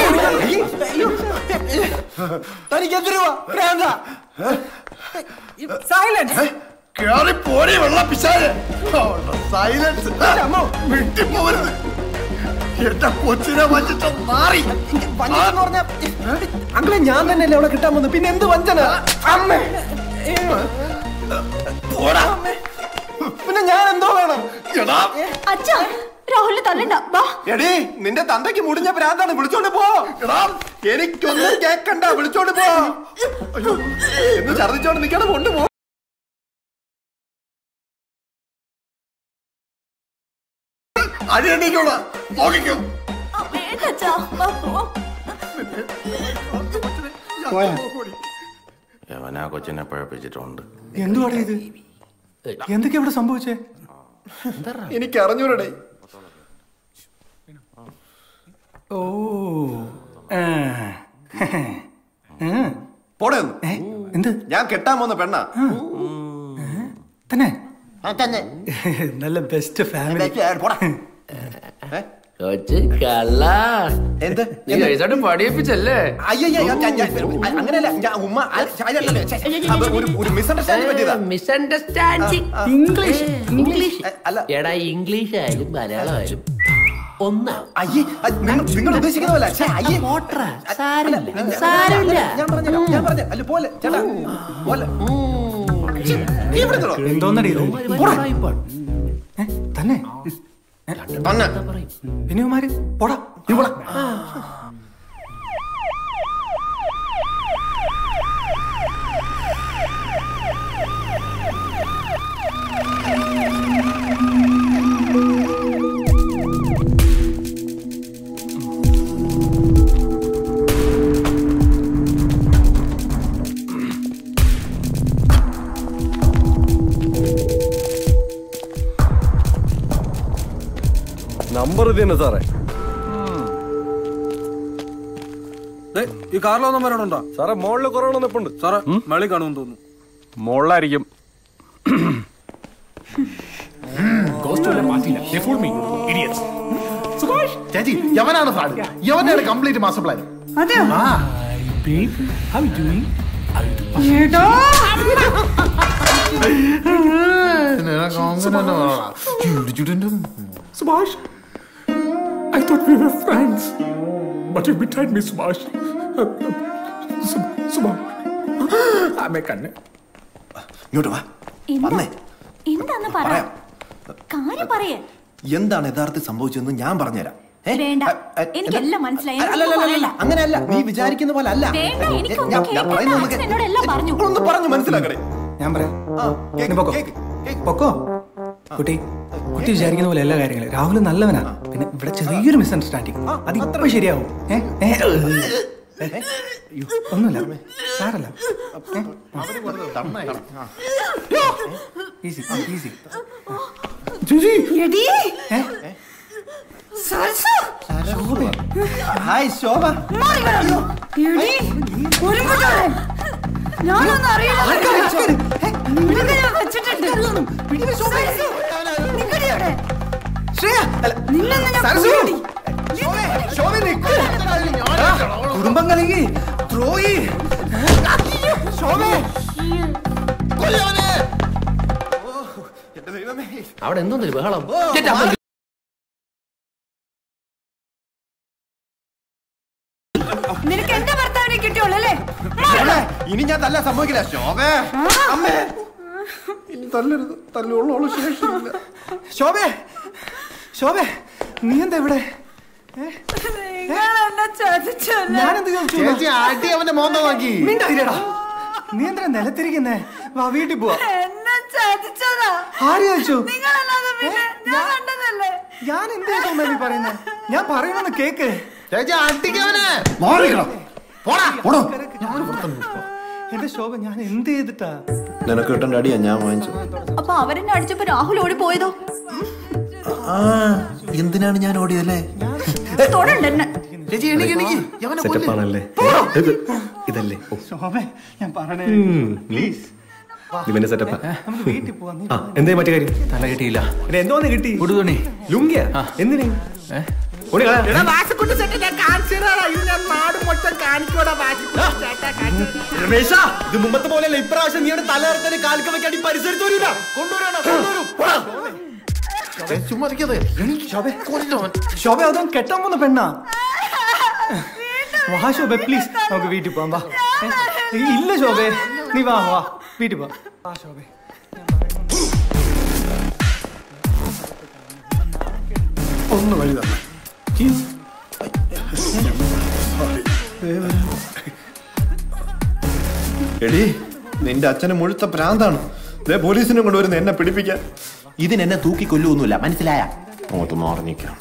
തനിക്ക് എത്ര രൂപ ഭ്രാന്ത സൈലൻസ് കേറി പോടി വെള്ള പിശാല് സൈലൻസ് വിട്ടിപ്പോവരുത് എന്റെ കൊച്ചിനെ വച്ചിട്ട് മാറി അങ്ങളെ ഞാൻ തന്നെയല്ലേ അവിടെ കിട്ടാൻ വന്നത് പിന്നെ എന്ത് വഞ്ചന അമ്മേ പോടാ പിന്നെ ഞാൻ എന്തോ വേണം എടാ അച്ഛാ രാഹുലിനെ തല്ലണ്ട വാ എടീ നിന്റെ തന്തയ്ക്ക് മുടിഞ്ഞ ഭ്രാന്താണ് വിളിച്ചോണ്ട് പോ എടാ എനിക്കൊന്നും കേക്കണ്ട വിളിച്ചോണ്ട് പോ അയ്യോ എന്ന് ഛർദിച്ചോണ്ട് നിൽക്കണം കൊണ്ടുപോ അടിയണിക്കോളാ നോക്കിക്കോ വേണ്ട അച്ഛാ വാ, പോ. അവൻ ആ കൊച്ചിനെ പഴപ്പിച്ചിട്ടുണ്ട് എന്തുവാടേ ഇത് എന്തൊക്കെയാ ഇവിടെ സംഭവിച്ചേ എനിക്ക് അറിഞ്ഞൂടെ ഓ ആ. പോടെ എന്ത് ഞാൻ കെട്ടാൻ പോന്ന പെണ്ണാ തന്നെ തന്നെ നല്ല ബെസ്റ്റ് ഫാമിലി കൊച്ചു കള്ള എന്ത് നീ നൈസായിട്ട് പടിയിപ്പിച്ചല്ലേ അങ്ങനെയല്ല ഞാൻ ഉമ്മ അല്ല, അല്ലല്ല, ഛെ, അത് ഒരു ഒരു മിസ്അണ്ടർസ്റ്റാൻഡിംഗ് പറ്റിയതാ മിസ്അണ്ടർസ്റ്റാൻഡിംഗ് ഇംഗ്ലീഷ് ഇംഗ്ലീഷ് എടാ ഇംഗ്ലീഷ് ആയാലും മലയാളം ആയാലും ഒന്നാ അയ്യേ അത് നിങ്ങൾ നിങ്ങൾ ഉദ്ദേശിക്കുന്ന പോലെ ഛെ, അയ്യേ സാരമില്ല സാരമില്ല ഞാൻ പറഞ്ഞ ഞാൻ പറഞ്ഞ അല്ല പോലെ ചേട്ടാ പോലെ ഛെ, നീ ഇവിടെ നിന്നോ? എന്തോന്നടി ഇത്? പോടാ. ഏ, തന്നെ തന്നെ ഇനിമാര് പോടാ നീ പോടാ നമ്പർ ഇത് തന്നെ സാറേ ഈ കാറിലൊന്നും വരണുണ്ടോ സാറേ മോളില് കൊറോണ നിപ്പുണ്ട് സാറേ മേളി കാണുമെന്ന് തോന്നുന്നു മോളിലായിരിക്കും സുഭാഷ് ചേച്ചി യവനാണ് ഫ്രാഡ് യവനാണ് കംപ്ലീറ്റ് മാസ്റ്റർ പ്ലാൻ അതെയോ How you doing? ഏട്ടാ Subhash, I thought we were friends, but you betrayed me, Subhash. Sub- Subhash. അമ്മേ കണ്ണ് ഇങ്ങോട്ട് വാ വന്നേ എന്താന്ന് പറ കാര്യം പറയേ എന്താണ് യഥാർത്ഥത്തിൽ സംഭവിച്ചതെന്ന് ഞാൻ പറഞ്ഞുതരാം ഏ? വേണ്ട അ- അ- എനിക്കെല്ലാം മനസ്സിലായി അല്ല, അല്ല, അല്ല, അല്ല, അങ്ങനെയല്ല നീ വിചാരിക്കുന്ന പോലെ അല്ല വേണ്ട ഞാൻ- എനിക്കൊന്നും ഞാൻ കേൾക്കണ്ട പറയുന്നത് ഒന്ന് അച്ഛൻ എന്നോട് എല്ലാം പറഞ്ഞു ഒന്ന് പറഞ്ഞു മനസ്സിലാക്കണേ ഞാൻ പറയാം നീ പൊക്കോ പൊക്കോ കുട്ടി കുട്ടി വിചാരിക്കുന്ന പോലെ എല്ലാ കാര്യങ്ങളും രാഹുൽ നല്ലവനാ പിന്നെ ഇവിടെ ചെറിയൊരു മിസ്അണ്ടർസ്റ്റാൻഡിങ് അത് ഇപ്പൊ ശരിയാവും ഏ? ഏ? ഏ? അയ്യോ, ഒന്നുമില്ല സാരല്ല ഈസി ഈസി എടീ സരസു ഹായ് ശോഭ മാറി വരാം. എടീ ഒരുമ്പെട്ടോളെ ഞാനൊന്നും അറിയില്ല നിനക്ക് ഞാൻ വെച്ചിട്ടുണ്ട് സരസു, നിക്കടി അവിടെ. നിന്നൊന്ന് ഞാൻ സരസു. കൊല്ലുടി. കുടുംബം കലങ്ങി ദ്രോഹി അവിടെ എന്തോന്നൊരു ബഹളം നിനക്ക് എന്റെ ഭർത്താവിനെ കിട്ടിയോളൂ അല്ലേ ഇനി ഞാൻ തല്ല സംഭവിക്കില്ല ശോഭേ അമ്മേ ഇനി തല്ലരുത് തല്ലുള്ളോളൂ ശേഷിയില്ല ശോഭേ ശോഭേ നീ എന്താ ഇവിടെ നിങ്ങൾ എന്നെ ചതിച്ചല്ലേ ഞാനെന്ത് ചോദിച്ചു ചേച്ചി അടി അവന്റെ മോന്ത നോക്കി മിണ്ടാതിരടാ നീ എന്താ നിലത്തിരിക്കുന്നേ വാ വീട്ടിൽ പോവാ എന്നെ ചതിച്ചതാ ആര് ചോദിച്ചു നിങ്ങളല്ലാതെ പിന്നെ ഞാൻ കണ്ടതല്ലേ ഞാൻ എന്ത് ചെയ്തോന്നാ നീ പറയുന്നേ ഞാൻ പറയണമെന്ന് കേക്ക് ചേച്ചി അടിക്കവനെ പോടാ പോടോ എന്റെ ശോഭ ഞാൻ എന്ത് ചെയ്തിട്ടാ നിനക്ക് കിട്ടേണ്ട അടിയാ ഞാൻ വാങ്ങിച്ചു അപ്പൊ അവരെന്നെ അടിച്ചപ്പോ രാഹുൽ ഓടി പോയതോ ആ എന്തിനാണ് ഞാൻ ഓടിയതല്ലേ തൊടണ്ട എന്നെ ചേച്ചി എണീക്ക് എണീക്ക് യവനെ കൊല്ല്. സെറ്റപ്പാണല്ലേ ഇതല്ലേ ഓ ശോഭേ ഞാൻ പറയണേ പ്ലീസ് ഇവന്റെ സെറ്റപ്പാ നമുക്ക് വീട്ടിൽ പോവാം നീ ആ എന്തേ മറ്റേ കാര്യം തല കിട്ടിയില്ല പിന്നെ എന്തോന്ന് കിട്ടി ഉടുതുണി ലുങ്കിയ എന്തിന് ഓടി കളയാ. എടാ വാസുക്കുട്ടി സെറ്റ് ഞാൻ കാണിച്ചു തരാടാ ഇത് ഞാൻ നാട് മൊത്തം കാണിക്കോടാ വാസുക്കുട്ടി ചേട്ടാ കാണിച്ചു തരാം. രമേശ ഇത് മുമ്പത്തെ പോലെയല്ല ഇപ്രാവശ്യം നീയുടെ തലയിറത്തന്നെ കാൽക്ക വെക്കാടി പരിസരത്ത് വരൂല കൊണ്ടുവരാണോ കൊണ്ടുവരൂ പോടാ. ചേച്ചി ചുമ്മാ ഇരിക്കാതെ എണീക്ക് ശോഭേ കൊല്ലവൻ ശോഭ അതും കെട്ടാൻ പോകുന്ന പെണ്ണാ വാ ശോഭ പ്ലീസ് നമുക്ക് വീട്ടിൽ പോവാം വാ ഏ, ഇല്ല ശോഭേ നീ വാ വാ വീട്ടിൽ പോവാം വാ ശോഭേ ഒന്ന് വഴി തന്നെ എടി നിന്റെ അച്ഛന് മുഴുത്ത പ്രാന്താണ് ദേ പോലീസിനെ കൊണ്ടുവരുന്ന എന്നെ പിടിപ്പിക്കാൻ ഇതിനെന്നെ തൂക്കി കൊല്ലൊന്നുമില്ല മനസ്സിലായ അങ്ങോട്ട് മാറിഞ്ഞിക്കാം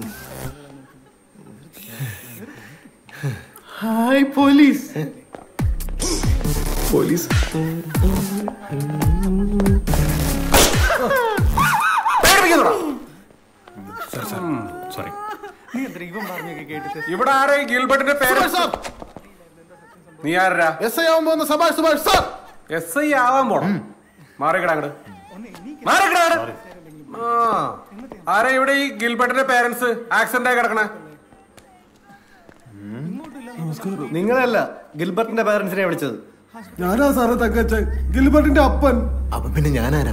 ഹായ് പോലീസ് പോലീസ് നീ എന്താ ഇവൻ പറഞ്ഞൊക്കെ കേട്ടിട്ട് ഇവിടെ ആരെ ഗിൽബർട്ടിന്റെ പേര് നീ ആരാ എസ് ഐ ആവാൻ പോകുന്ന സഭാഷ് സുഭാഷ് സാർ എസ് ഐ ആവാൻ പോണം മാറിക്കട അങ്ങട് മാറിക്കട അങ്ങട്. ആ ആരാ ഇവിടെ ഈ ഗിൽബർട്ടിന്റെ പേരൻസ് ആക്സിഡന്റ് ആയി കിടക്കണേ നിങ്ങളല്ല ഗിൽബർട്ടിന്റെ പാരന്റ്സിനെ വിളിച്ചത് ഞാനാ സാറേ തങ്കച്ചൻ ഗിൽബർട്ടിന്റെ അപ്പൻ അപ്പൊ പിന്നെ ഞാനാരാ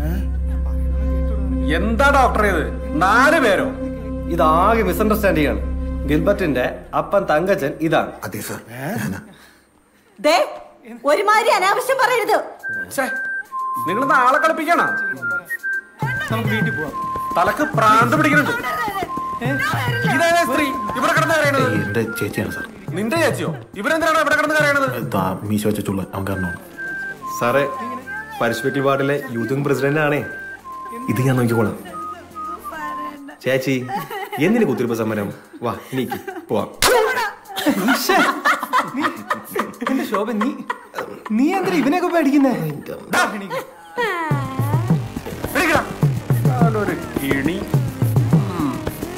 എന്താ ഡോക്ടർ ഇത് നാല് പേരോ ഇതാകെ മിസ്അണ്ടർസ്റ്റാൻഡിംഗ് ആണ് ഗിൽബർട്ടിന്റെ അപ്പൻ തങ്കച്ചൻ ഇതാണ് അതെ സർ ദേ ഒരുമാതിരി അനാവശ്യം പറയരുത് നിങ്ങൾ നാളെ കളിപ്പിക്കണ നമുക്ക് വീട്ടിൽ പോവാം തലക്ക് പ്രാന്ത് പിടിക്കുന്നുണ്ട് ഇതേതാ സ്ത്രീ ഇവിടെ കിടന്ന് കരയണത് എന്റെ ചേച്ചിയാണ് സാർ നിന്റെ ചേച്ചിയോ ഇവരെന്തിനാണ് ഇവിടെ കിടന്ന് കരയണത് ഇതാ മീശ വെച്ചുള്ള അവൻ കാരണം സാറേ പരിഷ്പെക്ടീവ് വാർഡിലെ യൂത്ത് വിംഗ് പ്രസിഡന്റ് ആണേ ഇത് ഞാൻ നോക്കിക്കോളാം ചേച്ചി എന്തിനു കുത്തിരിപ്പ് സമരം വാ നീക്ക് പോവാം ഈശ്ശേ. നീ- എന്റെ ശോഭ നീ നീ എന്തിനാ ഇവനെയൊക്കെ പേടിക്കുന്നേ ഒരു കിണി ഉം.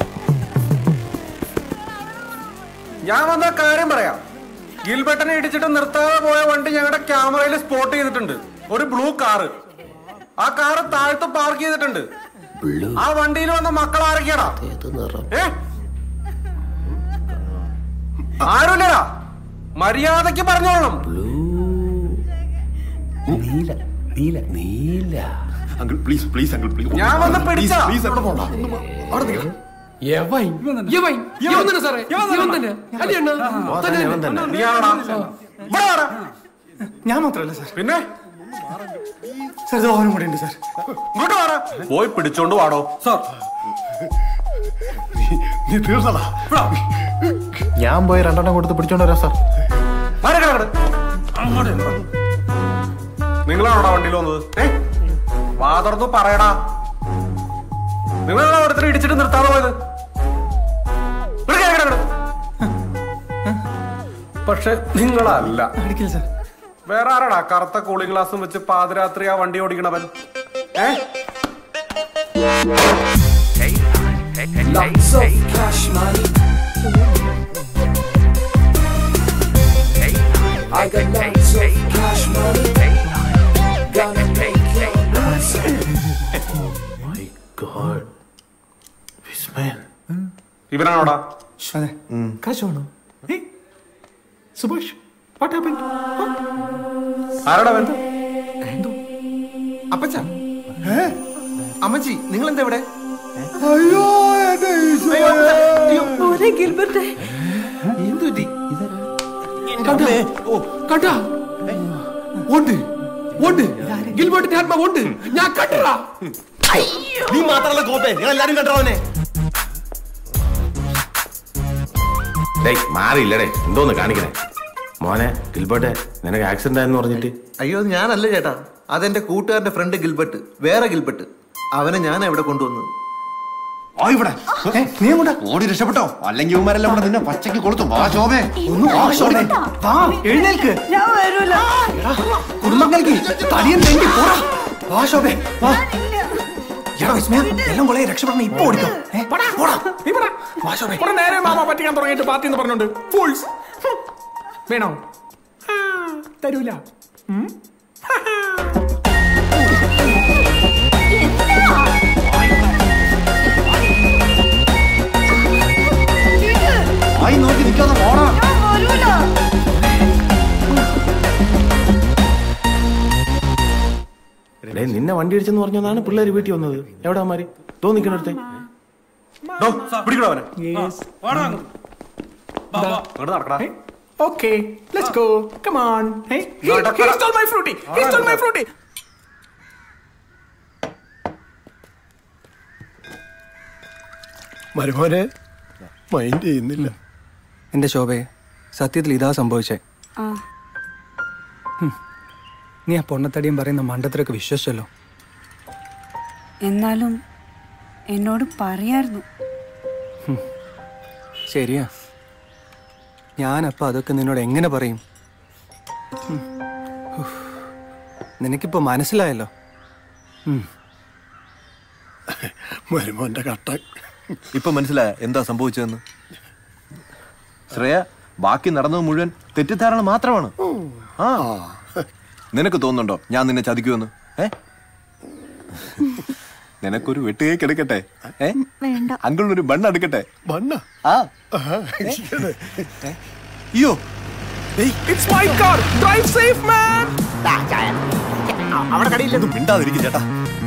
ഞാൻ വന്ന കാര്യം പറയാം ഗിൽബട്ടനെ ഇടിച്ചിട്ട് നിർത്താതെ പോയ വണ്ടി ഞങ്ങളുടെ ക്യാമറയിൽ സ്പോട്ട് ചെയ്തിട്ടുണ്ട് ഒരു ബ്ലൂ കാറ് ആ കാറ് താഴത്ത് പാർക്ക് ചെയ്തിട്ടുണ്ട് ആ വണ്ടിയിൽ വന്ന മക്കൾ ആരൊക്കെയാടാ ഏ ആരുമില്ലടാ മര്യാദക്ക് പറഞ്ഞോളണം നീല നീല നീല uncle please please uncle please ഞാൻ വന്ന് പിടിച്ചാ? പ്ലീസ് അവിടെ പോണ്ട അവിടെ നിൽക്കണം യവൻ യവൻ യവൻ തന്നെ സാറേ യവൻ തന്നെ അല്ലേ അണ്ണാ? തന്നെ, തന്നെ. നീയാണോടാ? ഇവിടെ വാടാ. ഞാൻ മാത്രമല്ല സാർ പിന്നെ സാർ ഇത് ഓനും കൂടെ ഉണ്ട് സാർ ഇങ്ങോട്ട് വാടാ പോയി പിടിച്ചോണ്ട് വാടോ സാർ നീ തീർന്നടാ ഞാൻ പോയി രണ്ടെണ്ണം കൊടുത്ത് പിടിച്ചോണ്ട് വരാം സാർ നിങ്ങളാണോടാ വണ്ടിയിൽ വന്നത് ഏ വാ തുറന്ന് പറയടാ നിങ്ങളാണോ ഓരോരുത്തർ ഇടിച്ചിട്ട് നിർത്താതെ പോയത് ഇവിടെ കേറി കിടക്കണ്. പക്ഷെ നിങ്ങളല്ല അടിക്കില്ല സാർ വേറെ ആരാടാ കറുത്ത കൂളിംഗ് ഗ്ലാസും വെച്ച് പാതിരാത്രി ആ വണ്ടി ഓടിക്കണവൻ ഏ Lots of cash money. I got lots of cash money. Gonna make your moves. God. വിസ്മയൻ ഇവനാണോടാ അതെ കാശാണോ സുഭാഷ് വാട്ട് ഹാപ്പൻ ആരാടാ അവൻ അപ്പച്ച അമ്മച്ചി നിങ്ങൾ എന്താ ഇവിടെ അയ്യോ എന്റെ ഈശോയെ. ഗിൽബർട്ടെ എന്തുപറ്റി കണ്ടാ? കണ്ടാ ഉണ്ട് ഉണ്ട് ഗിൽബർട്ടിന്റെ ആത്മാവ് ഉണ്ട് ഞാൻ കണ്ടടാ നീ മാത്രമല്ല കോപ്പേ ഞാൻ എല്ലാരും കണ്ടോനെ ഡേയ് മാറിയില്ലടേ എന്തോന്ന് കാണിക്കണേ മോനെ ഗിൽബർട്ടെ നിനക്ക് ആക്സിഡന്റ് ആയെന്ന് പറഞ്ഞിട്ട് അയ്യോ അത് ഞാനല്ല ചേട്ടാ അതെന്റെ കൂട്ടുകാരന്റെ ഫ്രണ്ട് ഗിൽബർട്ട് വേറെ ഗിൽബർട്ട് അവനെ ഞാൻ എവിടെ കൊണ്ടുവന്നത് ഓ ഇവിടെ നീ കൂടെ ഓടി രക്ഷപ്പെട്ടോ അല്ലെങ്കിൽ ഇവന്മാരെല്ലാം കൂടെ നിന്നെ പച്ചയ്ക്ക് കൊളുത്തു വാ ശോഭേ ഒന്ന് വാ ശോഭേ. വാ എഴുന്നേൽക്ക് ഞാൻ വരൂല കുടുംബങ്ങൾക്ക് തടിയൻ തെണ്ടി പോടാ വാ ശോഭേ വാ എടാ വിസ്മയ എല്ലാം കൊള്ളേ രക്ഷപ്പെടണം ഇപ്പൊ ഓടിക്കോ ഏ, പോടാ നീ പോടാ വാ ശോഭേ ഇവിടെ നേരെ മാമ പറ്റിക്കാൻ തുടങ്ങിയിട്ട് പാർട്ടി എന്ന് പറഞ്ഞോണ്ട് ഫൂൾസ് വേണോ ആ, തരൂല ഉം? ആയി നോക്കി നിൽക്കാതെ പോടാ ഡേ നിന്നെ വണ്ടി അടിച്ചെന്ന് പറഞ്ഞതാണ് പിള്ളേര് വീട്ടിൽ വന്നത് എവിടെ അമ്മാര് തോന്നിക്കണടുത്തെ പിടിക്കണോ അവനെ ദാ. അങ്ങോട്ട് നടക്കടാ Okay, let's go. Come on. Hey, he, he stole my fruity. He stole my fruity. മരുമോനെ മൈൻഡ് ചെയ്യുന്നില്ല എന്റെ ശോഭയെ സത്യത്തിൽ ഇതാ സംഭവിച്ചേ ആ നീ ആ പൊണ്ണത്തടിയും പറയുന്ന മണ്ടത്തിലൊക്കെ വിശ്വസിച്ചല്ലോ എന്നാലും എന്നോട് പറയായിരുന്നു ശരിയാ ഞാനപ്പോ അതൊക്കെ നിന്നോട് എങ്ങനെ പറയും ഉം. ഉഫ്. നിനക്കിപ്പോ മനസ്സിലായല്ലോ ഉം. മരുമോന്റെ കട്ട ഇപ്പൊ മനസ്സിലായ എന്താ സംഭവിച്ചതെന്ന് ശ്രേയ ബാക്കി നടന്നത് മുഴുവൻ തെറ്റിദ്ധാരണ മാത്രമാണ് ആ നിനക്ക് തോന്നുന്നുണ്ടോ ഞാൻ നിന്നെ ചതിക്കുമെന്ന് ഏ നിനക്കൊരു വെട്ടുകേക്ക് എടുക്കട്ടെ ഏ വേണ്ട അങ്കിളിനൊരു ബണ്ണ് എടുക്കട്ടെ ബണ്ണ ആ അയ്യോ it's my car drive safe man അവിടെ കടയില്ലെന്നും മിണ്ടാതിരിക്കും ചേട്ടാ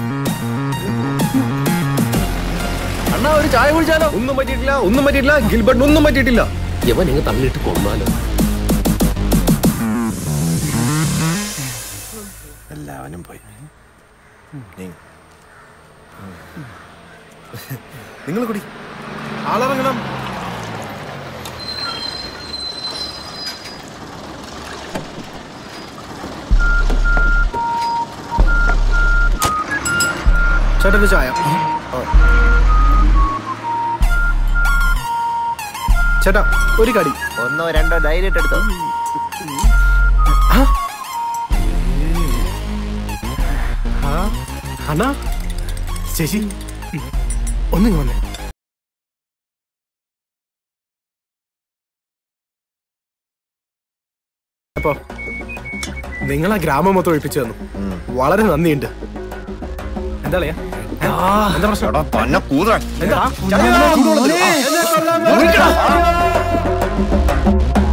അണ്ണാ ഒരു ചായ കുടിച്ചാലോ ഒന്നും പറ്റിയിട്ടില്ല ഒന്നും പറ്റിയിട്ടില്ല ഗിൽബർട്ട് ഒന്നും പറ്റിയിട്ടില്ല ഇവൻ നിങ്ങൾ തള്ളിയിട്ട് കൊന്നാലോ എല്ലാവനും പോയി നിങ്ങൾ കൂടി ആളിറങ്ങണം ചേട്ടന്റെ ചായ ചേട്ടാ ഒരു കടി ഒന്നോ രണ്ടോ ധൈര്യമായിട്ട് എടുത്തോ അണ്ണാ ചേച്ചി ഒന്നിങ്ങ് വന്നേ അപ്പൊ നിങ്ങൾ ആ ഗ്രാമം മൊത്തം ഒഴിപ്പിച്ചു തന്നു വളരെ നന്ദിയുണ്ട് എന്താ കളിയാ എന്താ പ്രശ്നം എന്താ? ചായ ചൂടുവെള്ളത്തിൽ. ആ, എന്നെ കൊല്ലാൻ വരണ്ട.